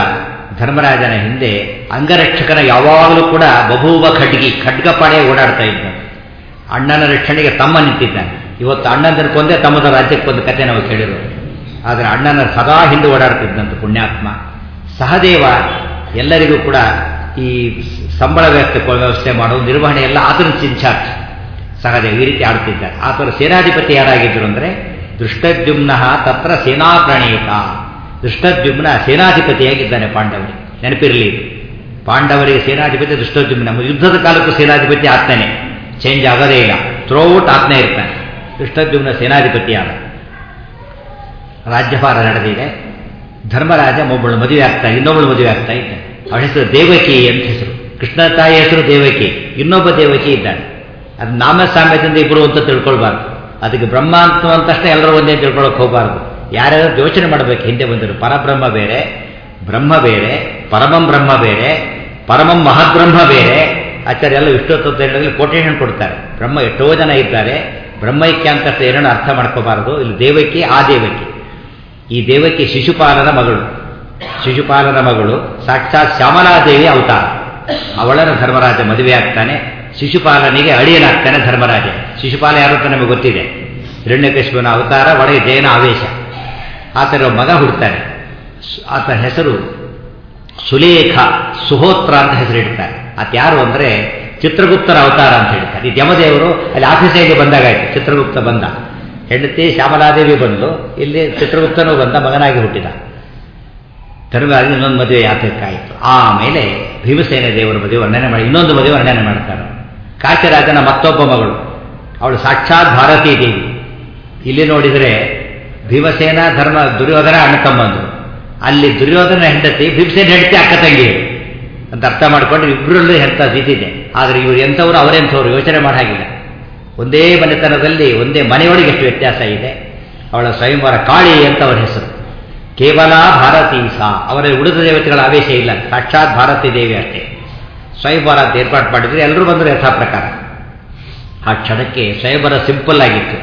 ಧರ್ಮರಾಜನ ಹಿಂದೆ ಅಂಗರಕ್ಷಕನ ಯಾವಾಗಲೂ ಕೂಡ ಬಭೂವ ಖಡ್ಗಿ ಖಡ್ಗಪಾಡೆ ಓಡಾಡ್ತಾ ಇದ್ದ ಅಣ್ಣನ ರಕ್ಷಣೆಗೆ ತಮ್ಮ ನಿಂತಿದ್ದಾನೆ ಇವತ್ತು ಅಣ್ಣಂದರ ಕೊಂದೆ ತಮ್ಮದ ರಾಜ್ಯಕ್ಕೆ ಒಂದು ಕತೆ ನಾವು ಕೇಳಿರೋದು ಆದರೆ ಅಣ್ಣನ ಸದಾ ಹಿಂದೆ ಓಡಾಡ್ತಿದ್ದಂತ ಪುಣ್ಯಾತ್ಮ ಸಹದೇವ ಎಲ್ಲರಿಗೂ ಕೂಡ ಈ ಸಂಬಳ ವ್ಯವಸ್ಥೆ ವ್ಯವಸ್ಥೆ ಮಾಡೋದು ನಿರ್ವಹಣೆ ಎಲ್ಲ ಆತನ ಇನ್ಚಾರ್ಜ್ ಸಹದೇವ ಈ ರೀತಿ ಆಡ್ತಿದ್ದಾರೆ ಆತನ ಸೇನಾಧಿಪತಿ ಯಾರಾಗಿದ್ದರು ಅಂದರೆ ದೃಷ್ಟದ್ಯುಮ್ನ ತತ್ರ ಸೇನಾ ಪ್ರಣೀತ ದೃಷ್ಟದ್ಯುಮ್ನ ಸೇನಾಧಿಪತಿಯಾಗಿದ್ದಾನೆ ಪಾಂಡವರಿಗೆ ನೆನಪಿರಲಿ ಪಾಂಡವರಿಗೆ ಸೇನಾಧಿಪತಿ ದೃಷ್ಟದ್ಯುಮ್ನ ಯುದ್ಧದ ಕಾಲಕ್ಕೂ ಸೇನಾಧಿಪತಿ ಆತ್ಮನೇ ಚೇಂಜ್ ಆಗೋದೇ ಇಲ್ಲ ಥ್ರೋಔಟ್ ಆತ್ಮೇ ಇರ್ತಾನೆ ದೃಷ್ಟದ್ಯುಮ್ನ ಸೇನಾಧಿಪತಿಯಾದ ರಾಜ್ಯಭಾರ ನಡೆದಿದೆ ಧರ್ಮರಾಜ ಒಬ್ಬಳು ಮದುವೆ ಆಗ್ತಾ ಇನ್ನೊಬ್ಬಳು ಮದುವೆ ಆಗ್ತಾ ಇದ್ದಾನೆ ಅವಳ ಹೆಸರು ದೇವಕಿ ಅಂತ ಹೆಸರು ಕೃಷ್ಣ ತಾಯಿ ಹೆಸರು ದೇವಕಿ ಇನ್ನೊಬ್ಬ ದೇವಕಿ ಇದ್ದಾನೆ ಅದು ನಾಮ ಸಾಮ್ಯದಿಂದ ಇಬ್ಬರು ಅಂತ ತಿಳ್ಕೊಳ್ಬಾರ್ದು ಅದಕ್ಕೆ ಬ್ರಹ್ಮ ಅಂತ ಅಂತಷ್ಟೇ ಎಲ್ಲರೂ ಒಂದೇ ತಿಳ್ಕೊಳಕ್ಕೆ ಹೋಗಬಾರ್ದು ಯಾರ್ಯಾರು ಯೋಚನೆ ಮಾಡಬೇಕು ಹಿಂದೆ ಬಂದರು ಪರಬ್ರಹ್ಮ ಬೇರೆ ಬ್ರಹ್ಮ ಬೇರೆ ಪರಮಂ ಬ್ರಹ್ಮ ಬೇರೆ ಪರಮಂ ಮಹದ್ಬ್ರಹ್ಮ ಬೇರೆ ಆಚಾರ್ಯ ಎಲ್ಲ ವಿಷ್ಣು ತತ್ವದಲ್ಲಿ ಕೊಟೇಶನ್ ಕೊಡ್ತಾರೆ ಬ್ರಹ್ಮ ಎಷ್ಟೋ ಜನ ಇದ್ದಾರೆ ಬ್ರಹ್ಮೈಕ್ಯ ಅಂತ ಏನನ್ನು ಅರ್ಥ ಮಾಡ್ಕೋಬಾರದು ಇಲ್ಲಿ ದೇವಕಿ ಆ ದೇವಕಿ ಈ ದೇವಕಿ ಶಿಶುಪಾಲನ ಮಗಳು ಶಿಶುಪಾಲನ ಮಗಳು ಸಾಕ್ಷಾತ್ ಶ್ಯಾಮಲಾದೇವಿ ಅವತಾರ ಅವಳನ್ನು ಧರ್ಮರಾಜ ಮದುವೆ ಆಗ್ತಾನೆ ಶಿಶುಪಾಲನಿಗೆ ಅಳಿಯನಾಗ್ತಾನೆ ಧರ್ಮರಾಜ ಶಿಶುಪಾಲ ಯಾರು ಅಂತ ನಮಗೆ ಗೊತ್ತಿದೆ ಹಿರಣ್ಯಕಶ್ಯಪನ ಅವತಾರ ಒಳಗೆ ಜಯನ ಆವೇಶ ಆತನ ಮಗ ಹುಡ್ತಾನೆ ಆತನ ಹೆಸರು ಸುಲೇಖ ಸುಹೋತ್ರ ಅಂತ ಹೆಸರಿಡ್ತಾರೆ ಆತ ಯಾರು ಅಂದರೆ ಚಿತ್ರಗುಪ್ತರ ಅವತಾರ ಅಂತ ಹೇಳ್ತಾರೆ ಈ ಯಮದೇವರು ಅಲ್ಲಿ ಆಫೀಸಿಗೆ ಬಂದಾಗಾಯ್ತು ಚಿತ್ರಗುಪ್ತ ಬಂದ ಹೆಂಡತಿ ಶ್ಯಾಮಲಾದೇವಿ ಬಂದು ಇಲ್ಲಿ ಚಿತ್ರಗುಪ್ತನೂ ಬಂದ ಮಗನಾಗಿ ಹುಟ್ಟಿದ ಧರ್ಮರಾಜ ಇನ್ನೊಂದು ಮದುವೆ ಯಾತಕ್ಕಾಯಿತು ಆಮೇಲೆ ಭೀಮಸೇನ ದೇವರ ಮದುವೆ ವರ್ಣನೆ ಮಾಡಿ ಇನ್ನೊಂದು ಮದುವೆ ವರ್ಣನೆ ಮಾಡ್ತಾರೆ ಕಾಶರಾಜನ ಮತ್ತೊಬ್ಬ ಮಗಳು ಅವಳು ಸಾಕ್ಷಾತ್ ಭಾರತೀ ದೇವಿ ಇಲ್ಲಿ ನೋಡಿದರೆ ಭೀಮಸೇನ ಧರ್ಮ ದುರ್ಯೋಧನ ಅಣ್ಣ ತಮ್ಮಂದರು ಅಲ್ಲಿ ದುರ್ಯೋಧನ ಹೆಂಡತಿ ಭೀಮಸೇನ ಹೆಂಡತಿ ಅಕ್ಕ ತಂಗಿಯರು ಅಂತ ಅರ್ಥ ಮಾಡಿಕೊಂಡು ಇಬ್ಬರಲ್ಲೂ ಹೆಂತ ಇದಿದೆ ಆದರೆ ಇವರು ಎಂಥವ್ರು ಅವರೆಂಥವ್ರು ಯೋಚನೆ ಮಾಡಾಗಿಲ್ಲ ಒಂದೇ ಮನೆತನದಲ್ಲಿ ಒಂದೇ ಮನೆಯೊಳಗೆ ಎಷ್ಟು ವ್ಯತ್ಯಾಸ ಇದೆ ಅವಳ ಸ್ವಯಂವರ ಕಾಳಿ ಅಂತ ಅವರ ಹೆಸರು ಕೇವಲ ಭಾರತೀ ಸಾ ಅವರ ಉಳಿದ ದೇವತೆಗಳ ಆವೇಶ ಇಲ್ಲ ಸಾಕ್ಷಾತ್ ಭಾರತೀ ದೇವಿ ಅಷ್ಟೇ ಸ್ವಯಂವರ ಅಂತ ಏರ್ಪಾಡು ಮಾಡಿದರೆ ಎಲ್ಲರೂ ಬಂದರು ಯಥಾ ಪ್ರಕಾರ ಆ ಕ್ಷಣಕ್ಕೆ ಸ್ವಯಂವರ ಸಿಂಪಲ್ ಆಗಿತ್ತು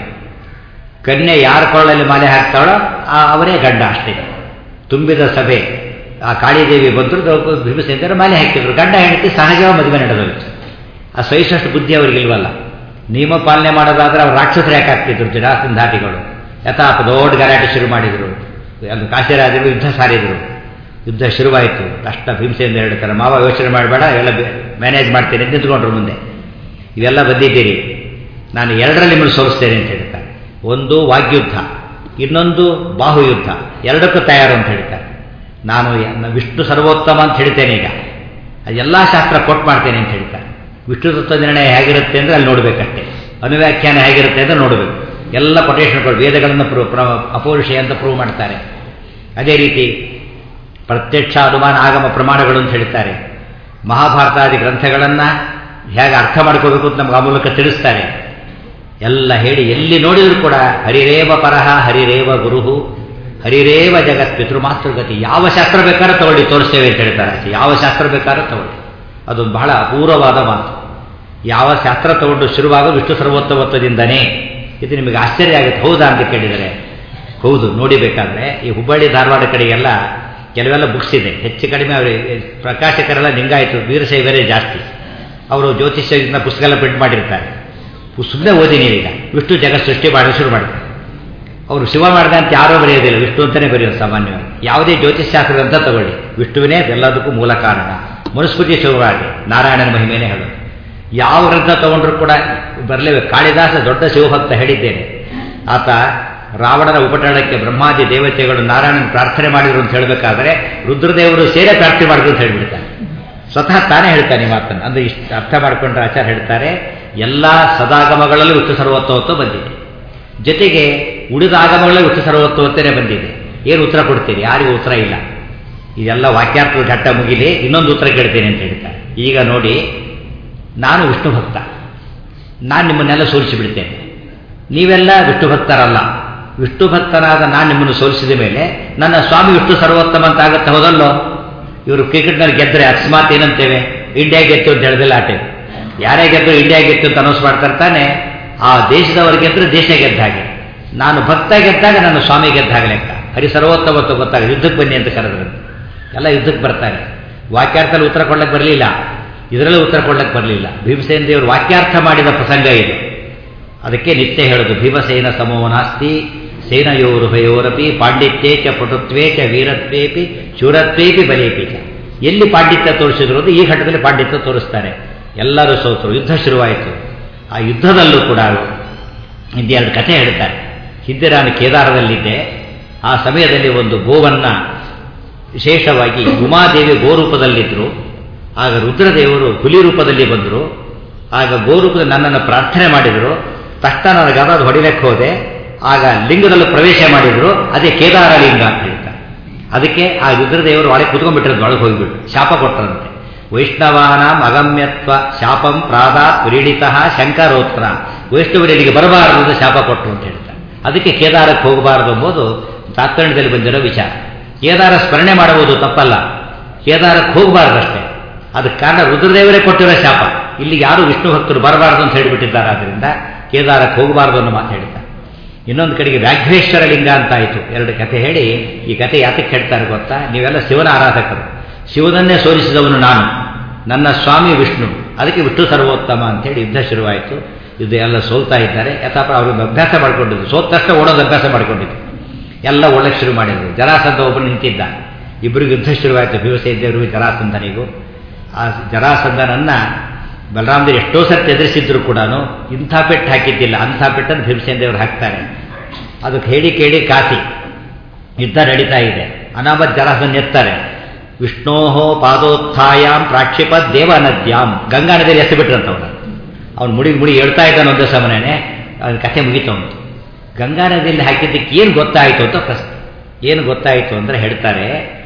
ಕನ್ಯೆ ಯಾರ ಕೊಳ್ಳಲ್ಲಿ ಮಾಲೆ ಹಾಕ್ತಾಳೋ ಅವರೇ ಗಂಡ ಅಷ್ಟೇ ತುಂಬಿದ ಸಭೆ ಆ ಕಾಳಿದೇವಿ ಬಂದರು ಭೀಮಸೇಂದ್ರ ಮಾಲೆ ಹಾಕಿದ್ರು ಗಂಡ ಹೆಂಡತಿ ಸಹಜವಾಗಿ ಮದುವೆ ನಡೆದೋಯ್ತು ಆ ಸಹಿಸಷ್ಟು ಬುದ್ಧಿ ಅವ್ರಿಗೆ ಇಲ್ವಲ್ಲ ನಿಯಮ ಪಾಲನೆ ಮಾಡೋದಾದ್ರೆ ಅವ್ರು ರಾಕ್ಷಸರು ಯಾಕೆ ಆಗ್ತಿದ್ರು ಜನಾರ್ದನ ಧಾಟಿಗಳು ಯಥಾಪ ದೊಡ್ಡ ಗಲಾಟೆ ಶುರು ಮಾಡಿದರು ಅದು ಕಾಶಿರಾಜರು ಯುದ್ಧ ಸಾರಿದರು ಯುದ್ಧ ಶುರುವಾಯಿತು ತಕ್ಷಣ ಭೀಮಸೇಂದ್ರ ಹೇಳ್ತಾರೆ ಮಾವ ಯೋಚನೆ ಮಾಡಬೇಡ ಎಲ್ಲ ಮ್ಯಾನೇಜ್ ಮಾಡ್ತೇನೆ ಅಂತ ನಿಂತ್ಕೊಂಡ್ರು ಮುಂದೆ ಇವೆಲ್ಲ ಬಂದಿದ್ದೀರಿ ನಾನು ಎರಡರಲ್ಲಿ ನಿಮ್ಮನ್ನು ಸೋಲಿಸ್ತೇನೆ ಅಂತ ಹೇಳ್ತಾರೆ ಒಂದು ವಾಗ್ಯುದ್ಧ ಇನ್ನೊಂದು ಬಾಹುಯುದ್ಧ ಎರಡಕ್ಕೂ ತಯಾರು ಅಂತ ಹೇಳ್ತಾರೆ ನಾನು ವಿಷ್ಣು ಸರ್ವೋತ್ತಮ ಅಂತ ಹೇಳ್ತೇನೆ ಈಗ ಎಲ್ಲ ಶಾಸ್ತ್ರ ಕೊಟ್ಟು ಮಾಡ್ತೇನೆ ಅಂತ ಹೇಳ್ತಾರೆ ವಿಷ್ಣು ತತ್ವ ನಿರ್ಣಯ ಹೇಗಿರುತ್ತೆ ಅಂದರೆ ಅಲ್ಲಿ ನೋಡಬೇಕಷ್ಟೇ ಅನುವ್ಯಾಖ್ಯಾನ ಹೇಗಿರುತ್ತೆ ಅಂತ ನೋಡಬೇಕು ಎಲ್ಲ ಕೊಟೇಶನ್ಗಳು ವೇದಗಳನ್ನು ಪ್ರೂವ್ ಅಪೌರುಷಯ ಅಂತ ಪ್ರೂವ್ ಮಾಡ್ತಾರೆ ಅದೇ ರೀತಿ ಪ್ರತ್ಯಕ್ಷ ಅನುಮಾನ ಆಗಮ ಪ್ರಮಾಣಗಳು ಅಂತ ಹೇಳ್ತಾರೆ ಮಹಾಭಾರತಾದಿ ಗ್ರಂಥಗಳನ್ನು ಹೇಗೆ ಅರ್ಥ ಮಾಡ್ಕೋಬೇಕು ಅಂತ ನಮ್ಗೆ ಆ ಮೂಲಕ ತಿಳಿಸ್ತಾರೆ ಎಲ್ಲ ಹೇಳಿ ಎಲ್ಲಿ ನೋಡಿದರೂ ಕೂಡ ಹರಿರೇವ ಪರಹ ಹರಿರೇವ ಗುರುಹು ಹರಿರೇವ ಜಗತ್ ಪಿತೃಮಾತೃಗತಿ ಯಾವ ಶಾಸ್ತ್ರ ಬೇಕಾದ್ರೂ ತಗೊಳ್ಳಿ ತೋರಿಸ್ತೇವೆ ಅಂತ ಹೇಳ್ತಾರೆ ಯಾವ ಶಾಸ್ತ್ರ ಬೇಕಾದ್ರೂ ತಗೊಳ್ಳಿ ಅದೊಂದು ಬಹಳ ಅಪೂರ್ವವಾದ ಮಾತು ಯಾವ ಶಾಸ್ತ್ರ ತಗೊಂಡು ಶುರುವಾಗ ವಿಷ್ಣು ಸರ್ವೋತ್ತಮತ್ವದಿಂದನೇ ಇದು ನಿಮಗೆ ಆಶ್ಚರ್ಯ ಆಗುತ್ತೆ ಹೌದಾ ಅಂತ ಕೇಳಿದರೆ ಹೌದು ನೋಡಿಬೇಕಾದ್ರೆ ಈ ಹುಬ್ಬಳ್ಳಿ ಧಾರವಾಡ ಕಡೆಗೆಲ್ಲ ಕೆಲವೆಲ್ಲ ಬುಕ್ಸ್ ಇದೆ ಹೆಚ್ಚು ಕಡಿಮೆ ಅವರಿಗೆ ಪ್ರಕಾಶಕರೆಲ್ಲ ಲಿಂಗಾಯಿತು ವೀರಶೈವರೇ ಜಾಸ್ತಿ ಅವರು ಜ್ಯೋತಿಷ್ಯದಿಂದ ಪುಸ್ತಕ ಎಲ್ಲ ಪ್ರಿಂಟ್ ಮಾಡಿರ್ತಾರೆ ಸುಮ್ಮನೆ ಓದಿ ನೀವೀಗ ವಿಷ್ಣು ಜಗತ್ ಸೃಷ್ಟಿ ಮಾಡಲು ಶುರು ಮಾಡ್ತಾರೆ ಅವರು ಶಿವ ಮಾಡಿದ ಅಂತ ಯಾರೂ ಬರೆಯೋದಿಲ್ಲ ವಿಷ್ಣು ಅಂತಲೇ ಬರೆಯೋದು ಸಾಮಾನ್ಯವಾಗಿ ಯಾವುದೇ ಜ್ಯೋತಿಷ್ಶಾಸ್ತ್ರ ಅಂತ ತಗೊಳ್ಳಿ ವಿಷ್ಣುವಿನೇ ಎಲ್ಲದಕ್ಕೂ ಮೂಲ ಕಾರಣ ಮನುಸ್ಮೃತಿ ಶಿವರಾಗಿ ನಾರಾಯಣನ ಮಹಿಮೆನೇ ಹೇಳೋದು ಯಾವ ಗ್ರಂಥ ತಗೊಂಡ್ರು ಕೂಡ ಬರಲೇಬೇಕು ಕಾಳಿದಾಸ ದೊಡ್ಡ ಶಿವಭಕ್ತ ಹೇಳಿದ್ದೇನೆ ಆತ ರಾವಣನ ಉಪಟಳಕ್ಕೆ ಬ್ರಹ್ಮಾದಿ ದೇವತೆಗಳು ನಾರಾಯಣನ ಪ್ರಾರ್ಥನೆ ಮಾಡಿದ್ರು ಅಂತ ಹೇಳಬೇಕಾದ್ರೆ ರುದ್ರದೇವರು ಸೇರೆ ಪ್ರಾರ್ಥನೆ ಮಾಡಿದ್ರು ಅಂತ ಹೇಳ್ಬಿಡ್ತಾನೆ ಸ್ವತಃ ತಾನೇ ಹೇಳ್ತಾನೆ ಮಾತನ್ನು ಅಂದ್ರೆ ಇಷ್ಟು ಅರ್ಥ ಮಾಡಿಕೊಂಡ್ರೆ ಆಚಾರ್ಯ ಹೇಳ್ತಾರೆ ಎಲ್ಲ ಸದಾಗಮಗಳಲ್ಲೂ ವಿಷ್ಣು ಸರ್ವೋತ್ತವತ್ವ ಬಂದಿದೆ ಜೊತೆಗೆ ಉಳಿದ ಆಗಮಗಳಲ್ಲಿ ವಿಷ್ಣು ಸರ್ವೋತ್ತವತ್ತೇ ಬಂದಿದೆ ಏನು ಉತ್ತರ ಕೊಡ್ತೀರಿ ಯಾರಿಗೂ ಉತ್ತರ ಇಲ್ಲ ಇದೆಲ್ಲ ವಾಕ್ಯಾರ್ಥದ ಘಟ್ಟ ಮುಗಿಲಿ ಇನ್ನೊಂದು ಉತ್ತರ ಕೇಳ್ತೇನೆ ಅಂತ ಹೇಳ್ತಾರೆ ಈಗ ನೋಡಿ ನಾನು ವಿಷ್ಣು ಭಕ್ತ ನಾನು ನಿಮ್ಮನ್ನೆಲ್ಲ ಸೋಲಿಸಿಬಿಡ್ತೇನೆ ನೀವೆಲ್ಲ ವಿಷ್ಣು ಭಕ್ತರಲ್ಲ ವಿಷ್ಣು ಭಕ್ತನಾದ ನಾನು ನಿಮ್ಮನ್ನು ಸೋಲಿಸಿದ ಮೇಲೆ ನನ್ನ ಸ್ವಾಮಿ ವಿಷ್ಣು ಸರ್ವೋತ್ತಮ ಅಂತ ಆಗುತ್ತೆ ಹೋದಲ್ಲೋ ಇವರು ಕ್ರಿಕೆಟ್ನಲ್ಲಿ ಗೆದ್ದರೆ ಅಕಸ್ಮಾತ್ ಏನಂತೇವೆ ಇಂಡಿಯಾ ಗೆತ್ತು ಅಂತ ಹೇಳಿದಿಲ್ಲ ಆಟೆ ಯಾರೇ ಗೆದ್ದು ಇಂಡಿಯಾ ಗೆತ್ತು ಅಂತ ಅನೌನ್ಸ್ ಮಾಡ್ತಾರೆ ತಾನೆ ಆ ದೇಶದವರು ಗೆದ್ದರೆ ದೇಶ ಗೆದ್ದ ಹಾಗೆ ನಾನು ಭಕ್ತ ಗೆದ್ದಾಗ ನನ್ನ ಸ್ವಾಮಿ ಗೆದ್ದ ಹಾಗೆ ಲೆಕ್ಕ ಹರಿ ಸರ್ವೋತ್ತಮತ್ವ ಗೊತ್ತಾಗ ಯುದ್ಧಕ್ಕೆ ಬನ್ನಿ ಅಂತ ಕರೆದ್ರು ಎಲ್ಲ ಯುದ್ಧಕ್ಕೆ ಬರ್ತಾರೆ ವಾಕ್ಯಾರ್ಥದಲ್ಲಿ ಉತ್ತರ ಕೊಡ್ಲಿಕ್ಕೆ ಬರಲಿಲ್ಲ ಇದರಲ್ಲೂ ಉತ್ತರ ಕೊಡ್ಲಿಕ್ಕೆ ಬರಲಿಲ್ಲ ಭೀಮಸೇನ ದೇವರು ವಾಕ್ಯಾರ್ಥ ಮಾಡಿದ ಪ್ರಸಂಗ ಇದು ಅದಕ್ಕೆ ನಿತ್ಯ ಹೇಳೋದು ಭೀಮಸೇನ ಸಮೋನಾಸ್ತಿ ಸೇನಯೋರುಭಯೋರಪಿ ಪಾಂಡಿತ್ಯೇ ಚ ಪಟುತ್ವೇ ಚ ವೀರತ್ವೇಪಿ ಶೂರತ್ವೇಪಿ ಬಲೇಪಿ ಚ ಎಲ್ಲಿ ಪಾಂಡಿತ್ಯ ತೋರಿಸಿದ್ರು ಅದು ಈ ಘಟ್ಟದಲ್ಲಿ ಪಾಂಡಿತ್ಯ ತೋರಿಸ್ತಾರೆ ಎಲ್ಲರೂ ಸೋತರು ಯುದ್ಧ ಶುರುವಾಯಿತು ಆ ಯುದ್ಧದಲ್ಲೂ ಕೂಡ ಇಂದೆರಡು ಕಥೆ ಹೇಳ್ತಾರೆ ಹಿಂದೆ ನಾನು ಕೇದಾರದಲ್ಲಿದ್ದೆ ಆ ಸಮಯದಲ್ಲಿ ಒಂದು ಗೋವನ್ನ ವಿಶೇಷವಾಗಿ ಉಮಾದೇವಿ ಗೋರೂಪದಲ್ಲಿದ್ದರು ಆಗ ರುದ್ರದೇವರು ಹುಲಿ ರೂಪದಲ್ಲಿ ಬಂದರು ಆಗ ಗೋರೂಪದ ನನ್ನನ್ನು ಪ್ರಾರ್ಥನೆ ಮಾಡಿದರು ತಕ್ಷಣ ನನಗೆ ಅದು ಹೊಡಿಲಕ್ಕೆ ಹೋದೆ ಆಗ ಲಿಂಗದಲ್ಲಿ ಪ್ರವೇಶ ಮಾಡಿದ್ರು ಅದೇ ಕೇದಾರ ಲಿಂಗ ಅಂತ ಹೇಳ್ತಾರೆ ಅದಕ್ಕೆ ಆ ರುದ್ರದೇವರು ಒಳಗೆ ಕುತ್ಕೊಂಡ್ಬಿಟ್ಟಿರೋದು ಒಳಗೆ ಹೋಗಿಬಿಟ್ಟು ಶಾಪ ಕೊಟ್ಟರಂತೆ ವೈಷ್ಣವಾನಾಂ ಅಗಮ್ಯತ್ವ ಶಾಪಂ ಪ್ರಾದಾತ್ ಕ್ರೀಡಿತ ಶಂಕರೋತ್ರ ವೈಷ್ಣವರಿಗೆ ಬರಬಾರದು ಅಂತ ಶಾಪ ಕೊಟ್ಟರು ಅಂತ ಹೇಳ್ತಾರೆ ಅದಕ್ಕೆ ಕೇದಾರಕ್ಕೆ ಹೋಗಬಾರದು ಎಂಬುದು ತಾತ್ಪರ್ಯದಲ್ಲಿ ಬಂದಿರೋ ವಿಚಾರ ಕೇದಾರ ಸ್ಮರಣೆ ಮಾಡುವುದು ತಪ್ಪಲ್ಲ ಕೇದಾರಕ್ಕೆ ಹೋಗಬಾರ್ದಷ್ಟೇ ಅದಕ್ಕೆ ಕಾರಣ ರುದ್ರದೇವರೇ ಕೊಟ್ಟಿರೋ ಶಾಪ ಇಲ್ಲಿ ಯಾರು ವಿಷ್ಣು ಭಕ್ತರು ಬರಬಾರದು ಅಂತ ಹೇಳಿಬಿಟ್ಟಿದ್ದಾರೆ ಆದ್ದರಿಂದ ಕೇದಾರಕ್ಕೆ ಹೋಗಬಾರದು ಅನ್ನೋ ಮಾತು ಹೇಳ್ತಾರೆ ಇನ್ನೊಂದು ಕಡೆಗೆ ವ್ಯಾಘ್ರೇಶ್ವರ ಲಿಂಗ ಅಂತ ಆಯಿತು ಎರಡು ಕಥೆ ಹೇಳಿ ಈ ಕಥೆ ಯಾತಕ್ಕೆ ಹೇಳ್ತಾರೆ ಗೊತ್ತಾ ನೀವೆಲ್ಲ ಶಿವನ ಆರಾಧಕರು ಶಿವನನ್ನೇ ಸೋಲಿಸಿದವನು ನಾನು ನನ್ನ ಸ್ವಾಮಿ ವಿಷ್ಣು ಅದಕ್ಕೆ ವಿಷ್ಣು ಸರ್ವೋತ್ತಮ ಅಂತೇಳಿ ಯುದ್ಧ ಶುರುವಾಯಿತು ಯುದ್ಧ ಎಲ್ಲ ಸೋಲ್ತಾ ಇದ್ದಾರೆ ಯಥಾಪ ಅವ್ರೊಂದು ಅಭ್ಯಾಸ ಮಾಡ್ಕೊಂಡಿದ್ದು ಸೋತ ತಕ್ಷಣ ಓಡೋದು ಅಭ್ಯಾಸ ಮಾಡ್ಕೊಂಡಿದ್ದು ಎಲ್ಲ ಒಳ್ಳೆ ಶುರು ಮಾಡಿದ್ರು ಜರಾಸಂಧ ಒಬ್ಬರು ನಿಂತಿದ್ದ ಇಬ್ಬರಿಗೂ ಯುದ್ಧ ಶುರುವಾಯಿತು ಭೀಮಸೇನ ದೇವರಿಗೂ ಜರಾಸಂಧನಿಗೂ ಆ ಜರಾಸಂಧನನ್ನ ಬಲರಾಮದೇವ್ ಎಷ್ಟೋ ಸರ್ತಿ ಎದುರಿಸಿದ್ರು ಕೂಡ ಇಂಥ ಪೆಟ್ಟು ಹಾಕಿದ್ದಿಲ್ಲ ಅಂಥ ಪೆಟ್ಟನ್ನು ಭೀಮಸೇನ ದೇವರು ಹಾಕ್ತಾರೆ ಅದಕ್ಕೆ ಹೇಳಿ ಕೇಳಿ ಕಾಸಿ ಯುದ್ಧ ನಡೀತಾ ಇದೆ ಅನಾಮತ್ ಜರಾಸಂಧ ಎತ್ತಾರೆ ವಿಷ್ಣೋಹೋ ಪಾದೋತ್ಥಾಯಾಮ್ ಪ್ರಾಕ್ಷಿಪ ದೇವ ನದ್ಯಾಂ ಗಂಗಾ ನದಿಯಲ್ಲಿ ಎತ್ತು ಬಿಟ್ರಂತವ್ರು ಅವ್ನು ಮುಡಿ ಮುಡಿ ಹೇಳ್ತಾ ಇದ್ದಾನೆ ಒಂದೇ ಸಮನೇನೆ ಅವನ ಕಥೆ ಮುಗಿತವನು ಗಂಗಾ ನದಿಯಲ್ಲಿ ಹಾಕಿದ್ದಕ್ಕೆ ಏನು ಗೊತ್ತಾಯಿತು ಅಂತ ಪ್ರಶ್ನೆ ಏನು ಗೊತ್ತಾಯಿತು ಅಂದರೆ ಹೇಳ್ತಾರೆ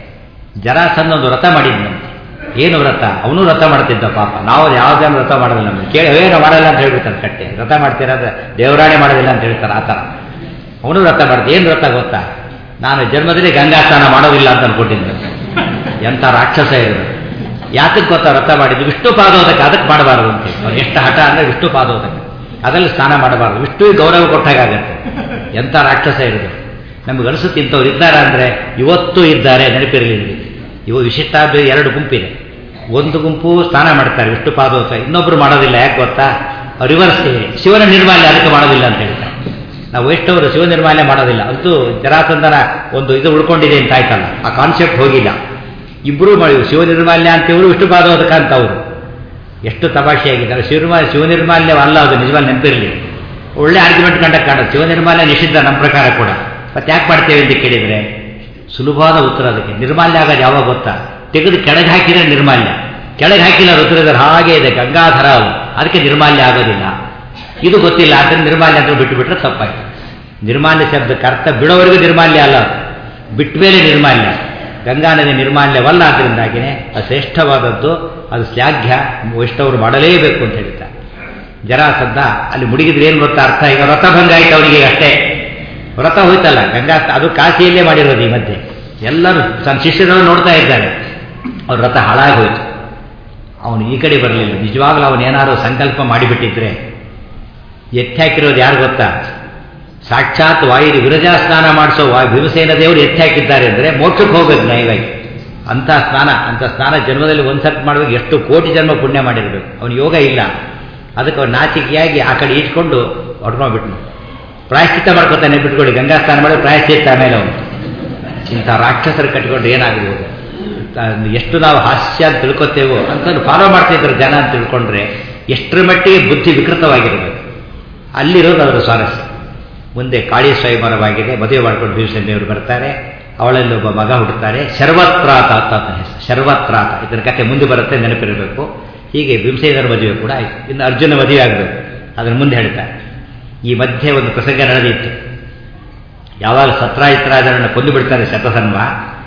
ಜರಾಸಂಧ ಒಂದು ವ್ರತ ಮಾಡಿದ್ನಂತೆ ಏನು ವ್ರತ ಅವನು ವ್ರತ ಮಾಡ್ತಿದ್ದ ಪಾಪ ನಾವು ಯಾವುದೇ ವ್ರತ ಮಾಡೋದಿಲ್ಲ ನಮಗೆ ಕೇಳಿ ಏನೋ ಮಾಡಲ್ಲ ಅಂತ ಹೇಳ್ಬಿಡ್ತಾರೆ ಕಟ್ಟೆ ವ್ರತ ಮಾಡ್ತೀರಾ ಅಂದ್ರೆ ದೇವರಾಣೆ ಮಾಡೋದಿಲ್ಲ ಅಂತ ಹೇಳ್ತಾರೆ ಆ ಥರ ಅವನು ವ್ರತ ಮಾಡ್ತೀವಿ ಏನು ವ್ರತ ಗೊತ್ತಾ ನಾನು ಜನ್ಮದಲ್ಲಿ ಗಂಗಾ ಸ್ನಾನ ಮಾಡೋದಿಲ್ಲ ಅಂತ ಅನ್ಕೊಟ್ಟಿದ್ದೆ ಎಂಥ ರಾಕ್ಷಸ ಇರೋದು ಯಾತಕ್ಕೆ ಗೊತ್ತಾ ವ್ರತ ಮಾಡಿದ್ದು ವಿಷ್ಣು ಪಾದೋದಕ್ಕೆ ಅದಕ್ಕೆ ಮಾಡಬಾರದು ಅಂತ ಅವ್ರು ಎಷ್ಟು ಹಠ ಅಂದರೆ ವಿಷ್ಣು ಪಾದೋದಕ್ಕೆ ಅದರಲ್ಲಿ ಸ್ನಾನ ಮಾಡಬಾರದು ವಿಷ್ಣು ಗೌರವ ಕೊಟ್ಟಾಗತ್ತೆ ಎಂಥ ರಾಕ್ಷಸ ಇರೋದು ನಮ್ಗೆ ಅನಿಸುತ್ತೆ ಇಂಥವ್ರು ಇದ್ದಾರೆ ಅಂದರೆ ಇವತ್ತು ಇದ್ದಾರೆ ನೆನಪಿರಲಿ ಇವು ವಿಶಿಷ್ಟಾದ ಎರಡು ಗುಂಪಿದೆ ಒಂದು ಗುಂಪು ಸ್ನಾನ ಮಾಡ್ತಾರೆ ವಿಷ್ಣು ಪಾದೋತ ಇನ್ನೊಬ್ರು ಮಾಡೋದಿಲ್ಲ ಯಾಕೆ ಗೊತ್ತಾ ರಿವರ್ಸ್ ಶಿವನ ನಿರ್ಮಾಲ್ಯ ಅದಕ್ಕೆ ಮಾಡೋದಿಲ್ಲ ಅಂತ ಹೇಳ್ತಾರೆ ನಾವು ವೈಷ್ಣವರು ಶಿವ ನಿರ್ಮಾಲ್ಯ ಮಾಡೋದಿಲ್ಲ ಅಂತೂ ಜರಾಸಂಧನ ಒಂದು ಇದು ಉಳ್ಕೊಂಡಿದೆ ಅಂತ ಆಯ್ತಲ್ಲ ಆ ಕಾನ್ಸೆಪ್ಟ್ ಹೋಗಿಲ್ಲ ಇಬ್ಬರು ಮಾಡಿ ಶಿವ ನಿರ್ಮಾಲ್ಯ ಅಂತ ಇವರು ವಿಷ್ಣು ಪಾದೋದಕ ಅಂತ ಅವರು ಎಷ್ಟು ತಮಾಷೆಯಾಗಿದ್ದಾರೆ ಶಿವನಿರ್ಮಾ ಶಿವ ನಿರ್ಮಾಲ್ಯವಲ್ಲ ಅದು ನಿಜವಾಗಿ ನೆನಪಿರಲಿ ಒಳ್ಳೆ ಆರ್ಗ್ಯುಮೆಂಟ್ ಕಂಡಕ್ಕೆ ಕಾಣುತ್ತೆ ಶಿವ ನಿರ್ಮಾಲ್ಯ ನಿಷಿದ್ಧ ನಮ್ಮ ಪ್ರಕಾರ ಕೂಡ ಮತ್ತೆ ಯಾಕೆ ಮಾಡ್ತೇವೆ ಅಂತ ಕೇಳಿದರೆ ಸುಲಭವಾದ ಉತ್ತರ ಅದಕ್ಕೆ ನಿರ್ಮಾಲ್ಯ ಆಗೋದು ಯಾವಾಗ ಗೊತ್ತಾ ತೆಗೆದು ಕೆಳಗೆ ಹಾಕಿದ್ರೆ ನಿರ್ಮಾಲ್ಯ ಕೆಳಗೆ ಹಾಕಿಲ್ಲ ರುದ್ರಧರ ಹಾಗೆ ಇದೆ ಗಂಗಾಧರ ಅವು ಅದಕ್ಕೆ ನಿರ್ಮಾಲ್ಯ ಆಗೋದಿಲ್ಲ ಇದು ಗೊತ್ತಿಲ್ಲ ಅದನ್ನು ನಿರ್ಮಾಲ್ಯ ಅಂತ ಬಿಟ್ಟು ಬಿಟ್ರೆ ತಪ್ಪಾಯ್ತು ನಿರ್ಮಾಲ್ಯ ಶಬ್ದಕ್ಕೆ ಅರ್ಥ ಬಿಡೋವರೆಗೂ ನಿರ್ಮಾಲ್ಯ ಅಲ್ಲ ಬಿಟ್ಟ ಮೇಲೆ ನಿರ್ಮಾಲ್ಯ ಗಂಗಾ ನದಿ ನಿರ್ಮಾಲ್ಯವಲ್ಲ ಆದ್ದರಿಂದಾಗಿನೇ ಅದು ಶ್ರೇಷ್ಠವಾದದ್ದು ಅದು ಶ್ಲಾಘ್ಯ ವೈಷ್ಣವರು ಮಾಡಲೇಬೇಕು ಅಂತ ಹೇಳ್ತಾರೆ ಜರಾಸದ್ದ ಅಲ್ಲಿ ಮುಡಿಗಿದ್ರೆ ಏನು ಗೊತ್ತಾ ಅರ್ಥ ಈಗ ವ್ರತಭಂಗ ಆಯ್ತು ಅವನಿಗೆ ಅಷ್ಟೇ ವ್ರತ ಹೋಯ್ತಲ್ಲ ಗಂಗಾ ಅದು ಕಾಶಿಯಲ್ಲೇ ಮಾಡಿರೋದು ಈ ಮಧ್ಯೆ ಎಲ್ಲರೂ ತನ್ನ ಶಿಷ್ಯರನ್ನು ನೋಡ್ತಾ ಇದ್ದಾರೆ ಅವ್ರ ವ್ರತ ಹಾಳಾಗಿ ಹೋಯ್ತು ಅವನು ಈ ಕಡೆ ಬರಲಿಲ್ಲ ನಿಜವಾಗ್ಲೂ ಅವನು ಏನಾದ್ರು ಸಂಕಲ್ಪ ಮಾಡಿಬಿಟ್ಟಿದ್ರೆ ಎತ್ತಾಕಿರೋದು ಯಾರು ಗೊತ್ತಾ ಸಾಕ್ಷಾತ್ ವಾಯು ವಿರಜಾ ಸ್ನಾನ ಮಾಡಿಸೋ ವಾ ಭೀಮಸೇನ ದೇವರು ಎತ್ತಾಕಿದ್ದಾರೆ ಅಂದರೆ ಮೋಕ್ಷಕ್ಕೆ ಹೋಗ್ಬೇಕು ನಯವಾಗಿ ಅಂಥ ಸ್ನಾನ ಅಂಥ ಸ್ನಾನ ಜನ್ಮದಲ್ಲಿ ಒಂದು ಸರ್ತಿ ಮಾಡಬೇಕು ಎಷ್ಟು ಕೋಟಿ ಜನ್ಮ ಪುಣ್ಯ ಮಾಡಿರಬೇಕು ಅವನು ಯೋಗ ಇಲ್ಲ ಅದಕ್ಕೆ ಅವ್ನು ನಾಚಿಕೆಯಾಗಿ ಆ ಕಡೆ ಈಜ್ಕೊಂಡು ಹೊಡ್ಕೊಂಡ್ಬಿಟ್ನು ಪ್ರಾಯಶ್ಚಿತ್ತ ಮಾಡ್ಕೊತಾನೆ ಬಿಟ್ಕೊಳ್ಳಿ ಗಂಗಾ ಸ್ನಾನ ಮಾಡಿ ಪ್ರಾಯಶ್ಚಿತ್ತ ಆಮೇಲೆ ಅವನು ಇಂಥ ರಾಕ್ಷಸರು ಕಟ್ಟಿಕೊಂಡು ಏನಾಗಬಹುದು ಎಷ್ಟು ನಾವು ಹಾಸ್ಯ ಅಂತ ತಿಳ್ಕೊತೇವೋ ಅಂತ ಫಾಲೋ ಮಾಡ್ತಿದ್ರು ಜನ ಅಂತ ತಿಳ್ಕೊಂಡ್ರೆ ಎಷ್ಟರ ಮಟ್ಟಿಗೆ ಬುದ್ಧಿ ವಿಕೃತವಾಗಿರಬೇಕು ಅಲ್ಲಿರೋದು ಅದರ ಸ್ವಾರಸ್ಯ ಮುಂದೆ ಕಾಳಿ ಸ್ವಯಂವರವಾಗಿದೆ ಮದುವೆ ಮಾಡ್ಕೊಂಡು ಭೀಮಸೇನ ದೇವರು ಬರ್ತಾರೆ ಅವಳಲ್ಲಿ ಒಬ್ಬ ಮಗ ಹುಟ್ಟುತ್ತಾರೆ ಶರ್ವತ್ರಾತ ಅಂತ ಆತನ ಹೆಸರು ಶರ್ವತ್ರಾತ ಇದರ ಕಥೆ ಮುಂದೆ ಬರುತ್ತೆ ನೆನಪಿರಬೇಕು ಹೀಗೆ ಭೀಮಸೇನರ ಮದುವೆ ಕೂಡ ಆಯಿತು ಇನ್ನು ಅರ್ಜುನ ಮದುವೆ ಆಗಬೇಕು ಅದನ್ನು ಮುಂದೆ ಹೇಳ್ತಾರೆ ಈ ಮಧ್ಯೆ ಒಂದು ಪ್ರಸಂಗ ನಡೆದಿತ್ತು ಯಾವಾಗ ಸತ್ರಾಯಿತ್ರಾಜನನ್ನು ಕೊಂದು ಬಿಡ್ತಾನೆ ಶತಸನ್ವ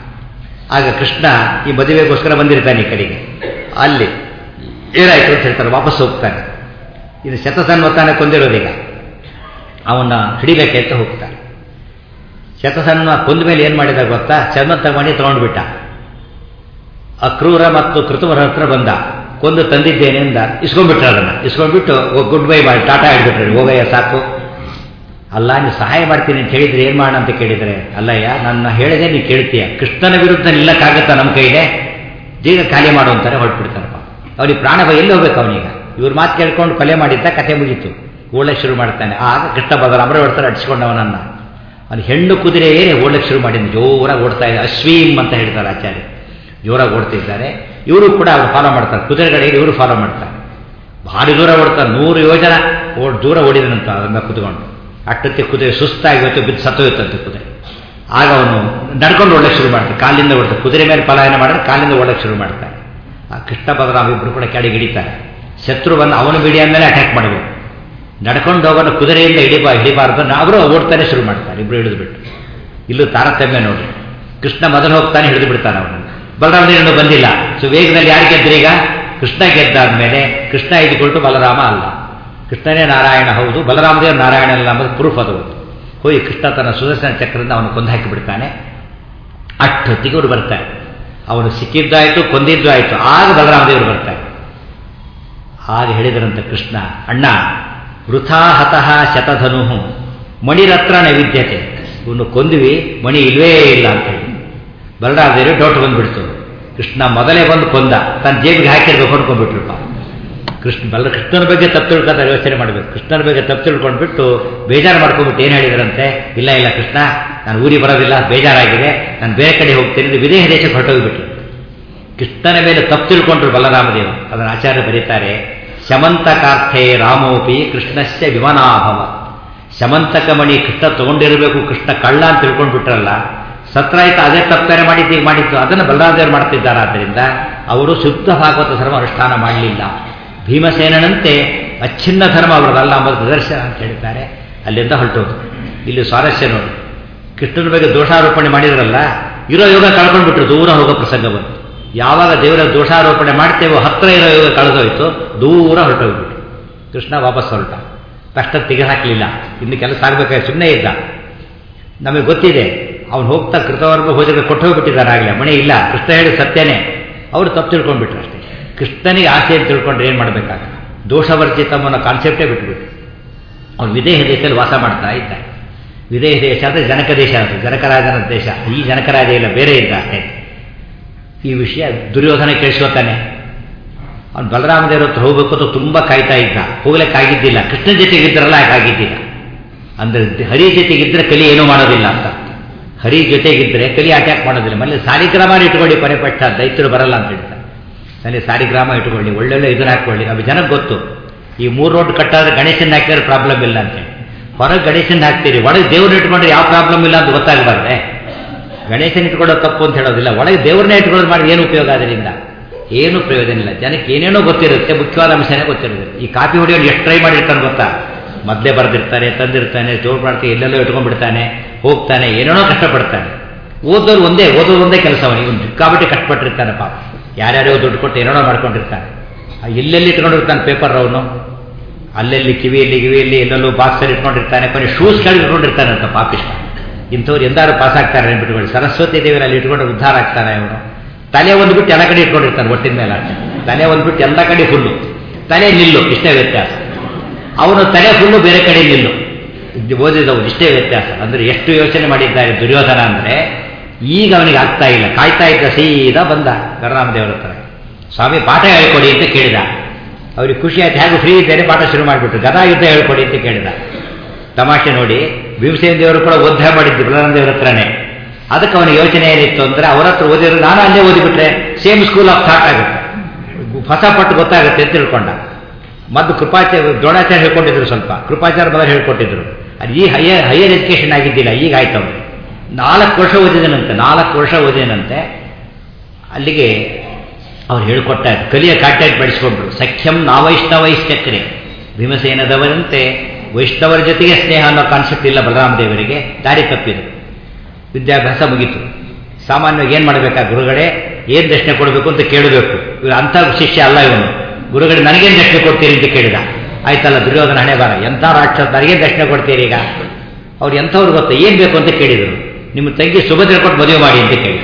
ಆಗ ಕೃಷ್ಣ ಈ ಮದುವೆಗೋಸ್ಕರ ಬಂದಿರ್ತಾನೆ ಈ ಕಡೆಗೆ ಅಲ್ಲಿ ಏನಾಯ್ತು ಅಂತ ಹೇಳ್ತಾರೆ ವಾಪಸ್ ಹೋಗ್ತಾನೆ ಇದು ಶತಸನ್ವ ತಾನೇ ಕೊಂದಿರೋದೀಗ ಅವನ್ನ ಹಿಡಿಬೇಕೆ ಅಂತ ಹೋಗ್ತಾನೆ ಶತಸನ್ವ ಕೊಂದ ಮೇಲೆ ಏನು ಮಾಡಿದ ಗೊತ್ತಾ ಚರ್ಮ ತಗೊಂಡು ತಗೊಂಡ್ಬಿಟ್ಟ ಅಕ್ರೂರ ಮತ್ತು ಕೃತುವರ ಹತ್ರ ಬಂದ ಕೊಂದು ತಂದಿದ್ದೇನೆ ಅಂದ ಇಸ್ಕೊಂಡ್ಬಿಟ್ರೆ ಅದನ್ನು ಇಸ್ಕೊಂಡ್ಬಿಟ್ಟು ಗುಡ್ ಬೈ ಮಾಡಿ ಟಾಟಾ ಹಿಡ್ಬಿಟ್ರೆ ಹೋಗಯ್ಯ ಸಾಕು ಅಲ್ಲ ನೀವು ಸಹಾಯ ಮಾಡ್ತೀನಿ ಅಂತ ಹೇಳಿದ್ರೆ ಏನು ಮಾಡೋಣ ಅಂತ ಕೇಳಿದರೆ ಅಲ್ಲಯ್ಯ ನನ್ನ ಹೇಳಿದೆ ನೀನು ಕೇಳ್ತೀಯ ಕೃಷ್ಣನ ವಿರುದ್ಧ ನಿಲ್ಲಕ್ಕಾಗತ್ತಾ ನಮ್ಮ ಕೈಲೇ ಜೀವ ಖಾಲಿ ಮಾಡು ಅಂತಾರೆ ಹೊರಟ್ಬಿಡ್ತಾರಪ್ಪ ಅವ್ರಿಗೆ ಪ್ರಾಣ ಭಯ ಎಲ್ಲಿ ಹೋಗ್ಬೇಕು ಅವನೀಗ ಇವ್ರ ಮಾತು ಕೇಳ್ಕೊಂಡು ಕೊಲೆ ಮಾಡಿದ್ದ ಕತೆ ಮುಗೀತು ಓಡಕ್ಕೆ ಶುರು ಮಾಡ್ತಾನೆ ಆಗ ಕೃಷ್ಣ ಬಲರಾಮರೇ ಹೊಡ್ತಾರೆ ಅಡಿಸ್ಕೊಂಡವನನ್ನ ಅವನು ಹೆಣ್ಣು ಕುದುರೆ ಏನೇ ಓಡಕ್ಕೆ ಶುರು ಮಾಡಿದ ಜೋರಾಗಿ ಓಡ್ತಾ ಇದೆ ಅಶ್ವೀಮ್ ಅಂತ ಹೇಳ್ತಾರೆ ಆಚಾರ್ಯ ಜೋರಾಗಿ ಓಡ್ತಿದ್ದಾರೆ ಇವರು ಕೂಡ ಅವ್ರು ಫಾಲೋ ಮಾಡ್ತಾರೆ ಕುದುರೆಗಳಿಗೆ ಇವರು ಫಾಲೋ ಮಾಡ್ತಾರೆ ಭಾರಿ ದೂರ ಓಡ್ತಾರೆ ನೂರು ಯೋಜನ ಓಡ್ ದೂರ ಓಡಿದನಂತ ಅದನ್ನ ಕುತ್ಕೊಂಡು ಅಟ್ಟಕ್ಕೆ ಕುದುರೆ ಸುಸ್ತಾಗಿ ಹೋಯ್ತು ಬಿದ್ದು ಸತ್ತೋಯ್ತಂತೆ ಕುದುರೆ ಆಗ ಅವನು ನಡ್ಕೊಂಡು ಓಡಕ್ಕೆ ಶುರು ಮಾಡ್ತಾನೆ ಕಾಲಿಂದ ಓಡ್ತಾರೆ ಕುದುರೆ ಮೇಲೆ ಪಲಾಯನ ಮಾಡಿದ್ರೆ ಕಾಲಿಂದ ಓಡಕ್ಕೆ ಶುರು ಮಾಡ್ತಾನೆ ಆ ಕೃಷ್ಣ ಬಲರಾಮ ಇಬ್ಬರು ಕೂಡ ಕೆಳಗೆ ಹಿಡಿತಾರೆ ಶತ್ರುವನ್ನು ಅವನು ಬಿಡಿ ಅಂದಮೇಲೆ ಅಟ್ಯಾಕ್ ಮಾಡಬೇಕು ನಡ್ಕೊಂಡು ಹೋಗೋಣ ಕುದುರೆಯಿಂದ ಹಿಡಿಬಾ ಹಿಡಿಬಾರ್ದು ಅವರು ಓಡ್ತಾನೆ ಶುರು ಮಾಡ್ತಾರೆ ಇಬ್ರು ಹಿಡಿದ್ಬಿಟ್ಟು ಇಲ್ಲೂ ತಾರತಮ್ಯ ನೋಡಿ ಕೃಷ್ಣ ಮೊದಲು ಹೋಗ್ತಾನೆ ಹಿಡಿದು ಬಿಡ್ತಾನೆ ಅವನು ಬಲರಾಮನೇನು ಬಂದಿಲ್ಲ ಸೊ ವೇಗದಲ್ಲಿ ಯಾರು ಗೆದ್ದರು ಈಗ ಕೃಷ್ಣ ಗೆದ್ದಾದ್ಮೇಲೆ ಕೃಷ್ಣ ಇದ್ಕೊಳ್ತು ಬಲರಾಮ ಅಲ್ಲ ಕೃಷ್ಣನೇ ನಾರಾಯಣ ಹೌದು ಬಲರಾಮದೇವ್ ನಾರಾಯಣ ಅಲ್ಲ ಅನ್ನೋದು ಪ್ರೂಫ್ ಅದು ಹೋಗಿ ಕೃಷ್ಣ ತನ್ನ ಸುದರ್ಶನ ಚಕ್ರದಿಂದ ಅವನು ಕೊಂದು ಹಾಕಿ ಬಿಡ್ತಾನೆ ಅಷ್ಟೊತ್ತಿಗೆ ಅವರು ಬರ್ತಾರೆ ಅವನು ಸಿಕ್ಕಿದ್ದಾಯ್ತು ಕೊಂದಿದ್ದು ಆಯಿತು ಆಗ ಬಲರಾಮದೇವರು ಬರ್ತಾರೆ ಆಗ ಹೇಳಿದರಂತ ಕೃಷ್ಣ ಅಣ್ಣ ವೃಥಾ ಹತಃ ಶತಧನು ಮಣಿರತ್ರ ನೈವಿದ್ಯತೆ ಇವನು ಕೊಂದ್ವಿ ಮಣಿ ಇಲ್ವೇ ಇಲ್ಲ ಅಂತ ಹೇಳಿ ಬಲರಾಮದೇವರು ಡೌಟ್ ಬಂದ್ಬಿಡ್ತು ಕೃಷ್ಣ ಮೊದಲೇ ಬಂದು ಕೊಂದ ತನ್ನ ಜೇಬಿಗೆ ಹಾಕಿರ್ಬೇಕು ಅನ್ಕೊಂಡ್ಬಿಟ್ರು ಪಾಪ ಕೃಷ್ಣ ಬಲ್ಲ ಕೃಷ್ಣನ ಬಗ್ಗೆ ತಪ್ಪು ತಿಳ್ಕೊತಾರೆ ಯೋಚನೆ ಮಾಡಬೇಕು ಕೃಷ್ಣನ ಬಗ್ಗೆ ತಪ್ಪು ತಿಳ್ಕೊಂಡ್ಬಿಟ್ಟು ಬೇಜಾರು ಮಾಡ್ಕೊಂಡ್ಬಿಟ್ಟು ಏನು ಹೇಳಿದ್ರಂತೆ ಇಲ್ಲ ಇಲ್ಲ ಕೃಷ್ಣ ನಾನು ಊರಿಗೆ ಬರೋದಿಲ್ಲ ಬೇಜಾರಾಗಿದೆ ನಾನು ಬೇರೆ ಕಡೆ ಹೋಗ್ತೇನೆ ವಿದೇಹ ದೇಶಕ್ಕೆ ಹೊರಟೋಗ್ಬಿಟ್ರು ಕೃಷ್ಣನ ಮೇಲೆ ತಪ್ಪು ತಿಳ್ಕೊಂಡ್ರು ಬಲರಾಮದೇವರು ಅದನ್ನು ಆಚಾರ್ಯ ಬರೀತಾರೆ ಶಮಂತಕಾರ್ಥೆ ರಾಮೋಪಿ ಕೃಷ್ಣಸ್ಯ ವಿಮನಾಭವ ಶಮಂತಕಮಣಿ ಕೃಷ್ಣ ತಗೊಂಡಿರಬೇಕು ಕೃಷ್ಣ ಕಳ್ಳ ಅಂತ ತಿಳ್ಕೊಂಡ್ಬಿಟ್ರಲ್ಲ ಸತ್ರಾಯ್ತು ಅದೇ ತಪ್ಪೇರೆ ಮಾಡಿದ್ದು ಈಗ ಮಾಡಿದ್ದು ಅದನ್ನು ಬಲರಾಮದೇವರು ಮಾಡ್ತಿದ್ದಾರೆ ಆದ್ದರಿಂದ ಅವರು ಶುದ್ಧ ಭಾಗವತ ಧರ್ಮ ಅನುಷ್ಠಾನ ಮಾಡಲಿಲ್ಲ ಭೀಮಸೇನಂತೆ ಅಚ್ಛಿನ್ನ ಧರ್ಮ ಅವರದಲ್ಲ ಎಂಬುದು ಪ್ರದರ್ಶನ ಅಂತ ಹೇಳಿದ್ದಾರೆ ಅಲ್ಲಿಂದ ಹೊರಟೋದು ಇಲ್ಲಿ ಸ್ವಾರಸ್ಯ ನೋಡಿ ಕೃಷ್ಣನ ಬಗ್ಗೆ ದೋಷಾರೋಪಣೆ ಮಾಡಿದ್ರಲ್ಲ ಇರೋ ಯೋಗ ಕಳ್ಕೊಂಡ್ಬಿಟ್ರು ದೂರ ಹೋಗೋ ಪ್ರಸಂಗ ಬಂತು ಯಾವಾಗ ದೇವರ ದೋಷಾರೋಪಣೆ ಮಾಡ್ತೇವೋ ಹತ್ರ ಇರೋ ಯೋಗ ಕಳೆದೋಯ್ತು ದೂರ ಹೊರಟೋಗ್ಬಿಟ್ರು ಕೃಷ್ಣ ವಾಪಸ್ ಹೊರಟ ಕಷ್ಟ ತೆಗೆದುಹಾಕಲಿಲ್ಲ ಇನ್ನು ಕೆಲಸ ಆಗಬೇಕಾದ್ರೆ ಸುಮ್ಮನೆ ಇದ್ದ ನಮಗೆ ಗೊತ್ತಿದೆ ಅವ್ನು ಹೋಗ್ತಾ ಕೃತವರ್ಗ ಹೋದರೆ ಕೊಟ್ಟು ಹೋಗ್ಬಿಟ್ಟಿದ್ದಾರೆ ಆಗಲೇ ಮನೆ ಇಲ್ಲ ಕೃಷ್ಣ ಹೇಳಿ ಸತ್ಯನೇ ಅವರು ತಪ್ಪು ತಿಳ್ಕೊಂಡ್ಬಿಟ್ರು ಅಷ್ಟೇ ಕೃಷ್ಣನಿಗೆ ಆಸೆ ಅಂತ ತಿಳ್ಕೊಂಡ್ರೆ ಏನು ಮಾಡಬೇಕಾಗ ದೋಷವರ್ಜಿತಮ್ ಅನ್ನೋ ಕಾನ್ಸೆಪ್ಟೇ ಬಿಟ್ಬಿಟ್ಟು ಅವ್ನು ವಿದೇಹ ದೇಶದಲ್ಲಿ ವಾಸ ಮಾಡ್ತಾ ಇದ್ದ ವಿದೇಹ ದೇಶ ಅಂದರೆ ಜನಕ ದೇಶ ಅದು ಜನಕರಾಜನ ದೇಶ ಈ ಜನಕರಾಜ ಇಲ್ಲ ಬೇರೆ ಇದ್ದ ಅಷ್ಟೇ ಈ ವಿಷಯ ದುರ್ಯೋಧನ ಕೇಳಿಸ್ಕೊತಾನೆ ಅವ್ನು ಬಲರಾಮದೇವ್ರ ಹತ್ರ ಹೋಗ್ಬೇಕು ಅಂತ ತುಂಬ ಕಾಯ್ತಾ ಇದ್ದ ಹೋಗ್ಲಿಕ್ಕಾಗಿದ್ದಿಲ್ಲ ಕೃಷ್ಣ ಜೊತೆಗಿದ್ರಲ್ಲ ಯಾಕಾಗಿದ್ದಿಲ್ಲ ಅಂದರೆ ಹರಿ ಜೊತೆಗಿದ್ರೆ ಕಲಿ ಏನೂ ಮಾಡೋದಿಲ್ಲ ಅಂತ ಹರಿ ಜೊತೆಗಿದ್ರೆ ಕಲಿ ಅಟ್ಯಾಕ್ ಮಾಡೋದಿಲ್ಲ ಮಲ್ಲಿ ಸಾಲಿಗ್ರಾಮ ಇಟ್ಕೊಳ್ಳಿ ಕೊನೆ ಪಟ್ಟ ದೈತ್ಯರು ಬರಲ್ಲ ಅಂತ ಹೇಳ್ತಾರೆ ಅಲ್ಲಿ ಸಾಲಿಗ್ರಾಮ ಇಟ್ಕೊಳ್ಳಿ ಒಳ್ಳೊಳ್ಳೆ ಇದನ್ನ ಹಾಕೊಳ್ಳಿ ಅದು ಜನಕ್ಕೆ ಗೊತ್ತು ಈ ಮೂರು ರೋಡ್ ಕಟ್ಟಾದ್ರೆ ಗಣೇಶನ ಹಾಕಿದ್ರೆ ಪ್ರಾಬ್ಲಮ್ ಇಲ್ಲ ಅಂತೇಳಿ ಹೊರಗೆ ಗಣೇಶನ ಹಾಕ್ತೀರಿ ಒಳಗೆ ದೇವ್ರನ್ನ ಇಟ್ಕೊಂಡ್ರೆ ಯಾವ ಪ್ರಾಬ್ಲಮ್ ಇಲ್ಲ ಅಂತ ಗೊತ್ತಾಗಬಾರ್ದೆ ಗಣೇಶನ ಇಟ್ಕೊಳ್ಳೋದು ತಪ್ಪು ಅಂತ ಹೇಳೋದಿಲ್ಲ ಒಳಗೆ ದೇವ್ರನ್ನೇ ಇಟ್ಕೊಳ್ಳೋದು ಮಾಡಿ ಏನು ಉಪಯೋಗ ಅದರಿಂದ ಏನು ಪ್ರಯೋಜನ ಇಲ್ಲ ಜನಕ್ಕೆ ಏನೇನೋ ಗೊತ್ತಿರುತ್ತೆ ಮುಖ್ಯವಾದ ಅಂಶನೇ ಗೊತ್ತಿರುತ್ತೆ ಈ ಕಾಪಿ ಹೊಡಿಯೋನು ಎಷ್ಟು ಟ್ರೈ ಮಾಡಿರ್ತಾನೆ ಗೊತ್ತಾ ಮೊದಲೇ ಬರೆದಿರ್ತಾನೆ ತಂದಿರ್ತಾನೆ ಜೋಡ್ ಮಾಡ್ತಾರೆ ಎಲ್ಲೆಲ್ಲೋ ಇಟ್ಕೊಂಡ್ಬಿಡ್ತಾನೆ ಹೋಗ್ತಾನೆ ಏನೇನೋ ಕಷ್ಟಪಡ್ತಾನೆ ಓದೋರು ಒಂದೇ ಓದೋದು ಒಂದೇ ಕೆಲಸ ಅವನಿಗೆ ಇವನು ಸಿಕ್ಕಾಬಿಟ್ಟು ಕಷ್ಟಪಟ್ಟಿರ್ತಾನೆ ಪಾಪ ಯಾರ್ಯಾರೋ ದುಡ್ಡು ಕೊಟ್ಟು ಏನೇನೋ ಮಾಡ್ಕೊಂಡಿರ್ತಾನೆ ಎಲ್ಲೆಲ್ಲಿ ಇಟ್ಕೊಂಡಿರ್ತಾನೆ ಪೇಪರ್ ಅವನು ಅಲ್ಲೆಲ್ಲಿ ಕಿವಿಯಲ್ಲಿ ಕಿವಿಯಲ್ಲಿ ಎಲ್ಲೆಲ್ಲೋ ಬಾಕ್ಸಲ್ಲಿ ಇಟ್ಕೊಂಡಿರ್ತಾನೆ ಕೊನೆ ಶೂಸ್ ಕೆಳಗೆ ಇಟ್ಕೊಂಡಿರ್ತಾನೆ ಅಂತ ಪಾಪಿಷ್ಟ ಇಂಥವ್ರು ಎಂದಾರು ಪಾಸ್ ಆಗ್ತಾರೆ ನೆನ್ಬಿಟ್ಕೊಳ್ಳಿ ಸರಸ್ವತಿ ದೇವರಲ್ಲಿ ಇಟ್ಕೊಂಡು ಉದ್ಧಾರ ಆಗ್ತಾನೆ ಅವನು ತಲೆ ಒಂದು ಬಿಟ್ಟು ಎಲ್ಲ ಕಡೆ ಇಟ್ಕೊಂಡಿರ್ತಾನೆ ಒಟ್ಟಿನ ಮೇಲೆ ತಲೆ ಒಂದು ಬಿಟ್ಟು ಎಲ್ಲ ಕಡೆ ಫುಲ್ಲು ತಲೆ ನಿಲ್ಲು ಇಷ್ಟೇ ವ್ಯತ್ಯಾಸ ಅವನು ತಲೆ ಫುಲ್ಲು ಬೇರೆ ಕಡೆ ನಿಲ್ಲು ಓದಿದವು ಇಷ್ಟೇ ವ್ಯತ್ಯಾಸ ಅಂದರೆ ಎಷ್ಟು ಯೋಚನೆ ಮಾಡಿದ್ದಾರೆ ದುರ್ಯೋಧನ ಅಂದರೆ ಈಗ ಅವನಿಗೆ ಆಗ್ತಾ ಇಲ್ಲ ಕಾಯ್ತಾ ಇದ್ದ ಸೀದಾ ಬಂದ ಗರರಾಮದೇವರ ಹತ್ರ ಸ್ವಾಮಿ ಪಾಠ ಹೇಳ್ಕೊಡಿ ಅಂತ ಕೇಳಿದ ಅವ್ರಿಗೆ ಖುಷಿ ಆಯ್ತು ಹೇಗೆ ಫ್ರೀ ಇದ್ದೇನೆ ಪಾಠ ಶುರು ಮಾಡಿಬಿಟ್ರು ಗದಾ ಯುದ್ಧ ಹೇಳ್ಕೊಡಿ ಅಂತ ಕೇಳಿದ ತಮಾಷೆ ನೋಡಿ ಭೀಮಸೇನ ದೇವರು ಕೂಡ ಉದ್ಧಾರ ಮಾಡಿದ್ದು ಬಲರಾಮ ದೇವರ ಹತ್ರನೇ ಅದಕ್ಕೆ ಅವನಿಗೆ ಯೋಚನೆ ಏನಿತ್ತು ಅಂದರೆ ಅವ್ರ ಹತ್ರ ಓದಿದ್ರು ನಾನು ಅಲ್ಲೇ ಓದಿಬಿಟ್ರೆ ಸೇಮ್ ಸ್ಕೂಲ್ ಆಫ್ ಥಾಟ್ ಆಗುತ್ತೆ ಹೊಸ ಪಟ್ಟು ಗೊತ್ತಾಗುತ್ತೆ ಅಂತ ತಿಳ್ಕೊಂಡ ಮತ್ತು ಕೃಪಾಚಾರ್ಯ ದ್ರೋಣಾಚಾರ್ಯ ಹೇಳ್ಕೊಂಡಿದ್ರು ಸ್ವಲ್ಪ ಕೃಪಾಚಾರ್ಯ ಮೊದಲು ಹೇಳ್ಕೊಟ್ಟಿದ್ರು ಅದು ಈ ಹೈಯರ್ ಹೈಯರ್ ಎಜುಕೇಷನ್ ಆಗಿದ್ದಿಲ್ಲ ಈಗ ಆಯ್ತು ಅವನು ನಾಲ್ಕು ವರ್ಷ ಓದಿದನಂತೆ ನಾಲ್ಕು ವರ್ಷ ಓದಿದನಂತೆ ಅಲ್ಲಿಗೆ ಅವ್ರು ಹೇಳ್ಕೊಟ್ಟ ಕಲಿಯ ಕಾಂಟ್ಯಾಕ್ಟ್ ಬೆಳೆಸ್ಕೊಂಡ್ರು ಸಖ್ಯಂ ನಾವೈಷ್ಣವೈಶ್ಚಕ್ರೆ ಭೀಮಸೇನದವರಂತೆ ವೈಷ್ಣವರ ಜೊತೆಗೆ ಸ್ನೇಹ ಅನ್ನೋ ಕಾನ್ಸೆಪ್ಟ್ ಇಲ್ಲ ಬಲರಾಮ ದೇವರಿಗೆ ದಾರಿ ತಪ್ಪಿದ್ರು ವಿದ್ಯಾಭ್ಯಾಸ ಮುಗೀತು ಸಾಮಾನ್ಯವಾಗಿ ಏನು ಮಾಡಬೇಕಾ ಗುರುಗಳೇ ಏನು ದಕ್ಷಿಣೆ ಕೊಡಬೇಕು ಅಂತ ಕೇಳಬೇಕು ಇವರು ಅಂಥ ಶಿಷ್ಯ ಅಲ್ಲ ಇವನು ಗುರುಗಳೇ ನನಗೇನು ದಕ್ಷಿಣೆ ಕೊಡ್ತೀರಿ ಅಂತ ಕೇಳಿದ ಆಯ್ತಲ್ಲ ದುರ್ಯೋಧನ ಹಣೆ ಬಾರ ಎಂಥ ರಾಕ್ಷಸ ನನಗೇನು ದಕ್ಷಿಣೆ ಕೊಡ್ತೀರಿ ಈಗ ಅವ್ರು ಎಂಥವ್ರು ಗೊತ್ತಾ ಏನು ಬೇಕು ಅಂತ ಕೇಳಿದರು ನಿಮ್ಮ ತಂಗಿ ಸುಭದ್ರ ಕೊಟ್ಟು ಮದುವೆ ಮಾಡಿ ಅಂತ ಕೇಳಿ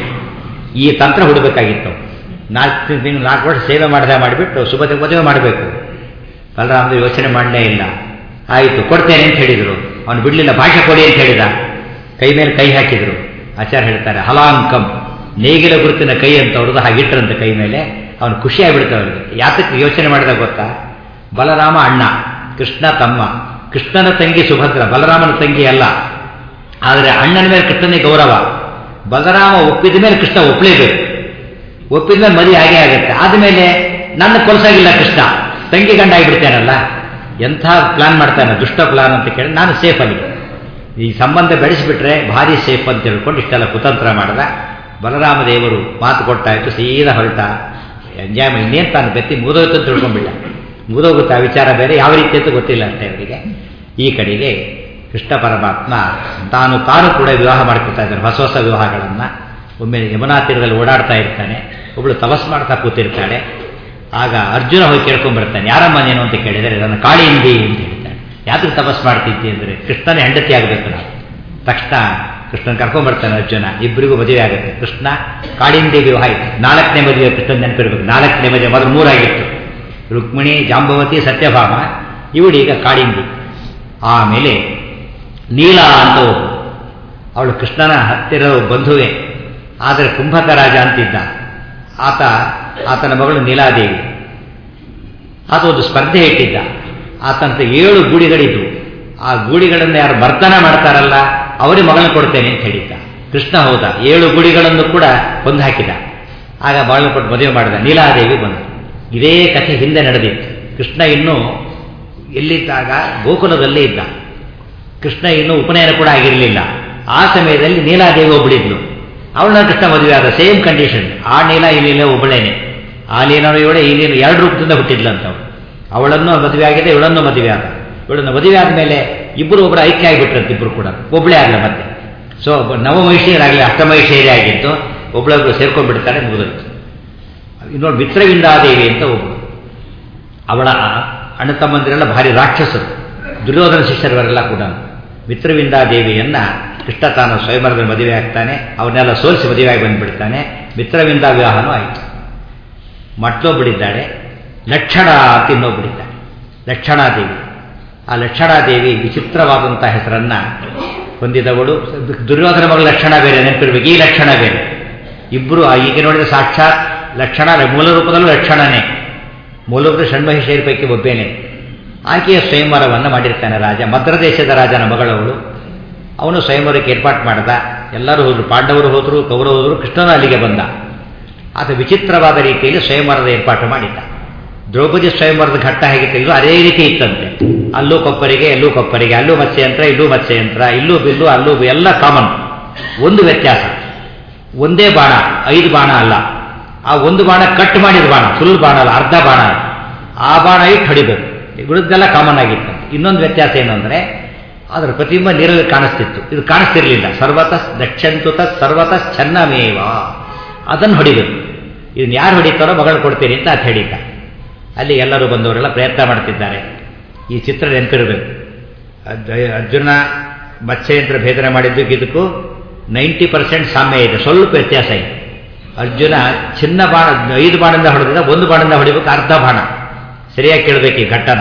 ಈ ತಂತ್ರ ಹುಡಬೇಕಾಗಿತ್ತು ನಾಲ್ಕು ತಿಂಗಳು ನಾಲ್ಕು ವರ್ಷ ಸೇವೆ ಮಾಡದೆ ಮಾಡಿಬಿಟ್ಟು ಸುಭದ್ರ ಮದುವೆ ಮಾಡಬೇಕು ಬಲರಾಮದೇವ್ ಯೋಚನೆ ಮಾಡಲೇ ಇಲ್ಲ ಆಯಿತು ಕೊಡ್ತೇನೆ ಅಂತ ಹೇಳಿದರು ಅವನು ಬಿಡಲಿಲ್ಲ ಭಾಷೆ ಕೊಡಿ ಅಂತ ಹೇಳಿದ ಕೈ ಮೇಲೆ ಕೈ ಹಾಕಿದ್ರು ಆಚಾರ್ಯ ಹೇಳ್ತಾರೆ ಹಲಾಂಕಂ ನೇಗಿಲ ಗುರುತಿನ ಕೈ ಅಂತ ಅವ್ರದ್ದು ಹಾಗಿಟ್ರಂತೆ ಕೈ ಮೇಲೆ ಅವನು ಖುಷಿ ಆಗ್ಬಿಡ್ತಾವೆ ಅವನಿಗೆ ಯಾತಕ್ಕೆ ಯೋಚನೆ ಮಾಡಿದ ಗೊತ್ತಾ ಬಲರಾಮ ಅಣ್ಣ ಕೃಷ್ಣ ತಮ್ಮ ಕೃಷ್ಣನ ತಂಗಿ ಸುಭದ್ರ ಬಲರಾಮನ ತಂಗಿ ಅಲ್ಲ ಆದರೆ ಅಣ್ಣನ ಮೇಲೆ ಕೃಷ್ಣನಿಗೆ ಗೌರವ ಬಲರಾಮ ಒಪ್ಪಿದ ಮೇಲೆ ಕೃಷ್ಣ ಒಪ್ಪಲೇಬೇಕು ಒಪ್ಪಿದ ಮೇಲೆ ಮದುವೆ ಹಾಗೆ ಆಗುತ್ತೆ ಆದಮೇಲೆ ನನ್ನ ಕೊಲಸಾಗಿಲ್ಲ ಕೃಷ್ಣ ತಂಗಿ ಗಂಡ ಆಗಿಬಿಡ್ತೇನಲ್ಲ ಎಂಥ ಪ್ಲಾನ್ ಮಾಡ್ತಾನೆ ದುಷ್ಟ ಪ್ಲಾನ್ ಅಂತ ಕೇಳಿ ನಾನು ಸೇಫ್ ಅಲ್ಲಿ ಈ ಸಂಬಂಧ ಬೆಳೆಸಿಬಿಟ್ರೆ ಭಾರಿ ಸೇಫ್ ಅಂತ ಹೇಳ್ಕೊಂಡು ಇಷ್ಟೆಲ್ಲ ಕುತಂತ್ರ ಮಾಡಿದ ಬಲರಾಮ ದೇವರು ಮಾತು ಕೊಟ್ಟಾಯ್ತು ಸೀದಾ ಹೊರಟ ಎಂಜಾಯ್ ಇನ್ನೇನು ತಾನು ಗತಿ ಮುಗಿದೋಯ್ತು ಅಂತ ತಿಳ್ಕೊಂಡ್ಬಿಟ್ಟ ಮುಗಿದೋಗುತ್ತೆ ಆ ವಿಚಾರ ಬೇರೆ ಯಾವ ರೀತಿ ಅಂತ ಗೊತ್ತಿಲ್ಲ ಅಷ್ಟೇ ಅವರಿಗೆ ಈ ಕಡೆಗೆ ಕೃಷ್ಣ ಪರಮಾತ್ಮ ತಾನು ತಾನು ಕೂಡ ವಿವಾಹ ಮಾಡ್ಕೊತಾ ಇದ್ದಾನೆ ಹೊಸ ಹೊಸ ವಿವಾಹಗಳನ್ನು ಒಮ್ಮೆ ಯಮುನಾ ತೀರದಲ್ಲಿ ಓಡಾಡ್ತಾ ಇರ್ತಾನೆ ಒಬ್ಬಳು ತಪಸ್ ಮಾಡ್ತಾ ಕೂತಿರ್ತಾಳೆ ಆಗ ಅರ್ಜುನ ಹೋಗಿ ಕೇಳ್ಕೊಂಡ್ಬರ್ತಾನೆ ಯಾರಮ್ಮ ನೀನು ಅಂತ ಕೇಳಿದರೆ ನನ್ನ ಕಾಳಿಂದಿ ಅಂತ ಹೇಳ್ತಾನೆ ಯಾತಕ್ಕೆ ತಪಸ್ ಮಾಡ್ತಿದ್ದಿ ಅಂದರೆ ಕೃಷ್ಣನೇ ಹೆಂಡತಿ ಆಗಬೇಕು ನಾವು ತಕ್ಷಣ ಕೃಷ್ಣನ್ ಕರ್ಕೊಂಡ್ಬರ್ತಾನೆ ಅರ್ಜುನ ಇಬ್ಬರಿಗೂ ಮದುವೆ ಆಗುತ್ತೆ ಕೃಷ್ಣ ಕಾಳಿಂದಿ ವಿವಾಹ ಆಯಿತು ನಾಲ್ಕನೇ ಮದುವೆ ಕೃಷ್ಣನ್ ನೆನಪಿರ್ಬೇಕು ನಾಲ್ಕನೇ ಮದುವೆ ಮೊದಲು ಮೂರಾಗಿತ್ತು ರುಕ್ಮಿಣಿ ಜಾಂಬವತಿ ಸತ್ಯಭಾಮ ಇವಳು ಈಗ ಕಾಳಿಂದಿ ಆಮೇಲೆ ನೀಲ ಅಂತ ಒಬ್ಬಳು ಅವಳು ಕೃಷ್ಣನ ಹತ್ತಿರ ಬಂಧುವೆ ಆದರೆ ಕುಂಭಕ ರಾಜ ಅಂತಿದ್ದ ಆತ ಆತನ ಮಗಳು ನೀಲಾದೇವಿ ಆತ ಒಂದು ಸ್ಪರ್ಧೆ ಇಟ್ಟಿದ್ದ ಆತಂತ ಏಳು ಗೂಡಿಗಳಿದ್ವು ಆ ಗೂಡಿಗಳನ್ನು ಯಾರು ಮರ್ದನ ಮಾಡ್ತಾರಲ್ಲ ಅವರಿಗೆ ಮಗಳನ್ನ ಕೊಡ್ತೇನೆ ಅಂತ ಹೇಳಿದ್ದ ಕೃಷ್ಣ ಹೋದ ಏಳು ಗುಡಿಗಳನ್ನು ಕೂಡ ಕೊಂದು ಹಾಕಿದ ಆಗ ಮಗಳನ್ನ ಕೊಟ್ಟು ಮದುವೆ ಮಾಡಿದ ನೀಲಾದೇವಿ ಬಂದು ಇದೇ ಕಥೆ ಹಿಂದೆ ನಡೆದಿತ್ತು ಕೃಷ್ಣ ಇನ್ನೂ ಎಲ್ಲಿದ್ದಾಗ ಗೋಕುಲದಲ್ಲೇ ಇದ್ದ ಕೃಷ್ಣ ಇನ್ನೂ ಉಪನಯನ ಕೂಡ ಆಗಿರಲಿಲ್ಲ ಆ ಸಮಯದಲ್ಲಿ ನೀಲಾದೇವಿ ಒಬ್ಬಳಿದ್ಲು ಅವಳನ್ನ ಕೃಷ್ಣ ಮದುವೆ ಆದ ಸೇಮ್ ಕಂಡೀಷನ್ ಆ ನೀಲ ಈ ನೀಲ ಒಬ್ಬಳೇನೆ ಆ ನೀಲನೂ ಇವಳೆ ಈ ನೀನು ಎರಡು ರೂಪದಿಂದ ಹುಟ್ಟಿದ್ಲಂತವಳು ಅವಳನ್ನು ಮದುವೆ ಆಗಿದೆ ಇವಳನ್ನು ಮದುವೆ ಆದ ಇವಳನ್ನು ಮದುವೆ ಆದಮೇಲೆ ಇಬ್ಬರು ಒಬ್ಬರು ಐಕ್ಯ ಆಗಿಬಿಟ್ರಂತೆ ಇಬ್ಬರು ಕೂಡ ಒಬ್ಬಳೇ ಆಗಲ್ಲ ಮತ್ತೆ ಸೊ ನವಮಹಿಷಿಯರಾಗಲಿ ಅಷ್ಟಮಹಿಷಿಯರೇ ಆಗಿತ್ತು ಒಬ್ಬಳೊಬ್ರು ಸೇರ್ಕೊಂಡ್ಬಿಡ್ತಾರೆ ಮುಗಿದೋಯ್ತು ಇನ್ನೊಂದು ಮಿತ್ರವಿಂದಾದೇವಿ ಅಂತ ಒಬ್ಬಳು ಅವಳ ಅಣ್ಣ ತಮ್ಮಂದಿರೆಲ್ಲ ಭಾರಿ ರಾಕ್ಷಸರು ದುರ್ಯೋಧನ ಶಿಷ್ಯರವರೆಲ್ಲ ಕೂಡ ಮಿತ್ರವಿಂದಾದೇವಿಯನ್ನ ಕೃಷ್ಣ ತಾನು ಸ್ವಯಂವರದಲ್ಲಿ ಮದುವೆ ಆಗ್ತಾನೆ ಅವನ್ನೆಲ್ಲ ಸೋಲಿಸಿ ಮದುವೆಯಾಗಿ ಬಂದುಬಿಡ್ತಾನೆ ಮಿತ್ರವಿಂದ ವಿವಾಹನೂ ಆಯಿತು ಮತ್ತೊಬ್ಬಳಿದ್ದಾಳೆ ಲಕ್ಷಣ ಅಂತ ಇನ್ನೊಬ್ಬಳಿದ್ದಾಳೆ ಲಕ್ಷಣಾದೇವಿ ಆ ಲಕ್ಷಣಾದೇವಿ ವಿಚಿತ್ರವಾದಂಥ ಹೆಸರನ್ನ ಹೊಂದಿದವಳು ದುರ್ಯೋಧನ ಮಗಳ ಲಕ್ಷಣ ಬೇರೆ ನೆನಪಿರ್ಬೇಕು ಈ ಲಕ್ಷಣ ಬೇರೆ ಇಬ್ಬರು ಈಗ ನೋಡಿದ ಸಾಕ್ಷಾತ್ ಲಕ್ಷಣ ಮೂಲ ರೂಪದಲ್ಲೂ ಲಕ್ಷಣನೇ ಮೂಲಭೂತ ಷಣ್ಮಹಿಷೇರಿ ಪೈಕಿ ಒಬ್ಬೇನೆ ಆಕೆಯ ಸ್ವಯಂವರವನ್ನು ಮಾಡಿರ್ತಾನೆ ರಾಜ ಮದ್ರದೇಶದ ರಾಜನ ಮಗಳವಳು ಅವನು ಸ್ವಯಂವರಕ್ಕೆ ಏರ್ಪಾಟ್ ಮಾಡ್ದ ಎಲ್ಲರೂ ಹೋದರು ಪಾಂಡವರು ಹೋದರು ಕೌರವರು ಹೋದರು ಕೃಷ್ಣನ ಅಲ್ಲಿಗೆ ಬಂದ ಆತ ವಿಚಿತ್ರವಾದ ರೀತಿಯಲ್ಲಿ ಸ್ವಯಂವರದ ಏರ್ಪಾಟು ಮಾಡಿದ್ದ ದ್ರೌಪದಿ ಸ್ವಯಂವರದ ಘಟ್ಟ ಹೇಗಿತ್ತು ಇದು ಅದೇ ರೀತಿ ಇತ್ತಂತೆ ಅಲ್ಲೂ ಕೊಪ್ಪರಿಗೆ ಎಲ್ಲೂ ಕೊಪ್ಪರಿಗೆ ಅಲ್ಲೂ ಮತ್ಸ್ಯಯಂತ್ರ ಇಲ್ಲೂ ಮತ್ಸ್ಯಯಂತ್ರ ಇಲ್ಲೂ ಬಿಲ್ಲು ಅಲ್ಲೂ ಎಲ್ಲ ಕಾಮನ್ ಒಂದು ವ್ಯತ್ಯಾಸ ಒಂದೇ ಬಾಣ ಐದು ಬಾಣ ಅಲ್ಲ ಆ ಒಂದು ಬಾಣ ಕಟ್ ಮಾಡಿದ ಬಾಣ ಫುಲ್ ಬಾಣ ಅಲ್ಲ ಅರ್ಧ ಬಾಣ ಆ ಬಾಣ ಇಟ್ಟು ಹೊಡಿಬೇಕು ಉಳಿದೆಲ್ಲ ಕಾಮನ್ ಆಗಿತ್ತು ಇನ್ನೊಂದು ವ್ಯತ್ಯಾಸ ಏನು ಅಂದರೆ ಅದರ ಪ್ರತಿಬಿಂಬ ನೀರಲ್ಲಿ ಕಾಣಿಸ್ತಿತ್ತು ಇದು ಕಾಣಿಸ್ತಿರ್ಲಿಲ್ಲ ಸರ್ವತಃ ದಕ್ಷಂತುತ ಸರ್ವತಃ ಚೆನ್ನಮೇವ ಅದನ್ನು ಹೊಡಿಬೇಕು ಇದನ್ನ ಯಾರು ಹೊಡಿತಾರೋ ಮಗಳು ಕೊಡ್ತೀರಿ ಅಂತ ಅದು ಹೇಳಿದ್ದ ಅಲ್ಲಿ ಎಲ್ಲರೂ ಬಂದವರೆಲ್ಲ ಪ್ರಯತ್ನ ಮಾಡ್ತಿದ್ದಾರೆ ಈ ಚಿತ್ರ ನೆನಪಿರಬೇಕು ಅರ್ಜುನ ಮತ್ಸ್ಯಯಂತ್ರ ಭೇದನೆ ಮಾಡಿದ್ದಕ್ಕೆ ಇದಕ್ಕೂ ನೈಂಟಿ ಪರ್ಸೆಂಟ್ ಸಾಮ್ಯ ಇದೆ ಸ್ವಲ್ಪ ವ್ಯತ್ಯಾಸ ಇದೆ ಅರ್ಜುನ ಚಿನ್ನ ಬಾಣ ಐದು ಬಾಣದಿಂದ ಹೊಡೆದಿದ್ದ ಒಂದು ಬಾಣದಿಂದ ಹೊಡಿಬೇಕು ಅರ್ಧ ಬಾಣ ಸರಿಯಾಗಿ ಕೇಳಬೇಕು ಈ ಘಟ್ಟನ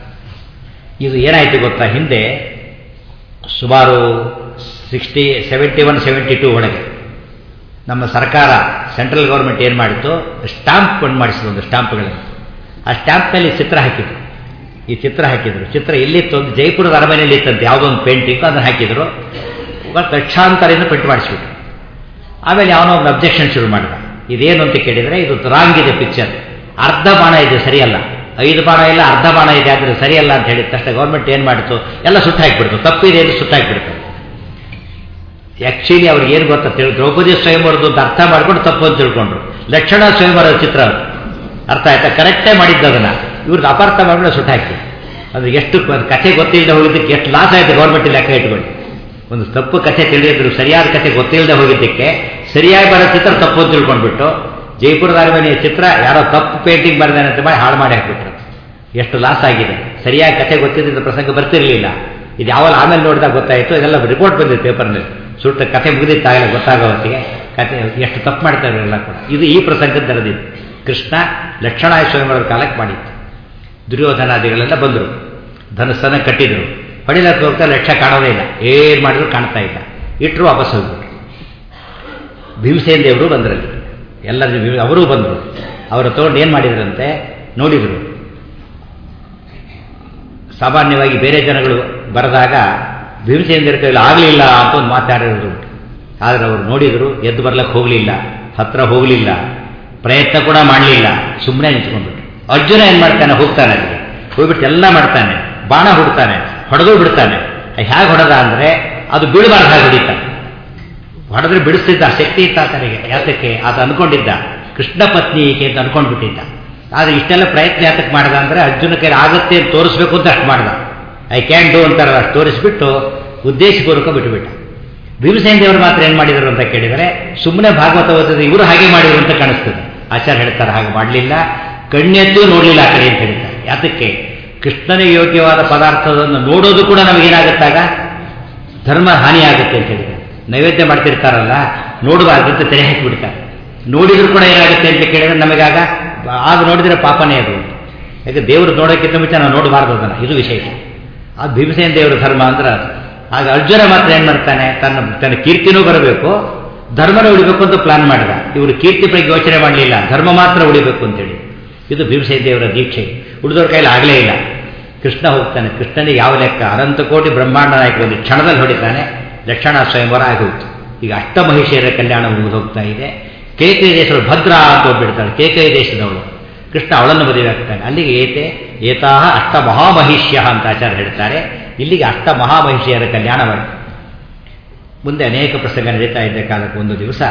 ಇದು ಏನಾಯಿತು ಗೊತ್ತಾ ಹಿಂದೆ ಸುಮಾರು sixty seventy one seventy two ಒಳಗೆ ನಮ್ಮ ಸರ್ಕಾರ ಸೆಂಟ್ರಲ್ ಗೌರ್ಮೆಂಟ್ ಏನು ಮಾಡಿತ್ತು ಸ್ಟಾಂಪ್ ಒಂದು ಮಾಡಿಸಿದ್ರು ಒಂದು ಸ್ಟಾಂಪ್ಗಳನ್ನು ಆ ಸ್ಟಾಂಪ್ನಲ್ಲಿ ಚಿತ್ರ ಹಾಕಿದ್ರು ಈ ಚಿತ್ರ ಹಾಕಿದ್ರು ಚಿತ್ರ ಎಲ್ಲಿತ್ತು ಒಂದು ಜೈಪುರದ ಅರಮನೆಯಲ್ಲಿ ಇತ್ತಂತೆ ಯಾವುದೋ ಒಂದು ಪೇಂಟಿಂಗ್ ಅದನ್ನು ಹಾಕಿದ್ರು ಲಕ್ಷಾಂತರದಿಂದ ಪ್ರಿಂಟ್ ಮಾಡಿಸ್ಬಿಟ್ರು ಆಮೇಲೆ ಅವನೋ ಒಂದು ಅಬ್ಜೆಕ್ಷನ್ ಶುರು ಮಾಡಿದ ಇದೇನು ಅಂತ ಕೇಳಿದರೆ ಇದು ರಾಂಗ್ ಇದೆ ಪಿಕ್ಚರ್ ಅರ್ಧ ಬಾಣ ಇದೆ ಸರಿಯಲ್ಲ ಐದು ಬಾಣ ಇಲ್ಲ ಅರ್ಧ ಬಾಣ ಇದೆ ಆದರೆ ಸರಿಯಲ್ಲ ಅಂತ ಹೇಳಿದ ತಕ್ಷಣ ಗೌರ್ಮೆಂಟ್ ಏನು ಮಾಡಿತು ಎಲ್ಲ ಸುಟ್ಟು ಹಾಕಿಬಿಡ್ತು ತಪ್ಪಿದೆ ಅಂತ ಸುಟ್ಟು ಹಾಕಿಬಿಡ್ತು ಆ್ಯಕ್ಚುಲಿ ಅವ್ರಿಗೆ ಏನು ಗೊತ್ತಾ ತಿಳಿ ದ್ರೌಪದಿ ಸ್ವಯಂವರದ್ದು ಅಂತ ಅರ್ಥ ಮಾಡ್ಕೊಂಡು ತಪ್ಪು ಅಂತ ತಿಳ್ಕೊಂಡ್ರು ಲಕ್ಷಣ ಸ್ವಯಂವರದ ಚಿತ್ರ ಅದು ಅರ್ಥ ಆಯ್ತಾ ಕರೆಕ್ಟೇ ಮಾಡಿದ್ದು ಅದನ್ನು ಇವ್ರದ್ದು ಅಪಾರ್ಥ ಮಾಡ್ಕೊಂಡು ಸುಟ್ಟು ಹಾಕಿ ಅದು ಎಷ್ಟು ಕಥೆ ಗೊತ್ತಿಲ್ಲದೆ ಹೋಗಿದ್ದಕ್ಕೆ ಎಷ್ಟು ಲಾಸ್ ಆಯಿತು ಗೌರ್ಮೆಂಟ್ ಲೆಕ್ಕ ಇಟ್ಕೊಂಡು ಒಂದು ತಪ್ಪು ಕಥೆ ತಿಳಿದಿದ್ರು ಸರಿಯಾದ ಕಥೆ ಗೊತ್ತಿಲ್ಲದೆ ಹೋಗಿದ್ದಕ್ಕೆ ಸರಿಯಾಗಿ ಬರೋ ಚಿತ್ರ ತಪ್ಪು ಅಂತ ತಿಳ್ಕೊಂಡ್ಬಿಟ್ಟು ಜೈಪುರದ ಅರಮನೆಯ ಚಿತ್ರ ಯಾರೋ ತಪ್ಪು ಪೇಂಟಿಂಗ್ ಬರ್ದಾನೆ ಅಂತ ಮಾಡಿ ಹಾಳು ಮಾಡಿ ಹಾಕ್ಬಿಟ್ರು ಎಷ್ಟು ಲಾಸ್ ಆಗಿದೆ ಸರಿಯಾಗಿ ಕಥೆ ಗೊತ್ತಿದ್ದ ಪ್ರಸಂಗ ಬರ್ತಿರಲಿಲ್ಲ ಇದು ಯಾವಾಗ ಆಮೇಲೆ ನೋಡಿದಾಗ ಗೊತ್ತಾಯಿತು ಇದೆಲ್ಲ ರಿಪೋರ್ಟ್ ಬಂದಿದೆ ಪೇಪರ್ನಲ್ಲಿ ಸುಟ್ಟ ಕಥೆ ಮುಗಿದಿತ್ತಾಗಲೇ ಗೊತ್ತಾಗೋ ಹೊತ್ತಿಗೆ ಕಥೆ ಎಷ್ಟು ತಪ್ಪು ಮಾಡ್ತಾರೆ ಎಲ್ಲ ಕೂಡ ಇದು ಈ ಪ್ರಸಂಗದ ನಡೆದಿತ್ತು ಕೃಷ್ಣ ಲಕ್ಷಣಾಯ ಸ್ವಯಂವರದ ಕಾಲಕ್ಕೆ ಮಾಡಿತ್ತು ದುರ್ಯೋಧನಾದಿಗಳೆಲ್ಲ ಬಂದರು ಧನಸ್ಸನ್ನು ಕಟ್ಟಿದರು ಹೊಡಿಲಕ್ಕೆ ಹೋಗ್ತಾ ಲಕ್ಷ್ಯ ಕಾಣೋದೇ ಇಲ್ಲ ಏನು ಮಾಡಿದ್ರು ಕಾಣ್ತಾ ಇಲ್ಲ ಇಟ್ಟರು ವಾಪಸ್ ಹೋಗ್ಬಿಟ್ರು ಭೀಮಸೇನ ದೇವರು ಬಂದ್ರಲ್ಲಿ ಎಲ್ಲರೂ ಅವರೂ ಬಂದರು ಅವರು ತೊಗೊಂಡು ಏನು ಮಾಡಿದ್ರಂತೆ ನೋಡಿದರು ಸಾಮಾನ್ಯವಾಗಿ ಬೇರೆ ಜನಗಳು ಬರೆದಾಗ ಭೀಮಸೇನ ದೇವ್ರ ಕೈಯಲ್ಲಿ ಆಗಲಿಲ್ಲ ಅಂತ ಒಂದು ಮಾತಾಡಿದ್ರು ಆದರೆ ಅವರು ನೋಡಿದರು ಎದ್ದು ಬರ್ಲಕ್ಕೆ ಹೋಗಲಿಲ್ಲ ಹತ್ರ ಹೋಗಲಿಲ್ಲ ಪ್ರಯತ್ನ ಕೂಡ ಮಾಡಲಿಲ್ಲ ಸುಮ್ಮನೆ ನಿಂತ್ಕೊಂಡ್ಬಿಟ್ರು ಅರ್ಜುನ ಏನು ಮಾಡ್ತಾನೆ ಹೋಗ್ತಾನೆ ಅಲ್ಲಿ ಹೋಗ್ಬಿಟ್ಟು ಎಲ್ಲ ಮಾಡ್ತಾನೆ ಬಾಣ ಹುಡ್ತಾನೆ ಹೊಡೆದು ಬಿಡ್ತಾನೆ ಹೇಗೆ ಹೊಡೆದ ಅಂದರೆ ಅದು ಬೀಳಬಾರ್ದು ಹಾಗೆ ಹೊಡಿತಾನೆ ಹೊಡೆದ್ರೆ ಬಿಡಿಸ್ತಿದ್ದ ಶಕ್ತಿ ಇತ್ತ ಆತನಿಗೆ ಯಾತಕ್ಕೆ ಆತ ಅನ್ಕೊಂಡಿದ್ದ ಕೃಷ್ಣ ಪತ್ನಿ ಈಕೆ ಅಂತ ಅನ್ಕೊಂಡ್ಬಿಟ್ಟಿದ್ದ ಆದರೆ ಇಷ್ಟೆಲ್ಲ ಪ್ರಯತ್ನ ಯಾತಕ್ಕೆ ಮಾಡ್ದ ಅಂದರೆ ಅರ್ಜುನ ಕೈ ಆಗುತ್ತೆ ಅಂತ ತೋರಿಸ್ಬೇಕು ಅಂತ ಅಷ್ಟು ಮಾಡ್ದ ಐ ಕ್ಯಾನ್ ಡೂ ಅಂತಾರಲ್ಲ ಅಷ್ಟು ತೋರಿಸ್ಬಿಟ್ಟು ಉದ್ದೇಶಪೂರ್ವಕ ಬಿಟ್ಟುಬಿಟ್ಟ ಭೀಮಸೇನ ದೇವರು ಮಾತ್ರ ಏನು ಮಾಡಿದರು ಅಂತ ಕೇಳಿದರೆ ಸುಮ್ಮನೆ ಭಾಗವತ ಓದಿದ್ರೆ ಇವರು ಹಾಗೆ ಮಾಡಿದ್ರು ಅಂತ ಕಾಣಿಸ್ತದೆ ಆಚಾರ್ಯ ಹೇಳ್ತಾರೆ ಹಾಗೆ ಮಾಡಲಿಲ್ಲ ಕಣ್ಣೆತ್ತೂ ನೋಡಲಿಲ್ಲ ಆ ಕಡೆ ಅಂತ ಹೇಳ್ತಾರೆ ಯಾತಕ್ಕೆ ಕೃಷ್ಣನಿಗೆ ಯೋಗ್ಯವಾದ ಪದಾರ್ಥವನ್ನು ನೋಡೋದು ಕೂಡ ನಮಗೇನಾಗುತ್ತಾಗ ಧರ್ಮ ಹಾನಿಯಾಗುತ್ತೆ ಅಂತ ಹೇಳಿದ್ದಾರೆ ನೈವೇದ್ಯ ಮಾಡ್ತಿರ್ತಾರಲ್ಲ ನೋಡಬಾರ್ದು ಅಂತ ತೆರೆ ಹಾಕಿಬಿಡ್ತಾರೆ ನೋಡಿದ್ರು ಕೂಡ ಏನಾಗುತ್ತೆ ಅಂತ ಕೇಳಿದ್ರೆ ನಮಗಾಗ ಆಗ ನೋಡಿದ್ರೆ ಪಾಪನೇ ಅದು ಯಾಕೆ ದೇವರು ನೋಡೋಕ್ಕಿಂತ ಮುಂಚೆ ನಾವು ನೋಡಬಾರ್ದು ಅದನ್ನು ಇದು ವಿಶೇಷ ಅದು ಭೀಮಸೇನ ದೇವರ ಧರ್ಮ ಅಂದ್ರೆ ಅದು ಆಗ ಅರ್ಜುನ ಮಾತ್ರ ಏನು ಮಾಡ್ತಾನೆ ತನ್ನ ತನ್ನ ಕೀರ್ತಿನೂ ಬರಬೇಕು ಧರ್ಮನ ಉಳಿಬೇಕು ಅಂತ ಪ್ಲಾನ್ ಮಾಡಿದ ಇವರು ಕೀರ್ತಿ ಬಗ್ಗೆ ಯೋಚನೆ ಮಾಡಲಿಲ್ಲ ಧರ್ಮ ಮಾತ್ರ ಉಳಿಬೇಕು ಅಂತೇಳಿ ಇದು ಭೀಮಸೇನ ದೇವರ ದೀಕ್ಷೆ ಉಳಿದವ್ರ ಕೈಲಿ ಆಗಲೇ ಇಲ್ಲ ಕೃಷ್ಣ ಹೋಗ್ತಾನೆ ಕೃಷ್ಣನಿಗೆ ಯಾವ ಲೆಕ್ಕ ಅನಂತ ಕೋಟಿ ಬ್ರಹ್ಮಾಂಡ ನಾಯಕ ಒಂದು ಕ್ಷಣದಲ್ಲಿ ಹೊಡಿತಾನೆ ದಕ್ಷಿಣ ಸ್ವಯಂವರ ಆಗೋಯ್ತು ಈಗ ಅಷ್ಟಮಹಿಷಿಯರ ಕಲ್ಯಾಣ ಮುಗಿದು ಹೋಗ್ತಾ ಇದೆ ಕೇಕೈ ದೇಶಗಳು ಭದ್ರ ಅಂತ ಹೋಗ್ಬಿಡ್ತಾಳೆ ಕೇಕೈ ದೇಶದವಳು ಕೃಷ್ಣ ಅವಳನ್ನು ಮದುವೆ ಆಗ್ತಾನೆ ಅಲ್ಲಿಗೆ ಏತೆ ಏತಾಹ ಅಷ್ಟ ಮಹಾಮಹಿಷ್ಯ ಅಂತ ಆಚಾರ್ಯ ಹೇಳ್ತಾರೆ ಇಲ್ಲಿಗೆ ಅಷ್ಟ ಮಹಾಮಹಿಷಿಯರ ಕಲ್ಯಾಣವಾಯಿತು ಮುಂದೆ ಅನೇಕ ಪ್ರಸಂಗ ನಡೀತಾ ಇದ್ದ ಕಾಲಕ್ಕೆ ಒಂದು ದಿವಸ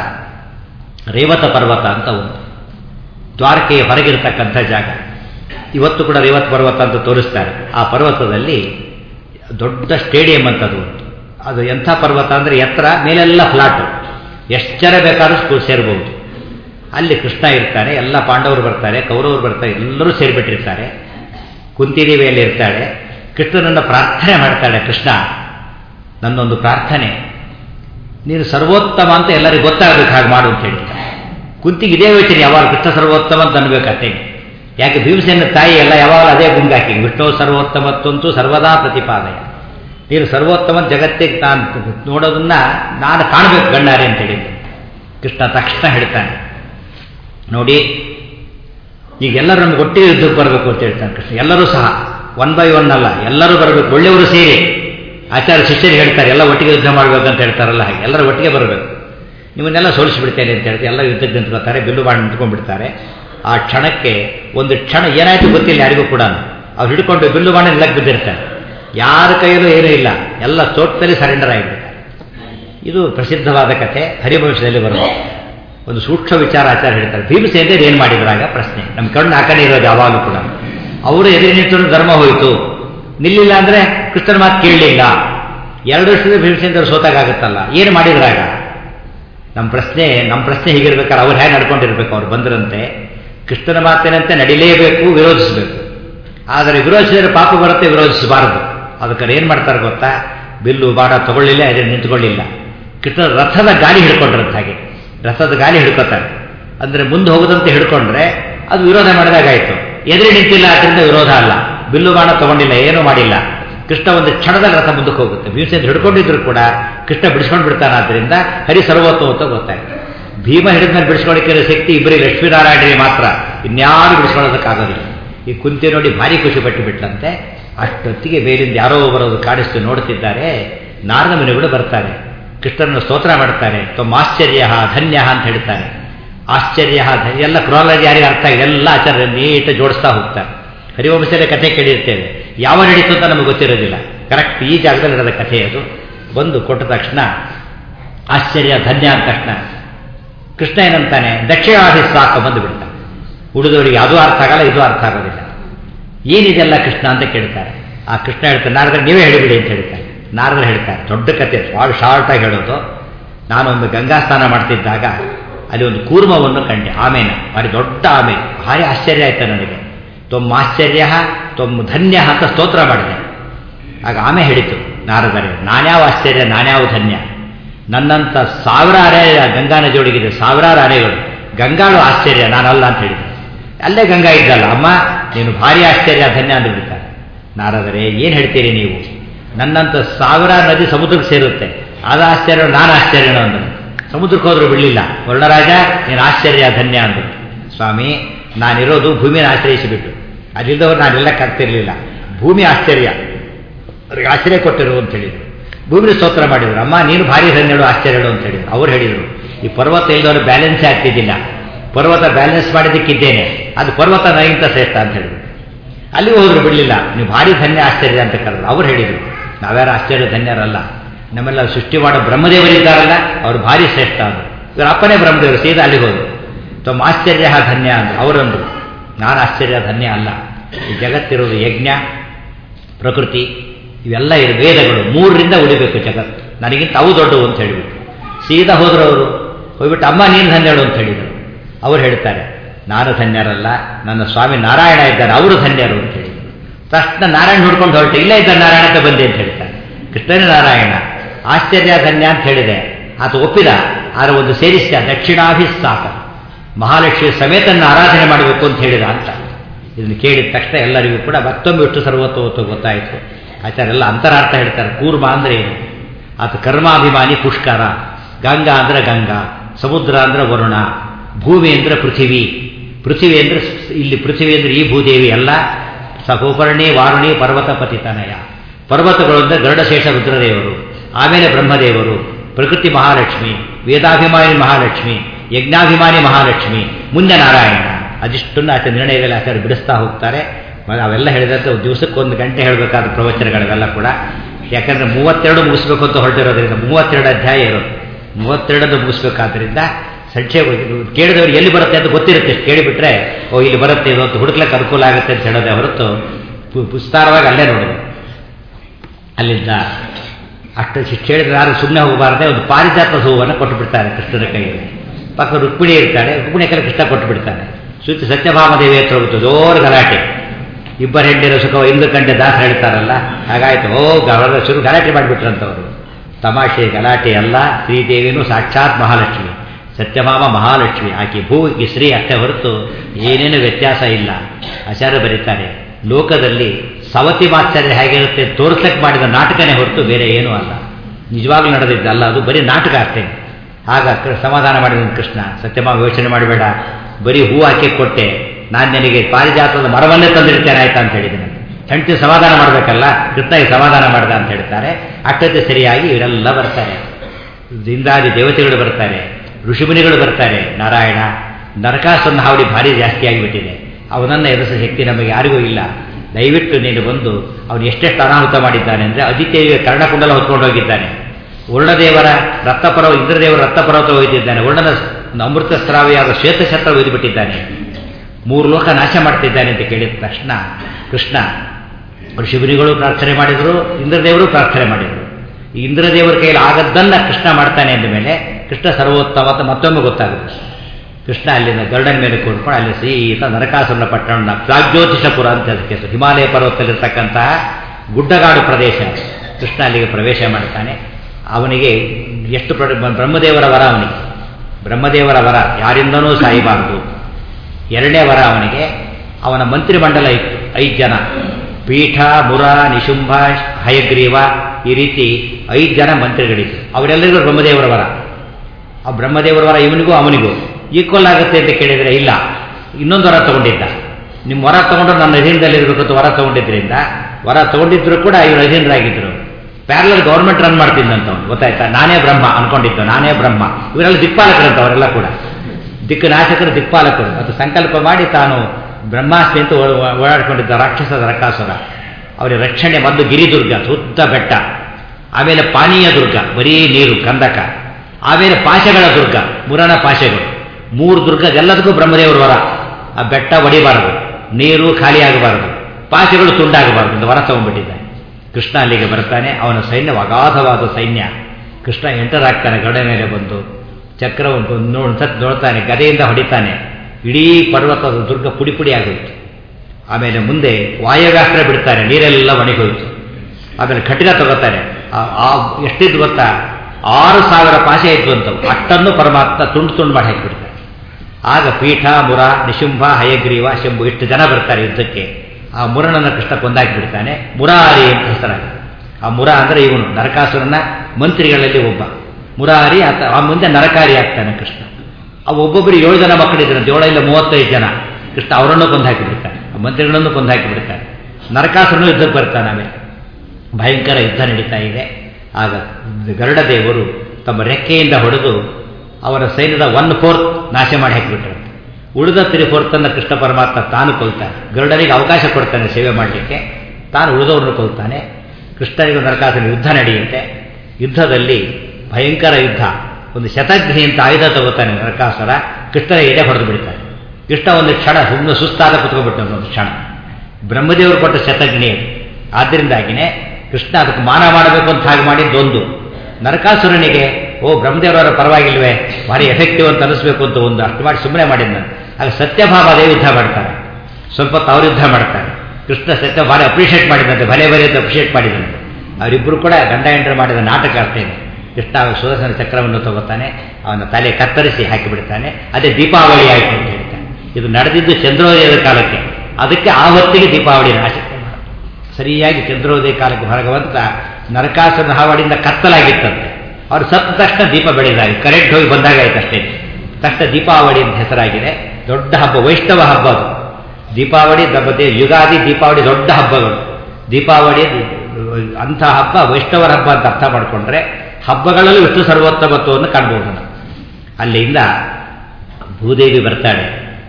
ರೇವತ ಪರ್ವತ ಅಂತ ಒಂದು ದ್ವಾರಕೆಯ ಹೊರಗಿರತಕ್ಕಂಥ ಜಾಗ ಇವತ್ತು ಕೂಡ ರೇವತ್ ಪರ್ವತ ಅಂತ ತೋರಿಸ್ತಾರೆ ಆ ಪರ್ವತದಲ್ಲಿ ದೊಡ್ಡ ಸ್ಟೇಡಿಯಂ ಅಂತದು ಒಂದು ಅದು ಎಂಥ ಪರ್ವತ ಅಂದರೆ ಎತ್ತರ ಮೇಲೆಲ್ಲ ಫ್ಲಾಟು ಎಷ್ಟು ಜನ ಬೇಕಾದ್ರೂ ಸ್ಕೂಲ್ ಸೇರ್ಬೋದು ಅಲ್ಲಿ ಕೃಷ್ಣ ಇರ್ತಾನೆ ಎಲ್ಲ ಪಾಂಡವರು ಬರ್ತಾರೆ ಕೌರವರು ಬರ್ತಾರೆ ಎಲ್ಲರೂ ಸೇರಿಬಿಟ್ಟಿರ್ತಾರೆ ಕುಂತಿದೇವಿಯಲ್ಲಿ ಇರ್ತಾಳೆ ಕೃಷ್ಣನನ್ನು ಪ್ರಾರ್ಥನೆ ಮಾಡ್ತಾಳೆ ಕೃಷ್ಣ ನನ್ನೊಂದು ಪ್ರಾರ್ಥನೆ ನೀನು ಸರ್ವೋತ್ತಮ ಅಂತ ಎಲ್ಲರಿಗೂ ಗೊತ್ತಾಗಬೇಕು ಹಾಗೆ ಮಾಡು ಅಂತ ಹೇಳಿ ಕುಂತಿಗೆ ಇದೇ ಯೋಚನೆ ಯಾವಾಗ ಕೃಷ್ಣ ಸರ್ವೋತ್ತಮ ಅಂತ ಅನ್ಬೇಕಷ್ಟೇ ಯಾಕೆ ಭೀಮಸೇನ ತಾಯಿ ಎಲ್ಲ ಯಾವಾಗ ಅದೇ ಗುಂಗಾಕಿ ವಿಷ್ಣು ಸರ್ವೋತ್ತಮತ್ತಂತೂ ಸರ್ವದಾ ಪ್ರತಿಪಾದಯ ನೀನು ಸರ್ವೋತ್ತಮ ಜಗತ್ತಿಗೆ ನಾನು ನೋಡೋದನ್ನ ನಾನು ಕಾಣಬೇಕು ಗಣ್ಣಾರೆ ಅಂತ ಹೇಳಿದ್ದೆ ಕೃಷ್ಣ ತಕ್ಷಣ ಹೇಳ್ತಾನೆ ನೋಡಿ ಈಗ ಎಲ್ಲರೂ ನಮ್ಗೆ ಒಟ್ಟಿಗೆ ಯುದ್ಧಕ್ಕೆ ಬರಬೇಕು ಅಂತ ಹೇಳ್ತಾನೆ ಕೃಷ್ಣ ಎಲ್ಲರೂ ಸಹ ಒನ್ ಬೈ ಒನ್ ಅಲ್ಲ ಎಲ್ಲರೂ ಬರಬೇಕು ಒಳ್ಳೆಯವರು ಸೇರಿ ಆಚಾರ್ಯ ಶಿಷ್ಯರು ಹೇಳ್ತಾರೆ ಎಲ್ಲ ಒಟ್ಟಿಗೆ ಯುದ್ಧ ಮಾಡಬೇಕು ಅಂತ ಹೇಳ್ತಾರಲ್ಲ ಹಾಗೆ ಎಲ್ಲರೂ ಒಟ್ಟಿಗೆ ಬರಬೇಕು ನಿಮ್ಮನ್ನೆಲ್ಲ ಸೋಲಿಸಿಬಿಡ್ತೇನೆ ಅಂತ ಹೇಳ್ತಾರೆ ಎಲ್ಲ ಯುದ್ಧಕ್ಕೆ ನಿಂತ್ಕೊಳ್ತಾರೆ ಬಿಲ್ಲು ಬಾಣ ನಿಂತ್ಕೊಂಡ್ಬಿಡ್ತಾರೆ ಆ ಕ್ಷಣಕ್ಕೆ ಒಂದು ಕ್ಷಣ ಏನಾಯ್ತು ಗೊತ್ತಿಲ್ಲ ಯಾರಿಗೂ ಕೂಡ ಅವ್ರು ಹಿಡ್ಕೊಂಡು ಬಿಲ್ಲು ಬಾಣ ನಿಲ್ಲಕ್ಕೆ ಬಿದ್ದಿರ್ತಾರೆ ಯಾರ ಕೈಯಲ್ಲೂ ಏನೂ ಇಲ್ಲ ಎಲ್ಲ ತೋಟದಲ್ಲಿ ಸರೆಂಡರ್ ಆಗಿಬಿಡ್ತಾರೆ ಇದು ಪ್ರಸಿದ್ಧವಾದ ಕಥೆ ಹರಿಭವಿಷ್ಯದಲ್ಲಿ ಬರುತ್ತೆ ಒಂದು ಸೂಕ್ಷ್ಮ ವಿಚಾರ ಆಚಾರ ಹೇಳ್ತಾರೆ ಭೀಮಸೇನ ಏನು ಮಾಡಿದ್ರಾಗ ಪ್ರಶ್ನೆ ನಮ್ಮ ಕಣ್ಣು ಆ ಕಡೆ ಇರೋದು ಯಾವಾಗಲೂ ಕೂಡ ಅವರು ಎದುರು ನಿಂತು ಧರ್ಮ ಹೋಯಿತು ನಿಲ್ಲಿಲ್ಲ ಅಂದರೆ ಕೃಷ್ಣನ ಮಾತು ಕೇಳಲಿಲ್ಲ ಎರಡು ವರ್ಷದ ಭೀಮಸೇಂದ್ರ ಸೋತಾಗುತ್ತಲ್ಲ ಏನು ಮಾಡಿದ್ರಾಗ ನಮ್ಮ ಪ್ರಶ್ನೆ ನಮ್ಮ ಪ್ರಶ್ನೆ ಹೀಗಿರ್ಬೇಕಾದ್ರೆ ಅವ್ರು ಹೇಗೆ ನಡ್ಕೊಂಡಿರ್ಬೇಕು ಅವ್ರು ಬಂದರಂತೆ ಕೃಷ್ಣನ ಮಾತಿನಂತೆ ನಡಿಲೇಬೇಕು ವಿರೋಧಿಸಬೇಕು ಆದರೆ ವಿರೋಧಿಸಿದರೆ ಪಾಪ ಬರುತ್ತೆ ವಿರೋಧಿಸಬಾರದು ಅದಕ್ಕೆ ಏನು ಮಾಡ್ತಾರೆ ಗೊತ್ತಾ ಬಿಲ್ಲು ಬಾಣ ತಗೊಳ್ಳಿಲ್ಲ ಅದನ್ನು ನಿಂತ್ಕೊಳ್ಳಿಲ್ಲ ಕೃಷ್ಣ ರಥದ ಗಾಳಿ ಹಿಡ್ಕೊಂಡ್ರಂತ ಹಾಗೆ ರಥದ ಗಾಳಿ ಹಿಡ್ಕೋತಾರೆ ಅಂದರೆ ಮುಂದೆ ಹೋಗದಂತೆ ಹಿಡ್ಕೊಂಡ್ರೆ ಅದು ವಿರೋಧ ಮಾಡಿದಾಗಾಯ್ತು ಎದುರು ನಿಂತಿಲ್ಲ ಅದರಿಂದ ವಿರೋಧ ಅಲ್ಲ ಬಿಲ್ಲು ಬಾಣ ತಗೊಂಡಿಲ್ಲ ಏನೂ ಮಾಡಿಲ್ಲ ಕೃಷ್ಣ ಒಂದು ಕ್ಷಣದಲ್ಲಿ ರಥ ಮುಂದಕ್ಕೆ ಹೋಗುತ್ತೆ ಭೀಮಸೇನ ಹಿಡ್ಕೊಂಡಿದ್ರು ಕೂಡ ಕೃಷ್ಣ ಬಿಡಿಸ್ಕೊಂಡು ಬಿಡ್ತಾನೆ ಆದ್ದರಿಂದ ಹರಿ ಸರ್ವೋತ್ತಮ ಅಂತ ಗೊತ್ತಾಯ್ತು ಭೀಮ ಹಿಡಿದ್ಮೇಲೆ ಬಿಡಿಸ್ಕೊಳ್ಳಿಕ್ಕೆ ಶಕ್ತಿ ಇಬ್ಬರಿಗೆ ಲಕ್ಷ್ಮೀನಾರಾಯಣರಿಗೆ ಮಾತ್ರ ಇನ್ಯಾರು ಬಿಡಿಸ್ಕೊಳ್ಳೋದಕ್ಕಾಗೋದಿಲ್ಲ ಈ ಕುಂತಿ ನೋಡಿ ಭಾರಿ ಖುಷಿ ಪಟ್ಟು ಬಿಟ್ಲಂತೆ ಅಷ್ಟೊತ್ತಿಗೆ ಬೇರಿಂದ ಯಾರೋ ಬರೋದು ಕಾಡಿಸ್ತು ನೋಡ್ತಿದ್ದಾರೆ ನಾರದ ಮುನಿಗಳು ಬರ್ತಾರೆ ಕೃಷ್ಣನ ಸ್ತೋತ್ರ ಮಾಡ್ತಾರೆ ತಮ್ಮ ಆಶ್ಚರ್ಯ ಧನ್ಯ ಅಂತ ಹೇಳ್ತಾರೆ ಆಶ್ಚರ್ಯ ಧನ್ಯ ಎಲ್ಲ ಕ್ರಾಲಜಿ ಯಾರಿಗೆ ಅರ್ಥ ಆಗಿದೆ ಎಲ್ಲ ಆಚಾರ್ಯ ನೀಟ ಜೋಡಿಸ್ತಾ ಹೋಗ್ತಾರೆ ಹರಿವಂಶದ ಕಥೆ ಕೇಳಿರ್ತೇವೆ ಯಾವ ನಡೀತು ಅಂತ ನಮಗೆ ಗೊತ್ತಿರೋದಿಲ್ಲ ಕರೆಕ್ಟ್ ಈ ಜಾಗದಲ್ಲಿ ನಡೆದ ಕಥೆ ಅದು ಬಂದು ಕೊಟ್ಟ ತಕ್ಷಣ ಆಶ್ಚರ್ಯ ಧನ್ಯ ಅಂದ ತಕ್ಷಣ ಕೃಷ್ಣ ಏನಂತಾನೆ ದಕ್ಷಿಣಾಧಿ ಸಾಕು ಬಂದು ಬಿಡ್ತಾನೆ ಉಳಿದವರಿಗೆ ಅದು ಅರ್ಥ ಆಗಲ್ಲ ಇದು ಅರ್ಥ ಆಗೋದಿಲ್ಲ ಏನಿದೆಲ್ಲ ಕೃಷ್ಣ ಅಂತ ಕೇಳ್ತಾರೆ ಆ ಕೃಷ್ಣ ಹೇಳ್ತಾರೆ ನಾರದ್ರೆ ನೀವೇ ಹೇಳಿಬಿಡಿ ಅಂತ ಹೇಳ್ತಾರೆ ನಾರದ್ರು ಹೇಳ್ತಾರೆ ದೊಡ್ಡ ಕತೆ ಭಾಳ ಶಾರ್ಟಾಗಿ ಹೇಳೋದು ನಾನೊಂದು ಗಂಗಾ ಸ್ನಾನ ಮಾಡ್ತಿದ್ದಾಗ ಅಲ್ಲಿ ಒಂದು ಕೂರ್ಮವನ್ನು ಕಂಡೆ ಆಮೇನ ಭಾರಿ ದೊಡ್ಡ ಆಮೆ ಭಾರಿ ಆಶ್ಚರ್ಯ ಆಯ್ತು ನನಗೆ ತೊಮ್ಮ ಆಶ್ಚರ್ಯ ತೊಮ್ಮ ಧನ್ಯ ಅಂತ ಸ್ತೋತ್ರ ಮಾಡಿದೆ ಆಗ ಆಮೆ ಹೇಳಿತು ನಾರದರೆ ನಾನ್ಯಾವ ಆಶ್ಚರ್ಯ ನಾನ್ಯಾವ ಧನ್ಯ ನನ್ನಂಥ ಸಾವಿರಾರು ಆನೆ ಗಂಗಾ ನದಿಯೊಳಗಿದೆ ಸಾವಿರಾರು ಆನೆಗಳು ಗಂಗಾಳು ಆಶ್ಚರ್ಯ ನಾನಲ್ಲ ಅಂತ ಹೇಳಿದೆ ಅಲ್ಲೇ ಗಂಗಾ ಇದ್ದಲ್ಲ ಅಮ್ಮ ನೀನು ಭಾರಿ ಆಶ್ಚರ್ಯ ಧನ್ಯ ಅಂದ್ಬಿಡ್ತಾರೆ ನಾರದರೆ ಏನು ಹೇಳ್ತೀರಿ ನೀವು ನನ್ನಂತ ಸಾವಿರ ನದಿ ಸಮುದ್ರಕ್ಕೆ ಸೇರುತ್ತೆ ಆದ ಆಶ್ಚರ್ಯ ನಾನು ಆಶ್ಚರ್ಯನೋ ಅಂದರು ಸಮುದ್ರಕ್ಕೆ ಹೋದ್ರು ಬಿಡಲಿಲ್ಲ ವರ್ಣರಾಜ ನೀನು ಆಶ್ಚರ್ಯ ಧನ್ಯ ಅಂದರು ಸ್ವಾಮಿ ನಾನಿರೋದು ಭೂಮಿನ ಆಶ್ರಯಿಸಿಬಿಟ್ಟು ಅದಿಲ್ಲದವ್ರು ನಾನು ಎಲ್ಲಕ್ಕಾಗ್ತಿರ್ಲಿಲ್ಲ ಭೂಮಿ ಆಶ್ಚರ್ಯ ಅವ್ರಿಗೆ ಆಶ್ಚರ್ಯ ಕೊಟ್ಟಿರು ಅಂತ ಹೇಳಿದರು ಭೂಮಿನ ಸ್ತೋತ್ರ ಮಾಡಿದ್ರು ಅಮ್ಮ ನೀನು ಭಾರಿ ಧನ್ಯಳು ಆಶ್ಚರ್ಯಳು ಅಂತ ಹೇಳಿದ್ರು ಅವ್ರು ಹೇಳಿದರು ಈ ಪರ್ವತ ಇಲ್ಲದವರು ಬ್ಯಾಲೆನ್ಸೇ ಆಗ್ತಿದ್ದಿಲ್ಲ ಪರ್ವತ ಬ್ಯಾಲೆನ್ಸ್ ಮಾಡಿದ್ದಕ್ಕಿದ್ದೇನೆ ಅದು ಪರ್ವತ ನನಗಿಂತ ಶ್ರೇಷ್ಠ ಅಂತ ಹೇಳಿದ್ರು ಅಲ್ಲಿ ಹೋದ್ರು ಬಿಡಲಿಲ್ಲ ನೀವು ಭಾರಿ ಧನ್ಯ ಆಶ್ಚರ್ಯ ಅಂತ ಕರೆದ್ರು ಅವ್ರು ಹೇಳಿದರು ನಾವ್ಯಾರು ಆಶ್ಚರ್ಯ ಧನ್ಯರಲ್ಲ ನಮ್ಮೆಲ್ಲ ಸೃಷ್ಟಿ ಮಾಡೋ ಬ್ರಹ್ಮದೇವರಿದ್ದಾರಲ್ಲ ಅವರು ಭಾರಿ ಶ್ರೇಷ್ಠ ಅಂದರು ಇವ್ರ ಅಪ್ಪನೇ ಬ್ರಹ್ಮದೇವರು ಸೀದಾ ಅಲ್ಲಿಗೆ ಹೋದರು ತಮ್ಮ ಆಶ್ಚರ್ಯ ಧನ್ಯ ಅಂದರು ಅವರಂದರು ನಾನು ಆಶ್ಚರ್ಯ ಧನ್ಯ ಅಲ್ಲ ಈ ಜಗತ್ತಿರೋದು ಯಜ್ಞ ಪ್ರಕೃತಿ ಇವೆಲ್ಲ ಇರು ವೇದಗಳು ಮೂರರಿಂದ ಉಳಿಬೇಕು ಜಗತ್ತು ನನಗಿಂತ ಅವು ದೊಡ್ಡವು ಅಂತ ಹೇಳಿಬಿಟ್ಟು ಸೀದಾ ಹೋದ್ರು ಅವರು ಹೋಗ್ಬಿಟ್ಟು ಅಮ್ಮ ನೀನು ಧನ್ಯಳು ಅಂತ ಹೇಳಿದರು ಅವ್ರು ಹೇಳ್ತಾರೆ ನಾನು ಧನ್ಯರಲ್ಲ ನನ್ನ ಸ್ವಾಮಿ ನಾರಾಯಣ ಇದ್ದಾರೆ ಅವರು ಧನ್ಯರು ಅಂತ ಹೇಳಿದರು ತಕ್ಷಣ ನಾರಾಯಣ ಹುಡ್ಕೊಂಡು ಹೊರಟೆ ಇಲ್ಲೇ ಇದ್ದ ನಾರಾಯಣ ಅಂತ ಬಂದೆ ಅಂತ ಹೇಳ್ತಾರೆ ಕೃಷ್ಣನೇ ನಾರಾಯಣ ಆಶ್ಚರ್ಯ ಧನ್ಯ ಅಂತ ಹೇಳಿದೆ ಆತ ಒಪ್ಪಿದ ಆದರೆ ಒಂದು ಸೇರಿಸಿದ ದಕ್ಷಿಣಾಭಿಸ್ತಾಪ ಮಹಾಲಕ್ಷ್ಮಿ ಸಮೇತನ್ನ ಆರಾಧನೆ ಮಾಡಬೇಕು ಅಂತ ಹೇಳಿದ ಅಂತ ಇದನ್ನು ಕೇಳಿದ ತಕ್ಷಣ ಎಲ್ಲರಿಗೂ ಕೂಡ ಮತ್ತೊಮ್ಮೆ ಇಷ್ಟು ಸರ್ವತ್ವತ್ತು ಗೊತ್ತಾಯಿತು ಆಚಾರ್ಯ ಎಲ್ಲ ಅಂತರಾರ್ಥ ಹೇಳ್ತಾರೆ ಕೂರ್ಮ ಅಂದರೆ ಏನು ಆತ ಕರ್ಮಾಭಿಮಾನಿ ಪುಷ್ಕರ ಗಂಗಾ ಅಂದ್ರೆ ಗಂಗಾ ಸಮುದ್ರ ಅಂದ್ರೆ ವರುಣ ಭೂಮಿ ಅಂದ್ರೆ ಪೃಥಿವಿ ಪೃಥಿವಿ ಅಂದ್ರೆ ಇಲ್ಲಿ ಪೃಥಿವಿ ಅಂದ್ರೆ ಈ ಭೂದೇವಿ ಅಲ್ಲ ಸಗೋಪರ್ಣಿ ವಾರುಣಿ ಪರ್ವತ ಪತಿತನಯ ಪರ್ವತಗಳು ಅಂದರೆ ಗರುಡಶೇಷ ರುದ್ರದೇವರು ಆಮೇಲೆ ಬ್ರಹ್ಮದೇವರು ಪ್ರಕೃತಿ ಮಹಾಲಕ್ಷ್ಮಿ ವೇದಾಭಿಮಾನಿ ಮಹಾಲಕ್ಷ್ಮಿ ಯಜ್ಞಾಭಿಮಾನಿ ಮಹಾಲಕ್ಷ್ಮಿ ಮುಂದೆ ನಾರಾಯಣ ಅದಿಷ್ಟನ್ನು ಆಚೆ ನಿರ್ಣಯದಲ್ಲಿ ಆಚಾರ್ಯ ಬಿಡಿಸ್ತಾ ಹೋಗ್ತಾರೆ ಅವೆಲ್ಲ ಹೇಳಿದಂತೆ ದಿವಸಕ್ಕೊಂದು ಗಂಟೆ ಹೇಳಬೇಕಾದ ಪ್ರವಚನಗಳಿವೆಲ್ಲ ಕೂಡ ಯಾಕಂದರೆ ಮೂವತ್ತೆರಡು ಮುಗಿಸ್ಬೇಕು ಅಂತ ಹೊರಟಿರೋದ್ರಿಂದ ಮೂವತ್ತೆರಡು ಅಧ್ಯಾಯ ಇರೋದು ಮೂವತ್ತೆರಡನ್ನು ಮುಗಿಸ್ಬೇಕಾದ್ರಿಂದ ಸಂಚಯ ಕೇಳಿದವರು ಎಲ್ಲಿ ಬರುತ್ತೆ ಅಂತ ಗೊತ್ತಿರುತ್ತೆ ಕೇಳಿಬಿಟ್ರೆ ಓ ಇಲ್ಲಿ ಬರುತ್ತೆ ಇದು ಅಂತ ಹುಡುಕ್ಲಕ್ಕೆ ಅನುಕೂಲ ಆಗುತ್ತೆ ಅಂತ ಹೇಳೋದೇ ಹೊರತು ವಿಸ್ತಾರವಾಗಿ ಅಲ್ಲೇ ನೋಡಿದೆ ಅಲ್ಲಿಂದ ಅಷ್ಟು ಶಿಕ್ಷೆ ಹೇಳಿದ್ರೆ ಯಾರು ಸುಮ್ಮನೆ ಹೋಗಬಾರದೆ ಒಂದು ಪಾರಿಜಾತ ಹೂವನ್ನು ಕೊಟ್ಟು ಬಿಡ್ತಾರೆ ಕೃಷ್ಣನ ಕೈಯಲ್ಲಿ ಪಕ್ಕ ರುಕ್ಮಿಣಿ ಇರ್ತಾಳೆ ರುಕ್ಮಿಣಿ ಕೈಲಿ ಕೃಷ್ಣ ಕೊಟ್ಟು ಬಿಡ್ತಾನೆ ಸುತ್ತ ಸತ್ಯಭಾಮದೇವಿ ಹತ್ರ ಹೋಗುತ್ತೆ ಜೋರು ಗಲಾಟೆ ಇಬ್ಬರು ಹೆಂಡಿರ ಸುಖ ಇಂದು ಕಂಡೆ ದಾಸ ಹೇಳ್ತಾರಲ್ಲ ಹಾಗಾಯ್ತು ಓ ಗವರ ಶುರು ಗಲಾಟೆ ಮಾಡಿಬಿಟ್ರಂತವರು ತಮಾಷೆ ಗಲಾಟೆ ಅಲ್ಲ ಶ್ರೀದೇವಿನೂ ಸಾಕ್ಷಾತ್ ಮಹಾಲಕ್ಷ್ಮಿ ಸತ್ಯಭಾಮ ಮಹಾಲಕ್ಷ್ಮಿ ಆಕೆ ಭೂ ಈ ಶ್ರೀ ಅಷ್ಟೇ ಹೊರತು ಏನೇನು ವ್ಯತ್ಯಾಸ ಇಲ್ಲ ಆಚಾರ್ಯ ಬರೀತಾರೆ ಲೋಕದಲ್ಲಿ ಸವತಿ ಮಾತ್ಸರ್ಯ ಹೇಗಿರುತ್ತೆ ತೋರಿಸಕ್ಕೆ ಮಾಡಿದ ನಾಟಕನೇ ಹೊರತು ಬೇರೆ ಏನೂ ಅಲ್ಲ ನಿಜವಾಗ್ಲೂ ನಡೆದಿದ್ದಲ್ಲ ಅದು ಬರೀ ನಾಟಕ ಅಷ್ಟೇ ಆಗ ಸಮಾಧಾನ ಮಾಡಿದ ಕೃಷ್ಣ ಸತ್ಯಭಾಮ ಯೋಚನೆ ಮಾಡಬೇಡ ಬರೀ ಹೂ ಹಾಕಿ ಕೊಟ್ಟೆ ನಾನು ನಿನಗೆ ಪಾರಿಜಾತದ ಮರವನ್ನೇ ತಂದಿಡ್ತೇನೆ ಆಯ್ತಾ ಅಂತ ಹೇಳಿದ್ದೇನೆ ಹೆಂಡತಿ ಸಮಾಧಾನ ಮಾಡಬೇಕಲ್ಲ ಕೃಷ್ಣಗೆ ಸಮಾಧಾನ ಮಾಡ್ದ ಅಂತ ಹೇಳ್ತಾರೆ ಅಷ್ಟೊತ್ತೆ ಸರಿಯಾಗಿ ಇವರೆಲ್ಲ ಬರ್ತಾರೆ ದಿಂದಾದಿ ದೇವತೆಗಳು ಬರ್ತಾರೆ ಋಷಿಮುನಿಗಳು ಬರ್ತಾರೆ ನಾರಾಯಣ ನರಕಾಸನ್ನ ಹಾವಳಿ ಭಾರಿ ಜಾಸ್ತಿ ಆಗಿಬಿಟ್ಟಿದೆ ಅವನನ್ನು ಎದುರಿಸೋ ಶಕ್ತಿ ನಮಗೆ ಯಾರಿಗೂ ಇಲ್ಲ ದಯವಿಟ್ಟು ನೀನು ಬಂದು ಅವನು ಎಷ್ಟೆಷ್ಟು ಅನಾಹುತ ಮಾಡಿದ್ದಾನೆ ಅಂದರೆ ಅದಿತ್ಯ ಕರ್ಣಕುಂಡಲ ಹೊತ್ಕೊಂಡು ಹೋಗಿದ್ದಾನೆ ವರ್ಣದೇವರ ರಕ್ತಪರ್ವ ಇಂದ್ರದೇವರ ರಕ್ತಪರ್ವತ ಒಯ್ದಿದ್ದಾನೆ ವರ್ಣನ ಅಮೃತ ಸ್ರಾವಿಯಾದ ಶ್ವೇತಛತ್ರ ಒಯ್ದುಬಿಟ್ಟಿದ್ದಾನೆ ಮೂರು ಲೋಕ ನಾಶ ಮಾಡ್ತಿದ್ದಾನೆ ಅಂತ ಕೇಳಿದ ತಕ್ಷಣ ಕೃಷ್ಣ ಋಷಿಮುನಿಗಳು ಪ್ರಾರ್ಥನೆ ಮಾಡಿದರು ಇಂದ್ರದೇವರು ಪ್ರಾರ್ಥನೆ ಮಾಡಿದರು ಈ ಇಂದ್ರದೇವರ ಕೈಯಲ್ಲಿ ಆಗದ್ದನ್ನ ಕೃಷ್ಣ ಮಾಡ್ತಾನೆ ಅಂದ ಮೇಲೆ ಕೃಷ್ಣ ಸರ್ವೋತ್ತಮ ಅಂತ ಮತ್ತೊಮ್ಮೆ ಗೊತ್ತಾಗುತ್ತೆ ಕೃಷ್ಣ ಅಲ್ಲಿಂದ ಗರುಡನ ಮೇಲೆ ಕೂಡ್ಕೊಂಡು ಅಲ್ಲಿ ಸೀತ ನರಕಾಸುರನ ಪಟ್ಟಣ ಪ್ರಾಗ್ಜ್ಯೋತಿಷಪುರ ಅಂತ ಅದಕ್ಕೆ ಹೆಸರು ಹಿಮಾಲಯ ಪರ್ವತದಲ್ಲಿರ್ತಕ್ಕಂತಹ ಗುಡ್ಡಗಾಡು ಪ್ರದೇಶ ಕೃಷ್ಣ ಅಲ್ಲಿಗೆ ಪ್ರವೇಶ ಮಾಡ್ತಾನೆ ಅವನಿಗೆ ಎಷ್ಟು ಬ್ರಹ್ಮದೇವರ ವರ ಅವನಿಗೆ ಬ್ರಹ್ಮದೇವರ ವರ ಯಾರಿಂದನೂ ಸಾಯಬಾರದು ಎರಡನೇ ವರ ಅವನಿಗೆ ಅವನ ಮಂತ್ರಿಮಂಡಲ ಇತ್ತು ಐದು ಜನ ಪೀಠ ಮುರ ನಿಶುಂಭ ಹಯಗ್ರೀವ ಈ ರೀತಿ ಐದು ಜನ ಮಂತ್ರಿಗಳಿದ್ರು ಅವರೆಲ್ಲರಿಗೂ ಬ್ರಹ್ಮದೇವರ ವರ ಆ ಬ್ರಹ್ಮದೇವರ ವರ ಇವನಿಗೂ ಅವನಿಗೂ ಈಕ್ವಲ್ ಆಗುತ್ತೆ ಅಂತ ಕೇಳಿದರೆ ಇಲ್ಲ ಇನ್ನೊಂದು ವರ ತಗೊಂಡಿದ್ದ ನಿಮ್ಮ ವರ ತಗೊಂಡು ನನ್ನ ಅಧೀನದಲ್ಲಿರಬೇಕು ಅಂತ ವರ ತಗೊಂಡಿದ್ರಿಂದ ವರ ತಗೊಂಡಿದ್ರು ಕೂಡ ಇವರು ಅಧೀನರಾಗಿದ್ದರು ಪ್ಯಾರಲಲ್ ಗೌರ್ಮೆಂಟ್ ರನ್ ಮಾಡ್ತಿದ್ದಂಥವ್ನು ಗೊತ್ತಾಯ್ತಾ ನಾನೇ ಬ್ರಹ್ಮ ಅನ್ಕೊಂಡಿದ್ದು ನಾನೇ ಬ್ರಹ್ಮ ಇವರೆಲ್ಲ ದಿಕ್ಪಾಲಕರಂತ ಅವರೆಲ್ಲ ಕೂಡ ದಿಕ್ಕು ನಾಶಕರು ದಿಕ್ಪಾಲಕರು ಅದು ಸಂಕಲ್ಪ ಮಾಡಿ ತಾನು ಬ್ರಹ್ಮಾಸ್ಮಿ ಅಂತ ಓಡಾಡ್ಕೊಂಡಿದ್ದ ರಾಕ್ಷಸದ ರಕಾಸುರ ಅವರಿಗೆ ರಕ್ಷಣೆ ಮೊದಲು ಗಿರಿದುರ್ಗ ಸುತ್ತ ಬೆಟ್ಟ ಆಮೇಲೆ ಪಾನೀಯ ದುರ್ಗ ಬರೀ ನೀರು ಕಂದಕ ಆಮೇಲೆ ಪಾಶಗಳ ದುರ್ಗ ಮುರಣ ಪಾಶಗಳು ಮೂರು ದುರ್ಗ ಎಲ್ಲದಕ್ಕೂ ಬ್ರಹ್ಮದೇವರು ವರ ಆ ಬೆಟ್ಟ ಒಡಿಬಾರದು ನೀರು ಖಾಲಿ ಆಗಬಾರದು ಪಾಶಗಳು ತುಂಡಾಗಬಾರದು ಅಂತ ವರ ತಗೊಂಡ್ಬಿಟ್ಟಿದ್ದಾನೆ ಕೃಷ್ಣ ಅಲ್ಲಿಗೆ ಬರ್ತಾನೆ ಅವನ ಸೈನ್ಯ ಅಗಾಧವಾದ ಸೈನ್ಯ ಕೃಷ್ಣ ಎಂಟರ್ ಆಗ್ತಾನೆ ಗರುಡ ಮೇಲೆ ಬಂದು ಚಕ್ರ ಸತ್ ನೋಡ್ತಾನೆ ಗದೆಯಿಂದ ಹೊಡಿತಾನೆ ಇಡೀ ಪರ್ವತದ ದುರ್ಗ ಪುಡಿ ಪುಡಿ ಆಗೋಯ್ತು ಆಮೇಲೆ ಮುಂದೆ ವಾಯವ್ಯಾಸ್ತ್ರ ಬಿಡ್ತಾರೆ ನೀರೆಲ್ಲ ಒಣಗೋಯ್ತು ಆಮೇಲೆ ಖಡ್ಗ ತಗೋತಾರೆ ಎಷ್ಟಿದ್ದು ಗೊತ್ತಾ ಆರು ಸಾವಿರ ಪಾಶೆ ಇತ್ತು ಅಂತವು ಅಷ್ಟನ್ನು ಪರಮಾತ್ಮ ತುಂಡು ತುಂಡು ಮಾಡಿ ಹಾಕಿಬಿಡ್ತಾರೆ ಆಗ ಪೀಠ ಮುರ ನಿಶುಂಭ ಹಯಗ್ರೀವ ಶಂಭು ಇಷ್ಟು ಜನ ಬರ್ತಾರೆ ಯುದ್ಧಕ್ಕೆ ಆ ಮುರನನ್ನು ಕೃಷ್ಣ ಕೊಂದಾಕಿಬಿಡ್ತಾನೆ ಮುರಾರಿ ಅಂತ ಹೆಸರಾಗ ಆ ಮುರ ಅಂದರೆ ಇವನು ನರಕಾಸುರನ ಮಂತ್ರಿಗಳಲ್ಲಿ ಒಬ್ಬ ಮುರಾರಿ ಆತ ಆ ಮುಂದೆ ನರಕಾರಿ ಆಗ್ತಾನೆ ಕೃಷ್ಣ ಆ ಒಬ್ಬೊಬ್ಬರು ಏಳು ಜನ ಮಕ್ಕಳಿದ್ರಂತೆ ಏಳು ಇಲ್ಲ ಮೂವತ್ತೈದು ಜನ ಕೃಷ್ಣ ಅವರನ್ನು ಕೊಂದು ಹಾಕಿಬಿಡ್ತಾನೆ ಆ ಮಂತ್ರಿಗಳನ್ನು ಕೊಂದು ಹಾಕಿಬಿಡ್ತಾನೆ ನರಕಾಸುರನು ಯುದ್ಧಕ್ಕೆ ಬರ್ತಾನೆ ಆಮೇಲೆ ಭಯಂಕರ ಯುದ್ಧ ನಡೀತಾ ಇದೆ ಆಗ ಗರುಡ ದೇವರು ತಮ್ಮ ರೆಕ್ಕೆಯಿಂದ ಹೊಡೆದು ಅವರ ಸೈನ್ಯದ ಒನ್ ಫೋರ್ತ್ ನಾಶ ಮಾಡಿ ಹಾಕಿಬಿಟ್ರಂತೆ ಉಳಿದ ತ್ರೀ ಫೋರ್ತನ್ನು ಕೃಷ್ಣ ಪರಮಾತ್ಮ ತಾನು ಕೊಲ್ತಾನೆ ಗರುಡನಿಗೆ ಅವಕಾಶ ಕೊಡ್ತಾನೆ ಸೇವೆ ಮಾಡಲಿಕ್ಕೆ ತಾನು ಉಳಿದವ್ರನ್ನು ಕೊಲ್ತಾನೆ ಕೃಷ್ಣನಿಗೂ ನರಕಾಸುರ ಯುದ್ಧ ನಡೆಯುತ್ತೆ ಯುದ್ಧದಲ್ಲಿ ಭಯಂಕರ ಯುದ್ಧ ಒಂದು ಶತಘ್ನಿ ಅಂತ ಆಯುಧ ತಗೋತಾನೆ ನರಕಾಸುರ ಕೃಷ್ಣನ ಎಡೆ ಹೊಡೆದು ಬಿಡ್ತಾನೆ ಕೃಷ್ಣ ಒಂದು ಕ್ಷಣ ಸುಮ್ಮನೆ ಸುಸ್ತಾದ ಕುತ್ಕೊಂಡ್ಬಿಟ್ಟ ಒಂದು ಕ್ಷಣ ಬ್ರಹ್ಮದೇವರು ಕೊಟ್ಟ ಶತಘ್ನಿ ಅದು ಆದ್ದರಿಂದಾಗಿನೇ ಕೃಷ್ಣ ಅದಕ್ಕೆ ಮಾನ ಮಾಡಬೇಕು ಅಂತ ಹಾಗೆ ಮಾಡಿದ್ದೊಂದು ನರಕಾಸುರನಿಗೆ ಓ ಬ್ರಹ್ಮದೇವರವರ ಪರವಾಗಿಲ್ವೇ ಭಾರಿ ಎಫೆಕ್ಟಿವ್ ಅಂತ ಅನಿಸ್ಬೇಕು ಅಂತ ಒಂದು ಅಷ್ಟು ಮಾಡಿ ಸುಮ್ಮನೆ ಮಾಡಿದ್ದ ಆಗ ಸತ್ಯಭಾವ ಅದೇ ಯುದ್ಧ ಮಾಡ್ತಾರೆ ಸ್ವಲ್ಪ ಅವ್ರು ಯುದ್ಧ ಮಾಡ್ತಾರೆ ಕೃಷ್ಣ ಸತ್ಯ ಭಾರಿ ಅಪ್ರಿಷಿಯೇಟ್ ಮಾಡಿದಂತೆ ಭಲೆ ಭಲೆ ಅಂತ ಅಪ್ರಿಷಿಯೇಟ್ ಮಾಡಿದಂತೆ ಅವರಿಬ್ಬರು ಕೂಡ ಗಂಡ ಹೆಂಡರು ಮಾಡಿದ ನಾಟಕ ಅಷ್ಟೇ ಇದೆ ಕೃಷ್ಣ ಸುದರ್ಶನ ಚಕ್ರವನ್ನು ತಗೋತಾನೆ ಅವನ ತಲೆ ಕತ್ತರಿಸಿ ಹಾಕಿಬಿಡ್ತಾನೆ ಅದೇ ದೀಪಾವಳಿ ಆಯಿತು ಅಂತ ಹೇಳ್ತಾನೆ ಇದು ನಡೆದಿದ್ದು ಚಂದ್ರೋದಯದ ಕಾಲಕ್ಕೆ ಅದಕ್ಕೆ ಆ ಹೊತ್ತಿಗೆ ದೀಪಾವಳಿ ಆಚರಣೆ ಮಾಡೋದು ಸರಿಯಾಗಿ ಚಂದ್ರೋದಯ ಕಾಲಕ್ಕೆ ಭಗವಂತ ನರಕಾಸುರನ ಹಾವಳಿಯಿಂದ ಕತ್ತಲಾಗಿತ್ತಂತೆ ಅವ್ರು ಸತ್ತ ತಕ್ಷಣ ದೀಪ ಬೆಳೆದಾಗ ಕರೆಂಟ್ ಹೋಗಿ ಬಂದಾಗ ಆಯ್ತು ಅಷ್ಟೇ ತಕ್ಷಣ ದೀಪಾವಳಿ ಅಂತ ಹೆಸರಾಗಿದೆ ದೊಡ್ಡ ಹಬ್ಬ ವೈಷ್ಣವ ಹಬ್ಬ ಅದು ದೀಪಾವಳಿ ಮತ್ತೆ ಯುಗಾದಿ ದೀಪಾವಳಿ ದೊಡ್ಡ ಹಬ್ಬಗಳು ದೀಪಾವಳಿ ಅಂಥ ಹಬ್ಬ ವೈಷ್ಣವರ ಹಬ್ಬ ಅಂತ ಅರ್ಥ ಮಾಡಿಕೊಂಡ್ರೆ ಹಬ್ಬಗಳಲ್ಲೂ ವಿಷ್ಣು ಸರ್ವೋತ್ತಮತ್ವವನ್ನು ಕಾಣ್ಬೋದು ನಾವು ಅಲ್ಲಿಂದ ಭೂದೇವಿ ಬರ್ತಾಳೆ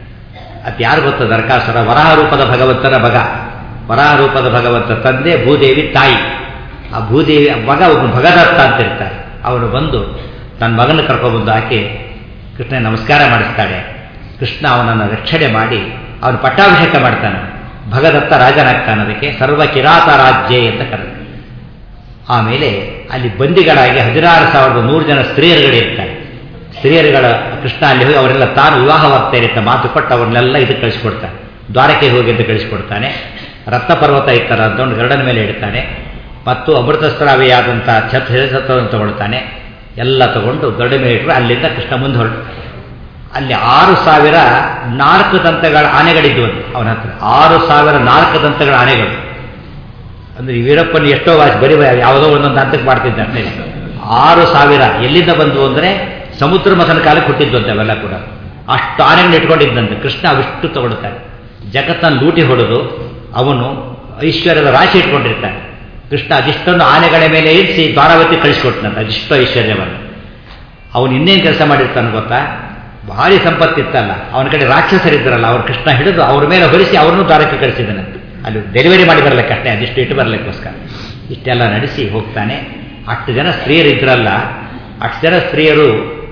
ಅದು ಯಾರು ಗೊತ್ತ ನರಕಾಸುರ ವರಾಹ ರೂಪದ ಭಗವಂತನ ಮಗ ವರಾಹ ರೂಪದ ಭಗವಂತ ತಂದೆ ಭೂದೇವಿ ತಾಯಿ ಆ ಭೂದೇವಿ ಮಗ ಒಬ್ಬ ಭಗದತ್ತ ಅಂತ ಇರ್ತಾರೆ ಅವನು ಬಂದು ತನ್ನ ಮಗನ ಕರ್ಕೊಬಂದು ಆಕೆ ಕೃಷ್ಣ ನಮಸ್ಕಾರ ಮಾಡಿಸ್ತಾಳೆ ಕೃಷ್ಣ ಅವನನ್ನು ರಕ್ಷಣೆ ಮಾಡಿ ಅವನು ಪಟ್ಟಾಭಿಷೇಕ ಮಾಡ್ತಾನೆ ಭಗದತ್ತ ರಾಜನಾಗ್ತಾನೆ ಅದಕ್ಕೆ ಸರ್ವ ಕಿರಾತ ರಾಜ್ಯ ಅಂತ ಕರೆದ ಆಮೇಲೆ ಅಲ್ಲಿ ಬಂದಿಗಳಾಗಿ ಹದಿನಾರು ಸಾವಿರದ ನೂರು ಜನ ಸ್ತ್ರೀಯರುಗಳಿರ್ತಾರೆ ಸ್ತ್ರೀಯರುಗಳ ಕೃಷ್ಣ ಅಲ್ಲಿ ಹೋಗಿ ಅವರೆಲ್ಲ ತಾನು ವಿವಾಹವಾಗ್ತಾರೆ ಅಂತ ಮಾತು ಕೊಟ್ಟು ಅವ್ರನ್ನೆಲ್ಲ ಇದಕ್ಕೆ ಕಳಿಸ್ಕೊಡ್ತಾನೆ ದ್ವಾರಕೆ ಹೋಗಿ ಅಂತ ಕಳಿಸ್ಕೊಡ್ತಾನೆ ರತ್ನಪರ್ವತ ಇತ್ತರ ಅಂತ ಒಂದು ಗರಡನ ಮೇಲೆ ಇಡ್ತಾನೆ ಮತ್ತು ಅಮೃತಸ್ರಾವಿಯಾದಂಥ ಛತ್ ಸತ್ವವನ್ನು ತಗೊಳ್ತಾನೆ ಎಲ್ಲ ತಗೊಂಡು ಗರಡ ಮೇಲೆ ಇಟ್ಟರು ಅಲ್ಲಿಂದ ಕೃಷ್ಣ ಮುಂದೆ ಹೊರಟು ಅಲ್ಲಿ ಆರು ಸಾವಿರ ನಾಲ್ಕು ದಂತಗಳ ಆನೆಗಳಿದ್ವು ಅವನ ಹತ್ರ ಆರು ಸಾವಿರ ನಾಲ್ಕು ದಂತಗಳ ಆನೆಗಳು ಅಂದ್ರೆ ವೀರಪ್ಪನ ಎಷ್ಟೋ ವಾಸಿ ಬರೀ ಯಾವುದೋ ಒಂದೊಂದು ಹಂತಕ್ಕೆ ಮಾಡ್ತಿದ್ದ ಅಷ್ಟೇ ಆರು ಸಾವಿರ ಎಲ್ಲಿಂದ ಬಂದು ಅಂದರೆ ಸಮುದ್ರ ಮಥನ ಕಾಲಕ್ಕೆ ಹುಟ್ಟಿದ್ವಂತೆ ಅವೆಲ್ಲ ಕೂಡ ಅಷ್ಟು ಆನೆಗಳನ್ನ ಇಟ್ಕೊಂಡಿದ್ದಂತೆ ಕೃಷ್ಣ ಅವಿಷ್ಟು ತಗೊಳ್ತಾನೆ ಜಗತ್ತನ್ನು ಲೂಟಿ ಹೊಡೆದು ಅವನು ಐಶ್ವರ್ಯದ ರಾಶಿ ಇಟ್ಕೊಂಡಿರ್ತಾನೆ ಕೃಷ್ಣ ಅದಿಷ್ಟೊಂದು ಆನೆಗಳ ಮೇಲೆ ಇರಿಸಿ ದ್ವಾರಾವತಿ ಕಳಿಸ್ಕೊಟ್ನಂತೆ ಅದಿಷ್ಟು ಐಶ್ವರ್ಯವನ್ನು ಅವನು ಇನ್ನೇನು ಕೆಲಸ ಮಾಡಿರ್ತಾನೆ ಗೊತ್ತಾ ಭಾರಿ ಸಂಪತ್ತಿತ್ತಲ್ಲ ಅವನ ಕಡೆ ರಾಕ್ಷಸರಿದ್ದರಲ್ಲ ಅವ್ರು ಕೃಷ್ಣ ಹಿಡಿದು ಅವ್ರ ಮೇಲೆ ಹೊರಿಸಿ ಅವ್ರನ್ನೂ ದ್ವಾರಕ್ಕೆ ಕಳಿಸಿದನಂತೆ ಅಲ್ಲಿ ಡೆಲಿವರಿ ಮಾಡಿ ಬರಲಿಕ್ಕೆ ಅಷ್ಟೇ ಅದಿಷ್ಟು ಇಟ್ಟು ಬರಲಿಕ್ಕೋಸ್ಕರ ಇಷ್ಟೆಲ್ಲ ನಡೆಸಿ ಹೋಗ್ತಾನೆ ಅಷ್ಟು ಜನ ಸ್ತ್ರೀಯರು ಇದ್ರಲ್ಲ ಅಷ್ಟು ಜನ ಸ್ತ್ರೀಯರು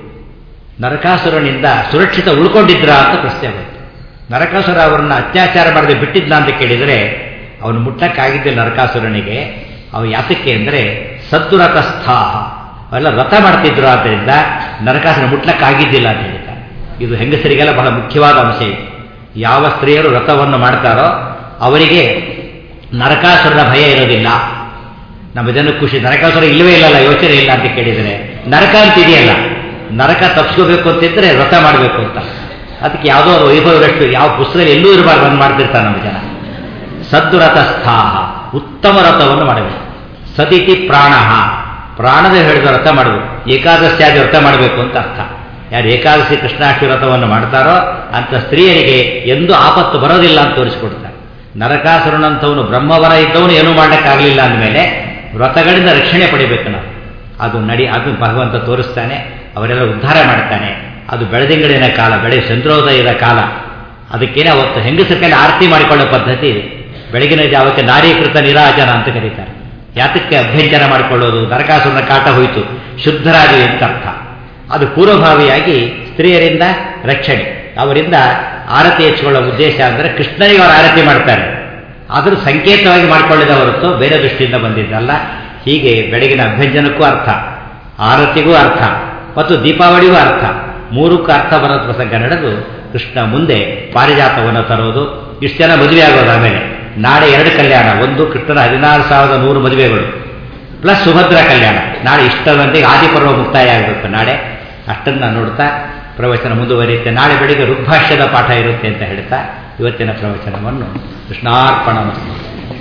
ನರಕಾಸುರನಿಂದ ಸುರಕ್ಷಿತ ಉಳ್ಕೊಂಡಿದ್ರ ಅಂತ ಪ್ರಶ್ನೆ ಬಂತು ನರಕಾಸುರ ಅವರನ್ನ ಅತ್ಯಾಚಾರ ಮಾಡದೆ ಬಿಟ್ಟಿದ್ನ ಅಂತ ಕೇಳಿದರೆ ಅವನು ಮುಟ್ಟಕ್ಕಾಗಿದ್ದಿಲ್ಲ ನರಕಾಸುರನಿಗೆ ಅವ ಯಾತಕ್ಕೆ ಅಂದರೆ ಸದ್ದುರತಸ್ಥಾಹ ಅವೆಲ್ಲ ವ್ರತ ಮಾಡ್ತಿದ್ರು ಆದ್ದರಿಂದ ನರಕಾಸುರ ಮುಟ್ಲಕ್ಕಾಗಿದ್ದಿಲ್ಲ ಅಂತ ಹೇಳ್ತಾರೆ ಇದು ಹೆಂಗಸರಿಗೆಲ್ಲ ಬಹಳ ಮುಖ್ಯವಾದ ಅಂಶ ಇದು ಯಾವ ಸ್ತ್ರೀಯರು ವ್ರತವನ್ನು ಮಾಡ್ತಾರೋ ಅವರಿಗೆ ನರಕಾಸುರನ ಭಯ ಇರೋದಿಲ್ಲ ನಮ್ಮ ಜನ ಖುಷಿ ನರಕಾಸುರ ಇಲ್ಲವೇ ಇಲ್ಲಲ್ಲ ಯೋಚನೆ ಇಲ್ಲ ಅಂತ ಕೇಳಿದರೆ ನರಕ ಅಂತ ಇದೆಯಲ್ಲ ನರಕ ತಪ್ಪಿಸ್ಕೋಬೇಕು ಅಂತಿದ್ರೆ ವ್ರತ ಮಾಡಬೇಕು ಅಂತ ಅದಕ್ಕೆ ಯಾವುದೋ ವೈಭವರಷ್ಟು ಯಾವ ಪುಸ್ತಕದಲ್ಲಿ ಎಲ್ಲೂ ಇರಬಾರ್ದು ಬಂದು ಮಾಡ್ತಿರ್ತಾರೆ ನಮ್ಮ ಜನ ಸದ್ದುರಥಸ್ಥಾಹ ಉತ್ತಮ ವ್ರತವನ್ನು ಮಾಡಬೇಕು ಸದಿತಿ ಪ್ರಾಣ ಪ್ರಾಣದ ಹೇಳಿದ ವ್ರತ ಮಾಡಬೇಕು ಏಕಾದಶಿ ಆದಿ ವ್ರತ ಮಾಡಬೇಕು ಅಂತ ಅರ್ಥ ಯಾರು ಏಕಾದಶಿ ಕೃಷ್ಣಾಷ್ಟಮಿ ವ್ರತವನ್ನು ಮಾಡ್ತಾರೋ ಅಂತ ಸ್ತ್ರೀಯರಿಗೆ ಎಂದೂ ಆಪತ್ತು ಬರೋದಿಲ್ಲ ಅಂತ ತೋರಿಸಿಕೊಡ್ತಾರೆ ನರಕಾಸುರನಂಥವನು ಬ್ರಹ್ಮವರ ಇದ್ದವನು ಏನೂ ಮಾಡಲಿಕ್ಕಾಗಲಿಲ್ಲ ಅಂದಮೇಲೆ ವ್ರತಗಳಿಂದ ರಕ್ಷಣೆ ಪಡಿಬೇಕು ನಾವು ಅದು ನಡಿ ಅದು ಭಗವಂತ ತೋರಿಸ್ತಾನೆ ಅವರೆಲ್ಲ ಉದ್ಧಾರ ಮಾಡ್ತಾನೆ ಅದು ಬೆಳದಿಂಗಳಿನ ಕಾಲ ಬೆಳೆ ಚಂದ್ರೋದಯದ ಕಾಲ ಅದಕ್ಕೇನೆ ಅವತ್ತು ಹೆಂಗಸರ ಕೈಲಿ ಆರತಿ ಮಾಡಿಕೊಳ್ಳೋ ಪದ್ಧತಿ ಇದೆ ಬೆಳಗಿನ ಜಾವಕ್ಕೆ ನಾರೀಕೃತ ನಿರಾಜನ ಅಂತ ಕರೀತಾರೆ ಯಾತಕ್ಕೆ ಅಭ್ಯಂಜನ ಮಾಡಿಕೊಳ್ಳೋದು ನರಕಾಸುರನ ಕಾಟ ಹೋಯಿತು ಶುದ್ಧರಾಗಿ ಅಂತ ಅರ್ಥ ಅದು ಪೂರ್ವಭಾವಿಯಾಗಿ ಸ್ತ್ರೀಯರಿಂದ ರಕ್ಷಣೆ ಅವರಿಂದ ಆರತಿ ಹೆಚ್ಚಿಕೊಳ್ಳೋ ಉದ್ದೇಶ ಅಂದರೆ ಕೃಷ್ಣನಿಗೆ ಅವರು ಆರತಿ ಮಾಡ್ತಾರೆ ಆದರೂ ಸಂಕೇತವಾಗಿ ಮಾಡಿಕೊಳ್ಳಿದ ಹೊರತು ಬೇರೆ ದೃಷ್ಟಿಯಿಂದ ಬಂದಿದ್ದಲ್ಲ ಹೀಗೆ ಬೆಳಗಿನ ಅಭ್ಯಂಜನಕ್ಕೂ ಅರ್ಥ ಆರತಿಗೂ ಅರ್ಥ ಮತ್ತು ದೀಪಾವಳಿಗೂ ಅರ್ಥ ಮೂರಕ್ಕೂ ಅರ್ಥ ಬರೋ ಪ್ರಸಂಗ ನಡೆದು ಕೃಷ್ಣ ಮುಂದೆ ಪಾರಿಜಾತವನ್ನು ತರೋದು ಇಷ್ಟು ಜನ ಮದುವೆ ಆಗೋದು ಆಮೇಲೆ ನಾಳೆ ಎರಡು ಕಲ್ಯಾಣ ಒಂದು ಕೃಷ್ಣನ ಹದಿನಾರು ಸಾವಿರದ ನೂರು ಮದುವೆಗಳು ಪ್ಲಸ್ ಸುಭದ್ರ ಕಲ್ಯಾಣ ನಾಳೆ ಇಷ್ಟದಂತೆಗೆ ಆದಿಪರ್ವ ಮುಕ್ತಾಯ ಆಗಬೇಕು ನಾಳೆ ಅಷ್ಟನ್ನು ನೋಡ್ತಾ ಪ್ರವಚನ ಮುಂದುವರಿಯುತ್ತೆ ನಾಳೆ ಬೆಳಿಗ್ಗೆ ಋಗ್ಭಾಷ್ಯದ ಪಾಠ ಇರುತ್ತೆ ಅಂತ ಹೇಳ್ತಾ ಇವತ್ತಿನ ಪ್ರವಚನವನ್ನು ಕೃಷ್ಣಾರ್ಪಣ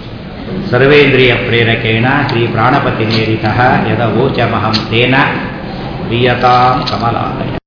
ಸರ್ವೇಂದ್ರಿಯ ಪ್ರೇರಕೇಣ ಶ್ರೀ ಪ್ರಾಣಪತಿ ನೇರಿತ ಯದ ವೋಚಮಹಂ ತೇನ ಪ್ರಿಯತಾಂ ಕಮಲಾಲಯ